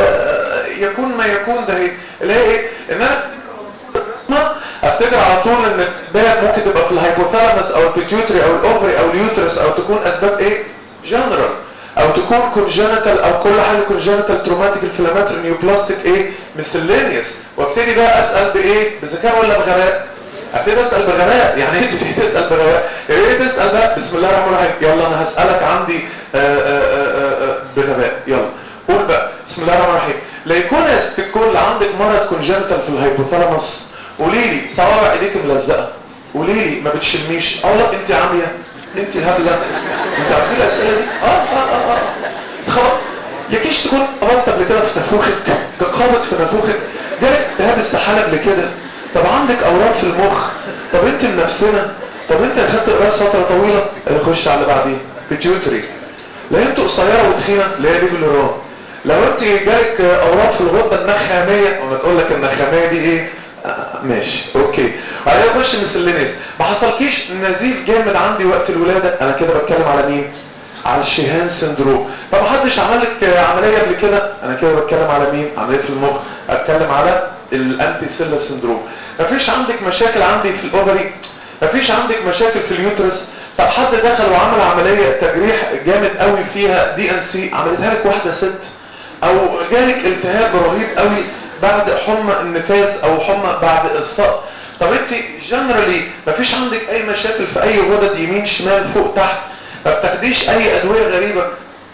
يكون ما يكون ده هي اللي هي ايه ان انا اسمع افتكر على طول ان الاسباب ممكن تبقى في الهايبوثالاموس او البيتيوتري او الاوفري او اليوترس او تكون اسباب ايه جنرال او تكون كونجنتال او كل حاجه كونجنتال تروماتيك انفلاماتوري نيوبلاستيك ايه مسلينيوس وابتدي بقى اسال بايه بذكاء ولا بغباء ابتدي اسال بغباء يعني ايه تبتدي تسال بغباء ايه تسال بقى بسم الله الرحمن الرحيم يلا انا هسالك عندي آآ آآ بغباء يلا قول بقى بسم الله الرحمن الرحيم لا يكون يا ست الكل عندك مرض كونجنتال في الهايبوثالاموس قولي لي صوابع ايديك ملزقه قولي لي ما بتشميش اه لا انت عاميه انت هبله انت عارفين الاسئله دي اه اه اه اه خلاص يكيش تكون قبضت قبل كده في نافوخك قابض في نافوخك جالك التهاب السحالة قبل كده طب عندك اورام في المخ طب انت منفسنه طب انت خدت قراص فتره طويله خش على اللي بعدين بيتيوتري لو انت قصيره وتخينه اللي هي ليفل لو انت جالك اورام في الغده النخاميه وما تقول لك النخاميه دي ايه آه ماشي اوكي بعدين اخش مسلينيز ما حصلكيش نزيف جامد عندي وقت الولاده انا كده بتكلم على مين على الشيهان سندروم طب ما حدش عمل لك عمليه قبل كده انا كده بتكلم على مين عمليه في المخ اتكلم على الانتي سيلا سندروم مفيش عندك مشاكل عندي في الاوفري مفيش عندك مشاكل في اليوترس طب حد دخل وعمل عمليه تجريح جامد قوي فيها دي ان سي عملتها لك واحده ست او جالك التهاب رهيب قوي بعد حمى النفاس او حمى بعد السقط طب انت جنرالي مفيش عندك اي مشاكل في اي غدد يمين شمال فوق تحت ما بتاخديش اي ادويه غريبه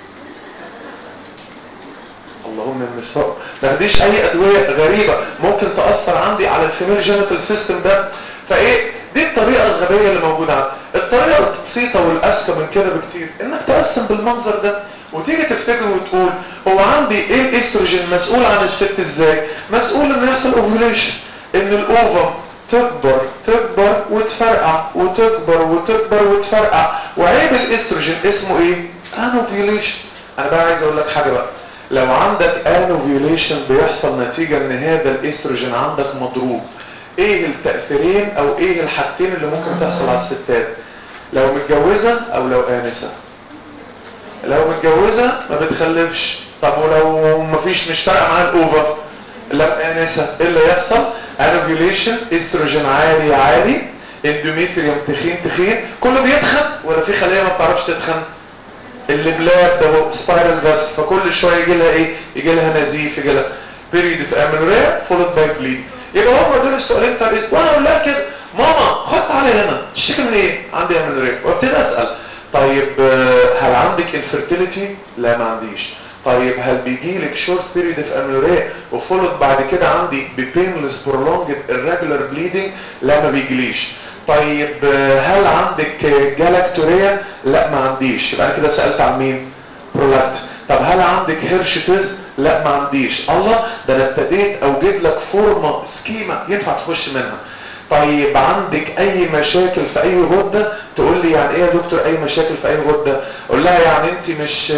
اللهم النساء ما تاخديش اي ادويه غريبه ممكن تاثر عندي على الفيميل جينيتال سيستم ده فايه دي الطريقه الغبيه اللي موجوده عندي الطريقه البسيطه والاذكى من كده بكتير انك تقسم بالمنظر ده وتيجي تفتكر وتقول هو عندي ايه الاستروجين مسؤول عن الست ازاي مسؤول ان يحصل اوفيوليشن ان الاوفم تكبر تكبر وتفرقع وتكبر وتكبر وتفرقع وعيب الاستروجين اسمه ايه انوفيوليشن انا بقى عايز اقول لك حاجه بقى لو عندك انوفيوليشن بيحصل نتيجه ان هذا الاستروجين عندك مضروب ايه التاثيرين او ايه الحاجتين اللي ممكن تحصل على الستات لو متجوزه او لو انسه لو متجوزة ما بتخلفش طب ولو مفيش مش فارقه معاها الاوفر لو انسة ايه اللي يحصل انوفيوليشن استروجين عالي عالي اندوميتريوم تخين تخين كله بيتخن ولا في خليه ما بتعرفش تتخن اللي بلاد ده هو سبايرال فاسك فكل شويه يجي لها ايه يجي لها نزيف يجي لها بيريد في امينوريا فولد باي بليد يبقى هم دول السؤالين بتاع وانا اقول لها كده ماما خد تعالى هنا تشتكي من ايه عندي امينوريا وابتدي اسال طيب هل عندك انفيرتيليتي لا ما عنديش طيب هل بيجي لك شورت بيريد في امينوريا وفولد بعد كده عندي ببينلس برولونجد irregular bleeding لا ما بيجيليش طيب هل عندك جالاكتوريا لا ما عنديش يبقى انا كده سالت عن مين برولاكت طب هل عندك هيرشتز لا ما عنديش الله ده انا ابتديت اوجد لك فورمه سكيما ينفع تخش منها طيب عندك اي مشاكل في اي غده تقول لي يعني ايه يا دكتور اي مشاكل في اي غده اقول لها يعني انت مش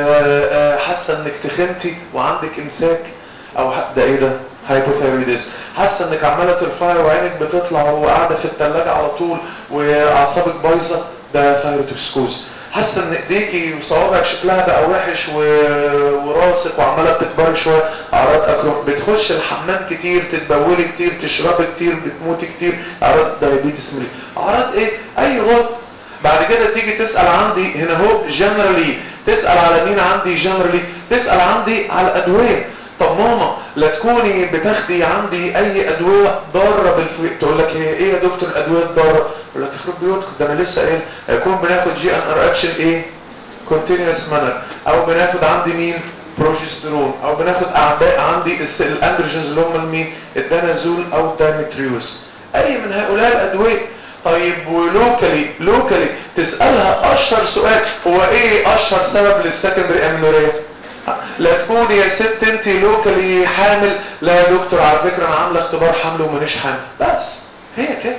حاسه انك تخنتي وعندك امساك او ده ايه ده هايبوثايرويدز حاسه انك عماله ترفعي وعينك بتطلع وقاعده في الثلاجه على طول واعصابك بايظه ده ثايروتوكسكوز حاسه ان ايديكي وصوابعك شكلها بقى وحش و... وراسك وعماله بتكبري شويه اعراض اكرون بتخش الحمام كتير تتبولي كتير تشربي كتير بتموتي كتير اعراض دايابيتس ملي اعراض ايه اي غد بعد كده تيجي تسال عندي هنا هو جنرالي تسال على مين عندي جنرالي تسال عندي على الادويه طب ماما لا تكوني بتاخدي عندي اي ادويه ضاره بالفئ تقول لك ايه ايه يا دكتور الادويه الضاره اقول لك يخرب بيوتكم ده انا لسه قايل هيكون بناخد جي ان ار اتش ايه كونتينوس مانر او بناخد عندي مين بروجسترون او بناخد اعباء عندي الاندروجينز اللي هم مين الدانازول او الدايمتريوس اي من هؤلاء الادويه طيب ولوكالي لوكالي تسالها اشهر سؤال هو ايه اشهر سبب للسكندري امينوريا لا تكون يا ست انت لوكالي حامل لا يا دكتور على فكره انا عامله اختبار حمل ومانيش حامل بس هي كده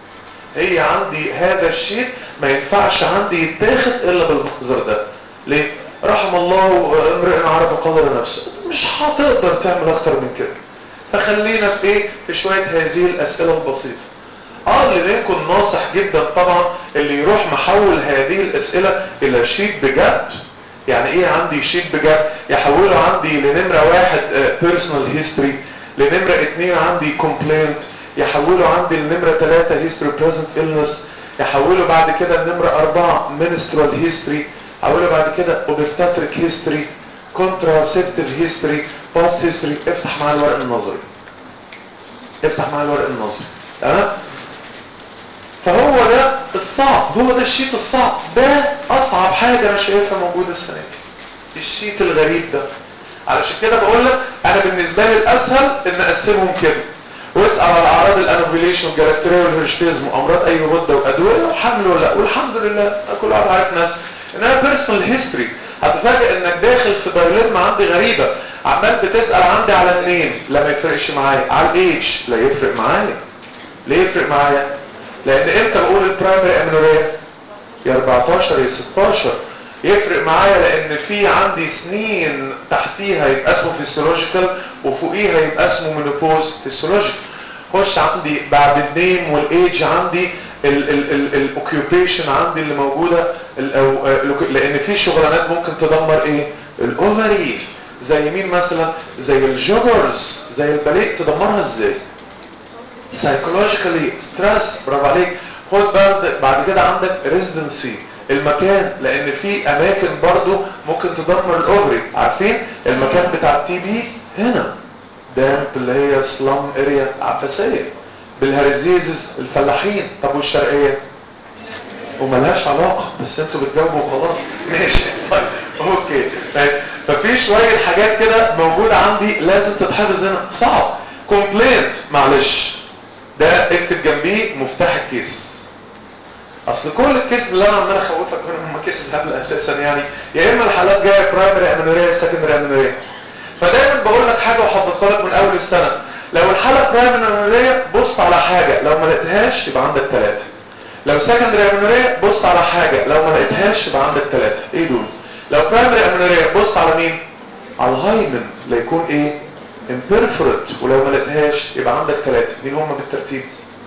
هي عندي هذا الشيء ما ينفعش عندي يتاخد الا بالمنظر ده ليه رحم الله امرئ عرف قدر نفسه مش هتقدر تعمل اكتر من كده فخلينا في ايه في شويه هذه الاسئله البسيطه اه اللي منكم ناصح جدا طبعا اللي يروح محول هذه الاسئله الى شيت بجد يعني ايه عندي شيت بجد يحوله عندي لنمرة واحد بيرسونال هيستوري لنمرة اتنين عندي كومبلينت يحوله عندي لنمرة ثلاثة هيستوري بريزنت إلنس يحوله بعد كده لنمرة أربعة منسترال هيستوري يحوله بعد كده اوبستاتريك هيستوري كونتراسيبتيف هيستوري باست هيستوري افتح معايا الورق النظري افتح معايا الورق النظري تمام فهو ده الصعب هو ده الشيت الصعب ده اصعب حاجة انا شايفها موجودة السنة دي الشيت الغريب ده علشان كده بقول لك انا بالنسبة لي الاسهل ان اقسمهم كده واسأل على اعراض الانوفيليشن والجلاكتوريا والهرشتيزم وامراض اي غدة وادوية وحمل ولا والحمد لله كل واحد عارف نفسه انما بيرسونال هيستوري هتفاجئ انك داخل في دايلما عندي غريبة عمال بتسأل عندي على منين لا ما يفرقش معايا على الايدج لا يفرق معايا ليه يفرق معايا لان امتى بقول البرايمري امينوريا يا 14 يا 16 يفرق معايا لان في عندي سنين تحتيها يبقى اسمه فيسيولوجيكال وفوقيها يبقى اسمه مينوبوز فيسيولوجيكال خش عندي بعد النيم والايدج عندي الاوكيوبيشن عندي اللي موجوده لان في شغلانات ممكن تدمر ايه الاوفري زي مين مثلا زي الجوجرز زي الباليه تدمرها ازاي سايكولوجيكالي ستريس برافو عليك خد بالك بعد كده عندك ريزيدنسي المكان لان في اماكن برضو ممكن تدمر الاوفري عارفين المكان بتاع التي بي هنا دامب اللي هي سلام اريا عباسيه بالهرزيزز الفلاحين طب والشرقيه وملهاش علاقه بس انتوا بتجاوبوا وخلاص ماشي طيب اوكي ففي شويه حاجات كده موجوده عندي لازم تتحفظ هنا صعب كومبلينت معلش ده اكتب جنبيه مفتاح الكيسز اصل كل الكيسز اللي انا عمال اخوفك منهم هم كيسز هبل اساسا يعني يا اما الحالات جايه برايمري امينوريا سكندري امينوريا فدايما بقول لك حاجه وحفظها لك من اول السنه لو الحاله برايمري امينوريا بص على حاجه لو ما لقيتهاش يبقى عندك ثلاثه لو سكندري امينوريا بص على حاجه لو ما لقيتهاش يبقى عندك ثلاثه ايه دول لو برايمري امينوريا بص على مين على الهايمن لا يكون ايه امبيرفورت ولو ما لقيتهاش يبقى عندك ثلاثه مين هم بالترتيب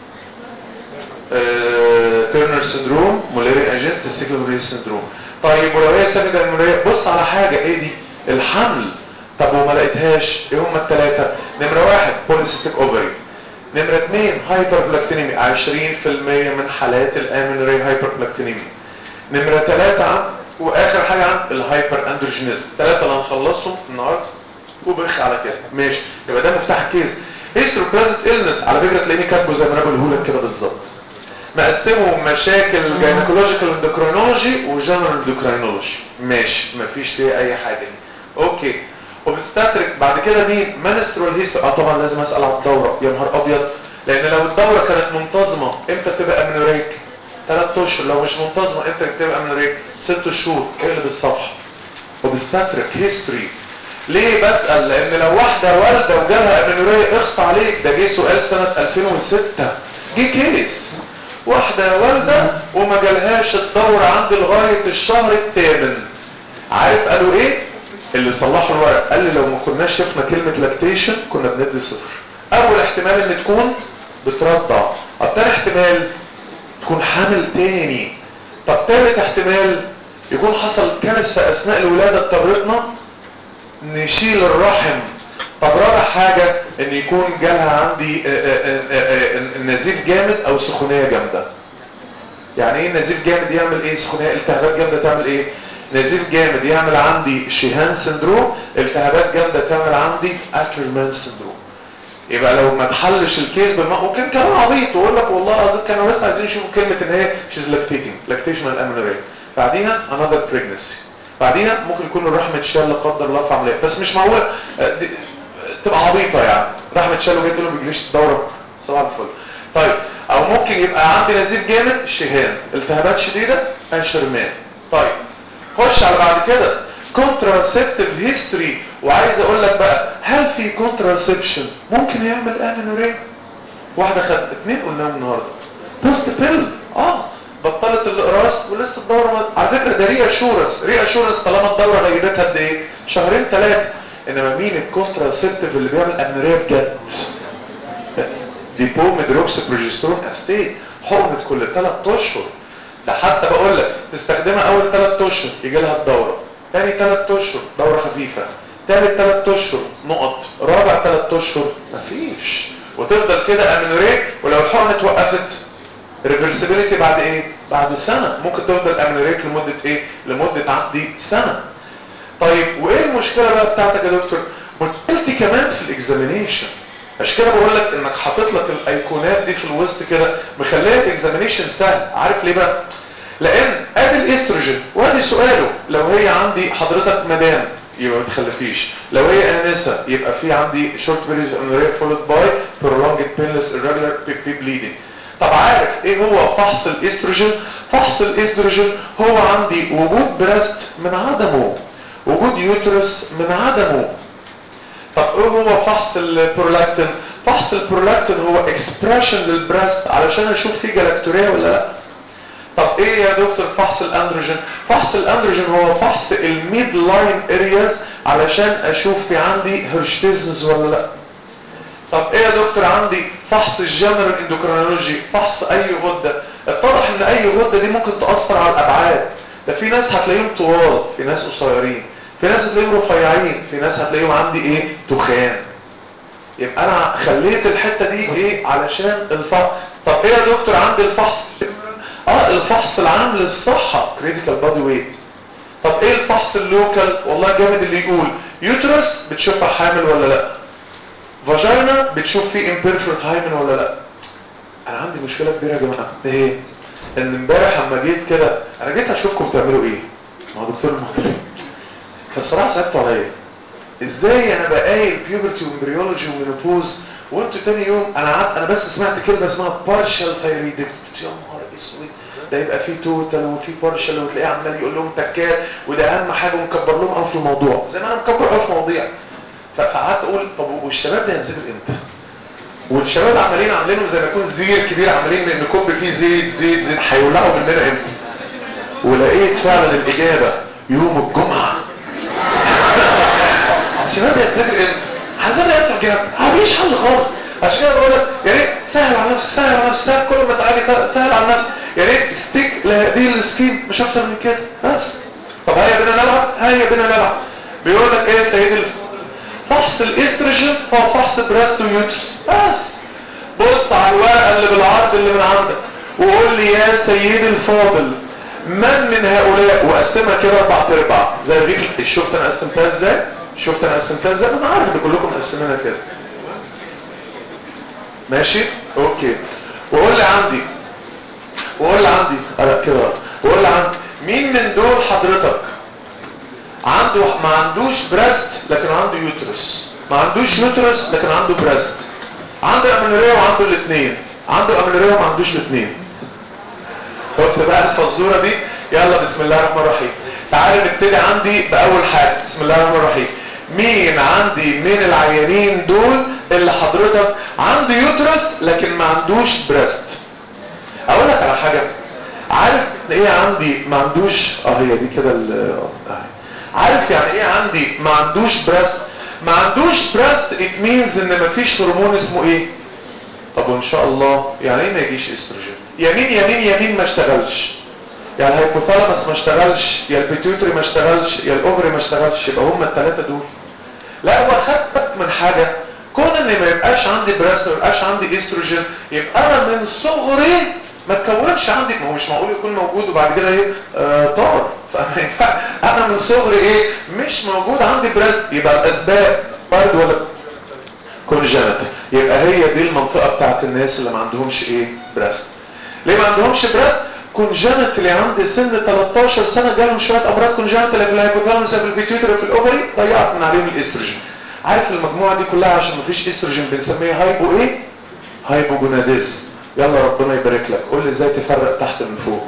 تيرنر سندروم موليري اجنت تستيكلوري سندروم طيب ولو هي سكندري امينوريا بص على حاجه ايه دي الحمل طب وما لقيتهاش ايه هم الثلاثه نمره واحد بوليسيستيك اوفري نمرة اثنين هايبربلاكتينيمي 20% من حالات الامينوري هايبربلاكتينيمي نمرة ثلاثة عند واخر حاجة عند الهايبر اندروجينيزم ثلاثة اللي هنخلصهم النهاردة وبخ على كده ماشي يبقى ده مفتاح الكيس هيستروبلازميك إلنس على فكرة تلاقيني كاتبه زي ما انا بقوله لك كده بالظبط مقسمه مشاكل جينيكولوجيكال اندوكرينولوجي وجنرال اندوكرينولوجي ماشي مفيش فيها اي حاجه دي اوكي وبنستترك بعد كده مين منسترول هيس اه طبعا لازم اسال على الدوره يا نهار ابيض لان لو الدوره كانت منتظمه امتى بتبقى امنوريك ثلاث اشهر لو مش منتظمه امتى بتبقى امنوريك ست شهور اقلب الصفحه وبستترك هيستوري ليه بسأل لان لو واحدة والدة وجالها امنورية اخص عليك ده جه سؤال سنة 2006 جه كيس واحدة والدة وما جالهاش الدورة عند لغاية الشهر الثامن عارف قالوا ايه اللي صلحوا الورق قال لي لو ما كناش شفنا كلمة لاكتيشن كنا بندي صفر اول احتمال ان تكون بترضع طب تاني احتمال تكون حامل تاني طب تالت احتمال يكون حصل كارثة اثناء الولادة اضطرتنا نشيل الرحم طب رابع حاجة ان يكون جالها عندي نزيف جامد او سخونية جامدة يعني ايه نزيف جامد يعمل ايه سخونية التهابات جامدة تعمل ايه نزيف جامد يعمل عندي شيهان سندروم التهابات جامدة تعمل عندي اترمان سندروم يبقى لو ما تحلش الكيس بالماء ممكن كلام عبيط ويقول لك والله العظيم كانوا بس عايزين يشوفوا كلمة ان هي شيز لاكتيتنج لاكتيشن الامنوريه بعديها another pregnancy بعديها ممكن يكون الرحم اتشال لا قدر الله في عمليه بس مش معقول تبقى عبيطه يعني رحم اتشال وجيت له ما بيجيش الدوره صباح الفل طيب او ممكن يبقى عندي نزيف جامد شهان التهابات شديده انشرمان طيب خش على بعد كده كونتراسبتيف هيستوري وعايز اقول لك بقى هل في كونتراسبشن ممكن يعمل امينوريا واحده خدت اثنين قلناهم النهارده بوست بيل اه بطلت الاقراص ولسه الدوره على فكره ده ري اشورنس ري اشورنس طالما الدوره غيبتها قد ايه شهرين ثلاثه انما مين الكونتراسبتيف اللي بيعمل امينوريا بجد ديبو ميدروكس بروجسترون استيت حقنه كل ثلاث اشهر ده حتى بقول لك تستخدمها اول ثلاث اشهر يجي لها الدوره ثاني ثلاث اشهر دوره خفيفه ثالث ثلاث اشهر نقط رابع ثلاث اشهر مفيش وتفضل كده امينوريا ولو الحقنه اتوقفت ريفرسبيليتي بعد ايه بعد سنة ممكن تفضل امنوريك لمدة ايه لمدة عندي سنة طيب وايه المشكلة بقى بتاعتك يا دكتور مشكلتي كمان في الاكزامينيشن عشان كده بقول لك انك حاطط لك الايقونات دي في الوسط كده مخليه الاكزامينيشن سهل عارف ليه بقى لان ادي الاستروجين وادي سؤاله لو هي عندي حضرتك مدام يبقى ما تخلفيش لو هي انسه يبقى في عندي شورت بيريد امنوريك فولد باي prolonged painless irregular bleeding طب عارف ايه هو فحص الاستروجين فحص الاستروجين هو عندي وجود بريست من عدمه وجود يوترس من عدمه طب ايه هو فحص البرولاكتين فحص البرولاكتين هو اكسبريشن للبريست علشان اشوف فيه جلاكتوريا ولا لا طب ايه يا دكتور فحص الاندروجين فحص الاندروجين هو فحص الميد لاين ارياز علشان اشوف في عندي هيرشتيزمز ولا لا طب ايه يا دكتور عندي فحص الجنرال اندوكرينولوجي فحص اي غدة اتضح ان اي غدة دي ممكن تأثر على الابعاد ده في ناس هتلاقيهم طوال في ناس قصيرين في ناس هتلاقيهم رفيعين في ناس هتلاقيهم عندي ايه تخان يبقى انا خليت الحتة دي ايه علشان الفحص طب ايه يا دكتور عندي الفحص اه الفحص العام للصحة كريتيكال بادي ويت طب ايه الفحص اللوكال والله جامد اللي يقول يوترس بتشوفها حامل ولا لا فاجينا بتشوف فيه امبيرفكت هايمن ولا لا انا عندي مشكله كبيره يا جماعه ايه ان امبارح اما جيت كده انا جيت اشوفكم بتعملوا ايه مع دكتور المحترم فالصراحه صعبتوا عليا ازاي انا بقايل بيوبرتي وامبريولوجي ومينوبوز وانتوا تاني يوم انا قعدت انا بس سمعت كلمه اسمها بارشال ثايرويد يا نهار اسود ده يبقى فيه توتال وفيه بارشال وتلاقيه عمال يقول لهم تكات وده اهم حاجه ومكبر لهم قوي في الموضوع زي ما انا مكبر قوي في مواضيع فقعدت اقول طب والشباب ده هينزل امتى والشباب عمالين عاملينه زي ما يكون زير كبير عمالين ان كوب فيه زيت زيت زيت هيولعوا مننا امتى ولقيت فعلا الاجابه يوم الجمعه الشباب ده هينزل امتى هنزل امتى بجد مفيش حل خالص عشان كده بقول لك يا ريت سهل على نفسك سهل على نفسك سهل كل ما تعالي سهل على نفسك يا ريت ستيك لهذه السكيم مش اكتر من كده بس طب هيا بينا نلعب هيا بينا نلعب بيقول لك ايه يا سيدي فحص الاستروجين هو فحص بريست ويوترس بس بص على الورقه اللي بالعرض اللي من عندك وقول لي يا سيدي الفاضل من من هؤلاء وقسمها كده اربع ارباع زي دي شفت انا قسمتها ازاي شفت انا قسمتها ازاي انا عارف ان كلكم مقسمينها كده ماشي اوكي وقول لي عندي وقول لي عندي لا كده وقول لي عندي مين من دول حضرتك عنده ما عندوش بريست لكن عنده يوترس ما عندوش يوترس لكن عنده بريست عنده امنوريا وعنده الاثنين عنده امنوريا وما عندوش الاثنين شفت بقى الفزوره دي يلا بسم الله الرحمن الرحيم تعالوا نبتدي عندي باول حاجه بسم الله الرحمن الرحيم مين عندي من العيانين دول اللي حضرتك عنده يوترس لكن ما عندوش بريست اقول لك على حاجه عارف ايه عندي ما عندوش اه هي دي كده ال- آه. عارف يعني ايه عندي ما عندوش بريست ما عندوش بريست ات مينز ان ما فيش هرمون اسمه ايه طب وان شاء الله يعني ايه ما يجيش استروجين يمين يمين يمين ما اشتغلش يعني الهيبوثالامس ما اشتغلش يا البيتيوتري ما اشتغلش يا الاوفري ما اشتغلش يبقى هم الثلاثه دول لا هو خدت من حاجه كون ان ما يبقاش عندي بريست ما يبقاش عندي استروجين يبقى انا من صغري ما تكونش عندي ما هو مش معقول يكون موجود وبعد كده ايه آه طار فما ينفع انا من صغري ايه مش موجود عندي بريست يبقى الاسباب برد ولا كونجنت يبقى هي دي المنطقه بتاعت الناس اللي ما عندهمش ايه بريست ليه ما عندهمش بريست كونجنت اللي عند سن 13 سنه جالهم شويه امراض كونجنت اللي في الهيبوثالاموس في البيتيوتري في الاوفري ضيعت من عليهم الاستروجين عارف المجموعه دي كلها عشان ما فيش استروجين بنسميها هايبو ايه هايبوجوناديزم يلا ربنا يبارك لك قول لي ازاي تفرق تحت من فوق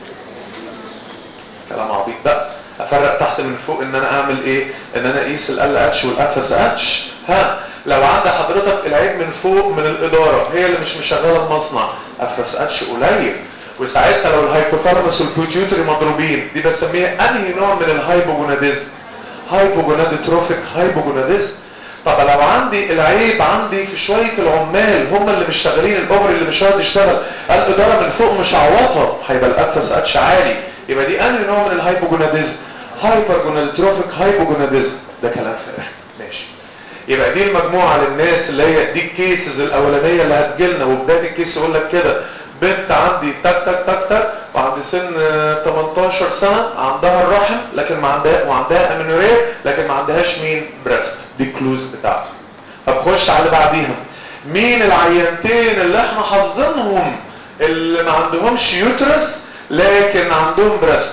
كلام عبيط بقى افرق تحت من فوق ان انا اعمل ايه ان انا اقيس ال اتش والافس اتش ها لو عند حضرتك العيب من فوق من الاداره هي اللي مش مشغله المصنع افس اتش قليل وساعتها لو الهايبوثالاموس والبيوتيوتري مضروبين دي بسميها انهي نوع من الهايبوجوناديزم هايبوجوناديتروفيك هايبوجوناديزم طب لو عندي العيب عندي في شويه العمال هم اللي مش شغالين الاوفر اللي مش راضي يشتغل الاداره من فوق مش عوضها هيبقى الافس اتش عالي يبقى دي انهي نوع من الهايبوجوناديزم هايبرجوناديتروفيك هايبوجوناديزم ده كلام فارغ ماشي يبقى دي المجموعه للناس اللي هي دي الكيسز الاولانيه اللي هتجيلنا وبدايه الكيس يقول لك كده بنت عندي تك تك تك تك وعند سن آه، 18 سنه عندها الرحم لكن ما عندها وعندها امينوريا لكن ما عندهاش مين بريست دي الكلوز بتاعته طب خش على اللي بعديها مين العينتين اللي احنا حافظينهم اللي ما عندهمش يوترس لكن عندهم بريست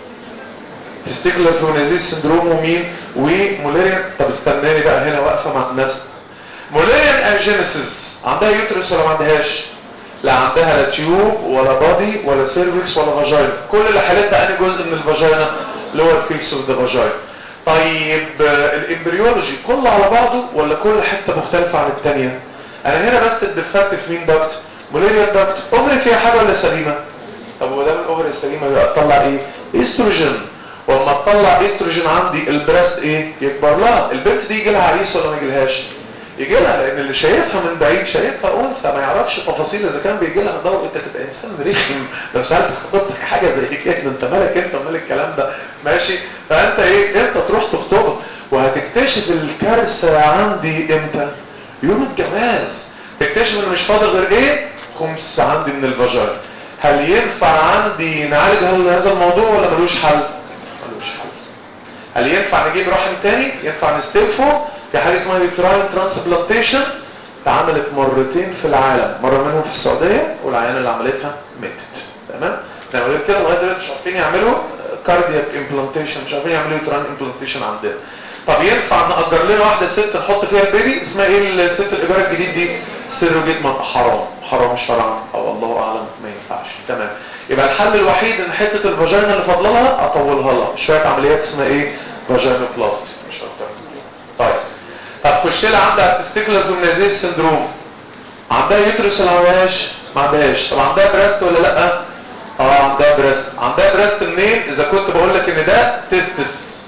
تستيكلر فونيزيس سندروم ومين وموليريان طب استناني بقى هنا واقفه مع نفسي موليريان اجينيسيس عندها يوترس ولا ما عندهاش لا عندها لا تيوب ولا بادي ولا سيرفكس ولا فاجينا كل اللي حالتها انهي جزء من الفاجينا لور فيكس اوف ذا فاجينا طيب آه، الامبريولوجي كله على بعضه ولا كل حته مختلفه عن الثانيه انا هنا بس الديفكت في مين دكت موليريان دكت اوفري فيها حاجه ولا سليمه طب وده من الاوفري السليمه يبقى تطلع ايه استروجين واما تطلع استروجين عندي البريست ايه يكبر لها البنت دي يجي لها عريس ولا ما يجيلهاش يجي لها لان اللي شايفها من بعيد شايفها انثى ما يعرفش تفاصيل اذا كان بيجي لها دور انت تبقى انسان رخم لو سالت خطيبتك حاجه زي كده انت مالك انت مال الكلام ده ماشي فانت ايه انت تروح تخطبها وهتكتشف الكارثه عندي امتى يوم الجواز تكتشف ان مش فاضل غير ايه خمس عندي من الفاجينا هل ينفع عندي نعالج هذا الموضوع ولا ملوش حل ملوش حل هل ينفع نجيب رحم تاني ينفع نستلفه في حاجه اسمها يوتراين ترانسبلانتيشن اتعملت مرتين في العالم مره منهم في السعوديه والعيانه اللي عملتها ماتت تمام زي ما قلت كده لغايه دلوقتي مش عارفين يعملوا كاردياك امبلانتيشن مش عارفين يعملوا يوتراين امبلانتيشن عندنا طب ينفع نأجر لنا واحده ست نحط فيها البيبي اسمها ايه الست الايجار الجديد دي سيروجيت ما حرام حرام شرعا او الله اعلم ما ينفعش تمام يبقى الحل الوحيد ان حته الفاجينا اللي فاضله لها اطولها لها شويه عمليات اسمها ايه فاجينا بلاستي مش اكتر طيب طب خش لها عندها تستيكلر دومنازيس سندروم عندها يوترس ولا ما عندهاش ما عندهاش طب عندها بريست ولا لا اه عندها بريست عندها بريست منين اذا كنت بقول لك ان ده تستس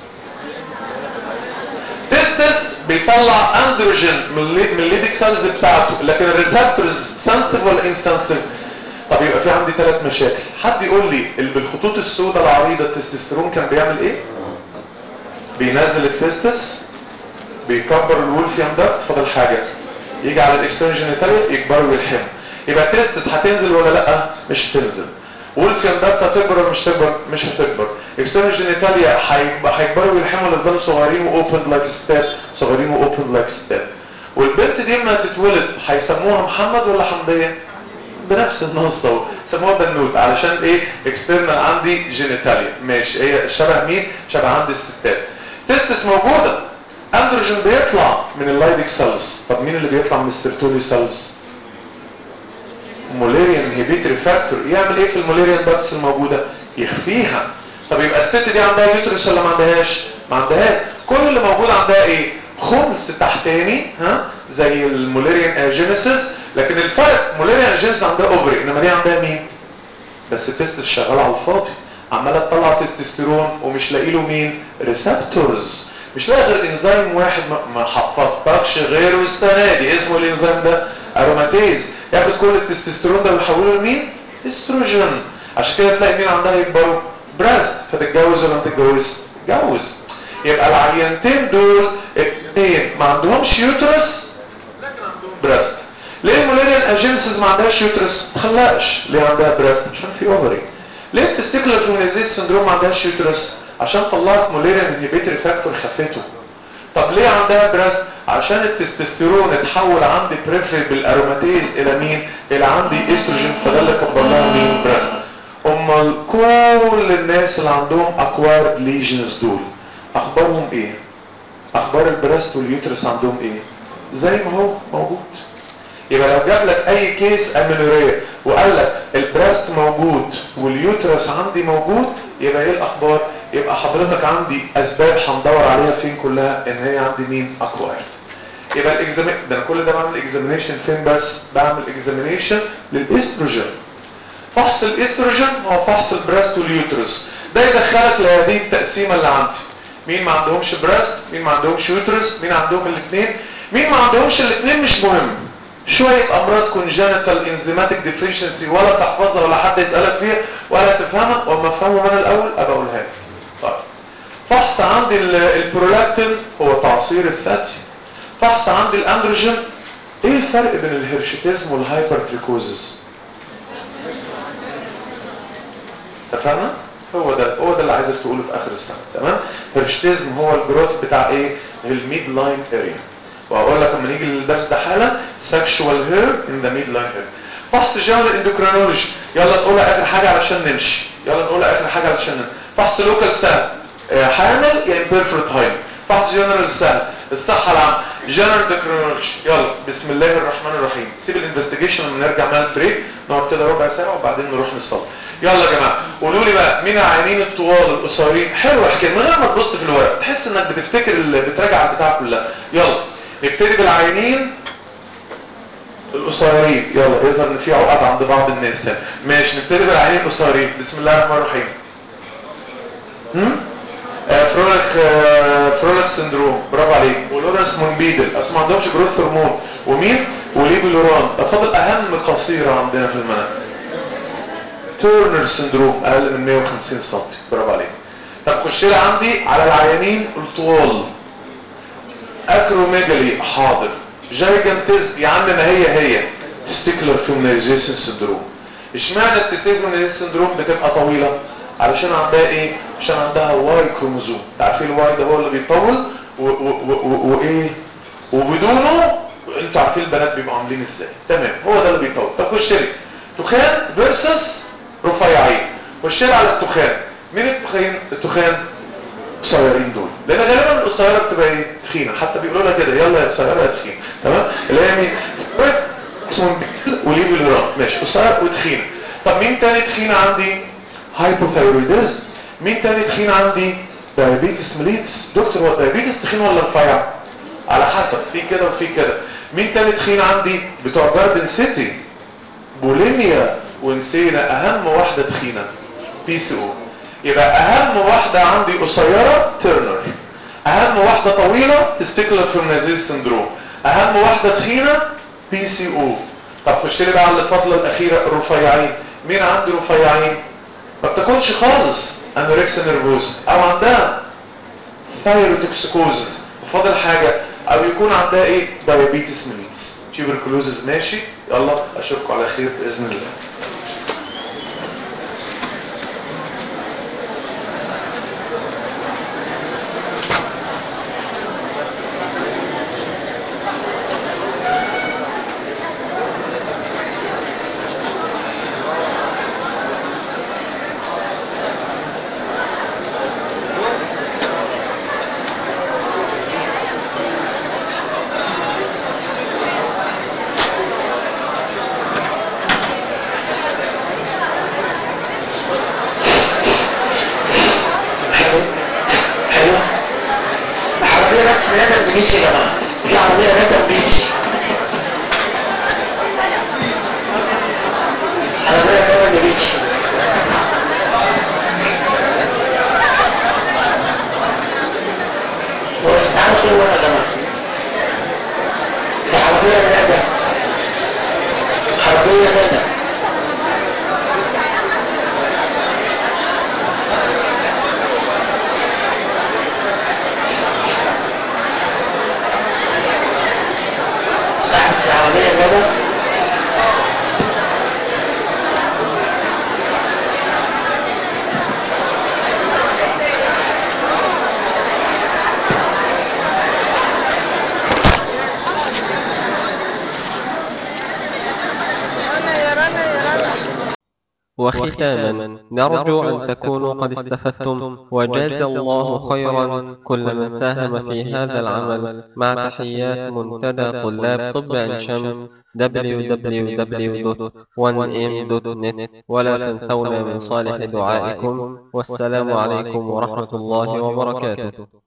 تستس بيطلع اندروجين من اللي- من الليدك سيلز بتاعته لكن الريسبتورز سنسيتيف ولا انسنسيتيف طب يبقى في عندي ثلاث مشاكل حد يقول لي اللي بالخطوط السوداء العريضه التستوستيرون كان بيعمل ايه بينزل التستس بيكبر الولفيان داكت فاضل حاجه يجي على الاكسترنال جينيتاليا يكبروا ويلحموا يبقى تيستس هتنزل ولا لا مش هتنزل والفيان داكت هتكبر ولا مش هتكبر مش هتكبر اكسترنال جينيتاليا هيكبروا ويلحموا ليفضلوا صغيرين واوبن لايك ستاب صغيرين واوبن لايك ستاب والبنت دي لما تتولد هيسموها محمد ولا حمديه بنفس النص اهو سموها بنوت علشان ايه اكسترنال عندي جينيتاليا ماشي هي شبه مين شبه عند الستات تستس موجوده اندروجين بيطلع من اللايدك سيلز طب مين اللي بيطلع من السيرتولي سيلز موليريان انهبيتري فاكتور يعمل ايه في الموليريان داكتس الموجوده يخفيها طب يبقى الست دي عندها يوترس ولا ما عندهاش ما عندهاش كل اللي موجود عندها ايه خمس تحتاني ها زي الموليريان اجينيسيس لكن الفرق موليريان اجينيسيس عندها اوفري انما دي عندها مين بس التست شغال على الفاضي عماله تطلع تستوستيرون ومش لاقي له مين ريسبتورز مش لاقي غير انزيم واحد ما حفظتكش غيره السنه دي اسمه الانزيم ده اروماتيز ياخد كل التستوستيرون ده ويحوله لمين استروجين عشان كده تلاقي مين عندها يكبروا براست فتتجوز ولا ما تتجوز تتجوز يبقى العينتين دول اثنين ما عندهمش يوترس براست ليه الموليريان اجينسيس ما عندهاش يوترس ما تخلقش ليه عندها براست عشان في اوفري ليه التستيكولار فيمينيزيت سندروم ما عندهاش يوترس عشان طلعت موليريان انهبيتري فاكتور خفته طب ليه عندها براست عشان التستوستيرون اتحول عندي بريفري بالاروماتيز الى مين الى عندي استروجين فده اللي كبر لها مين براست امال كل الناس اللي عندهم اكوارد ليجنز دول اخبارهم ايه اخبار البراست واليوترس عندهم ايه زي ما هو موجود يبقى لو جاب لك اي كيس امينوريا وقال لك البراست موجود واليوترس عندي موجود يبقى ايه الاخبار يبقى حضرتك عندي اسباب هندور عليها فين كلها ان هي عندي مين اكوايرد يبقى الاكزامين ده انا كل ده بعمل اكزامينيشن فين بس بعمل اكزامينيشن للاستروجين فحص الاستروجين هو فحص البراست واليوترس ده يدخلك لهذه التقسيمه اللي عندي مين ما عندهمش براست مين ما عندهمش يوترس مين عندهم الاثنين مين ما عندهمش الاثنين مش مهم شوية امراض كونجنتال انزيماتيك ديفيشنسي ولا تحفظها ولا حد يسألك فيها ولا تفهمها وما افهمهم انا الاول ابقى اقولها لك طيب فحص عندي البرولاكتين هو تعصير الثدي فحص عندي الاندروجين ايه الفرق بين الهرشيتيزم والهايبرتريكوزز اتفقنا هو ده هو ده اللي عايزك تقوله في اخر السنه تمام هرشتيزم هو الجروث بتاع ايه الميد لاين اريا وهقول لك لما نيجي للدرس ده حالا سكشوال هير ان ذا ميد لاين اريا فحص جنرال اندوكرينولوجي يلا نقولها اخر حاجه علشان نمشي يلا نقولها اخر حاجه علشان نمشي فحص لوكال سهل حامل يعني بيرفرت هايم فحص جنرال سهل الصحه العامه جنرال اندوكرينولوجي يلا بسم الله الرحمن الرحيم سيب الانفستيجيشن لما نرجع من البريك نقعد كده ربع ساعه وبعدين نروح نصلي يلا يا جماعه قولوا لي بقى مين العيانين الطوال القصيرين حلوه حكايه من غير ما تبص في الورق تحس انك بتفتكر اللي بتراجع البتاع كلها يلا نبتدي بالعيانين القصيرين يلا يظهر ان في عقد عند بعض الناس هنا ماشي نبتدي بالعيانين القصيرين بسم الله الرحمن الرحيم هم آه فرولك آه فرولك سندروم برافو عليك ولورنس مونبيدل اصل ما عندهمش جروث هرمون ومين وليبيلوران فاضل اهم قصيره عندنا في المنهج تورنر سندروم اقل من 150 سم برافو عليك طب خش لي عندي على العيانين الطوال اكروميجالي حاضر جايجانتيزم يا عم ما هي هي تستيكلر فيمنايزيشن سندروم اشمعنى التستيكلر سندروم بتبقى طويله علشان عندها ايه عشان عندها واي كروموزوم عارفين الواي ده هو اللي بيطول وايه وبدونه انتوا عارفين البنات بيبقوا عاملين ازاي تمام هو ده اللي بيطول طب خش لي تخان فيرسس رفيعين والشيل على التخان مين التخين التخان قصيرين دول لان غالبا القصيره بتبقى ايه تخينه حتى بيقولوا لها كده يلا يا قصيره يا تخينه تمام اللي هي مين اسمه وليبيلوران ماشي قصير وتخينه طب مين تاني تخينه عندي هايبوثايرويدزم مين تاني تخين عندي دايابيتس ميليتس دكتور هو الدايابيتس تخين ولا رفيع على حسب في كده وفي كده مين تاني تخين عندي بتوع جاردن سيتي بوليميا ونسينا اهم واحدة تخينة بي سي او يبقى اهم واحدة عندي قصيرة تيرنر اهم واحدة طويلة تستيكولار فيرنازيز سندروم اهم واحدة تخينة بي سي او طب خش لي بقى على الفترة الاخيرة الرفيعين مين عنده رفيعين ما بتاكلش خالص انوركسيا نيرفوز او عندها ثايروتوكسيكوزز فاضل حاجة او يكون عندها ايه دايابيتس ميليتس تيوبركلوزز ماشي يلا اشوفكم على خير باذن الله حلو حلو العربية بس نادر بيجي يا جماعة في عربية نادر بيجي عربية نادر بيجي تعالوا شوفوا هنا يا جماعة دي عربية نادر عربية نادر صاحبة العربية نادر وختاما نرجو أن تكونوا قد استفدتم وجاز الله خيرا كل من ساهم في هذا العمل مع تحيات منتدى طلاب طب عين شمس www.1m.net ولا تنسونا من صالح دعائكم والسلام عليكم ورحمة الله وبركاته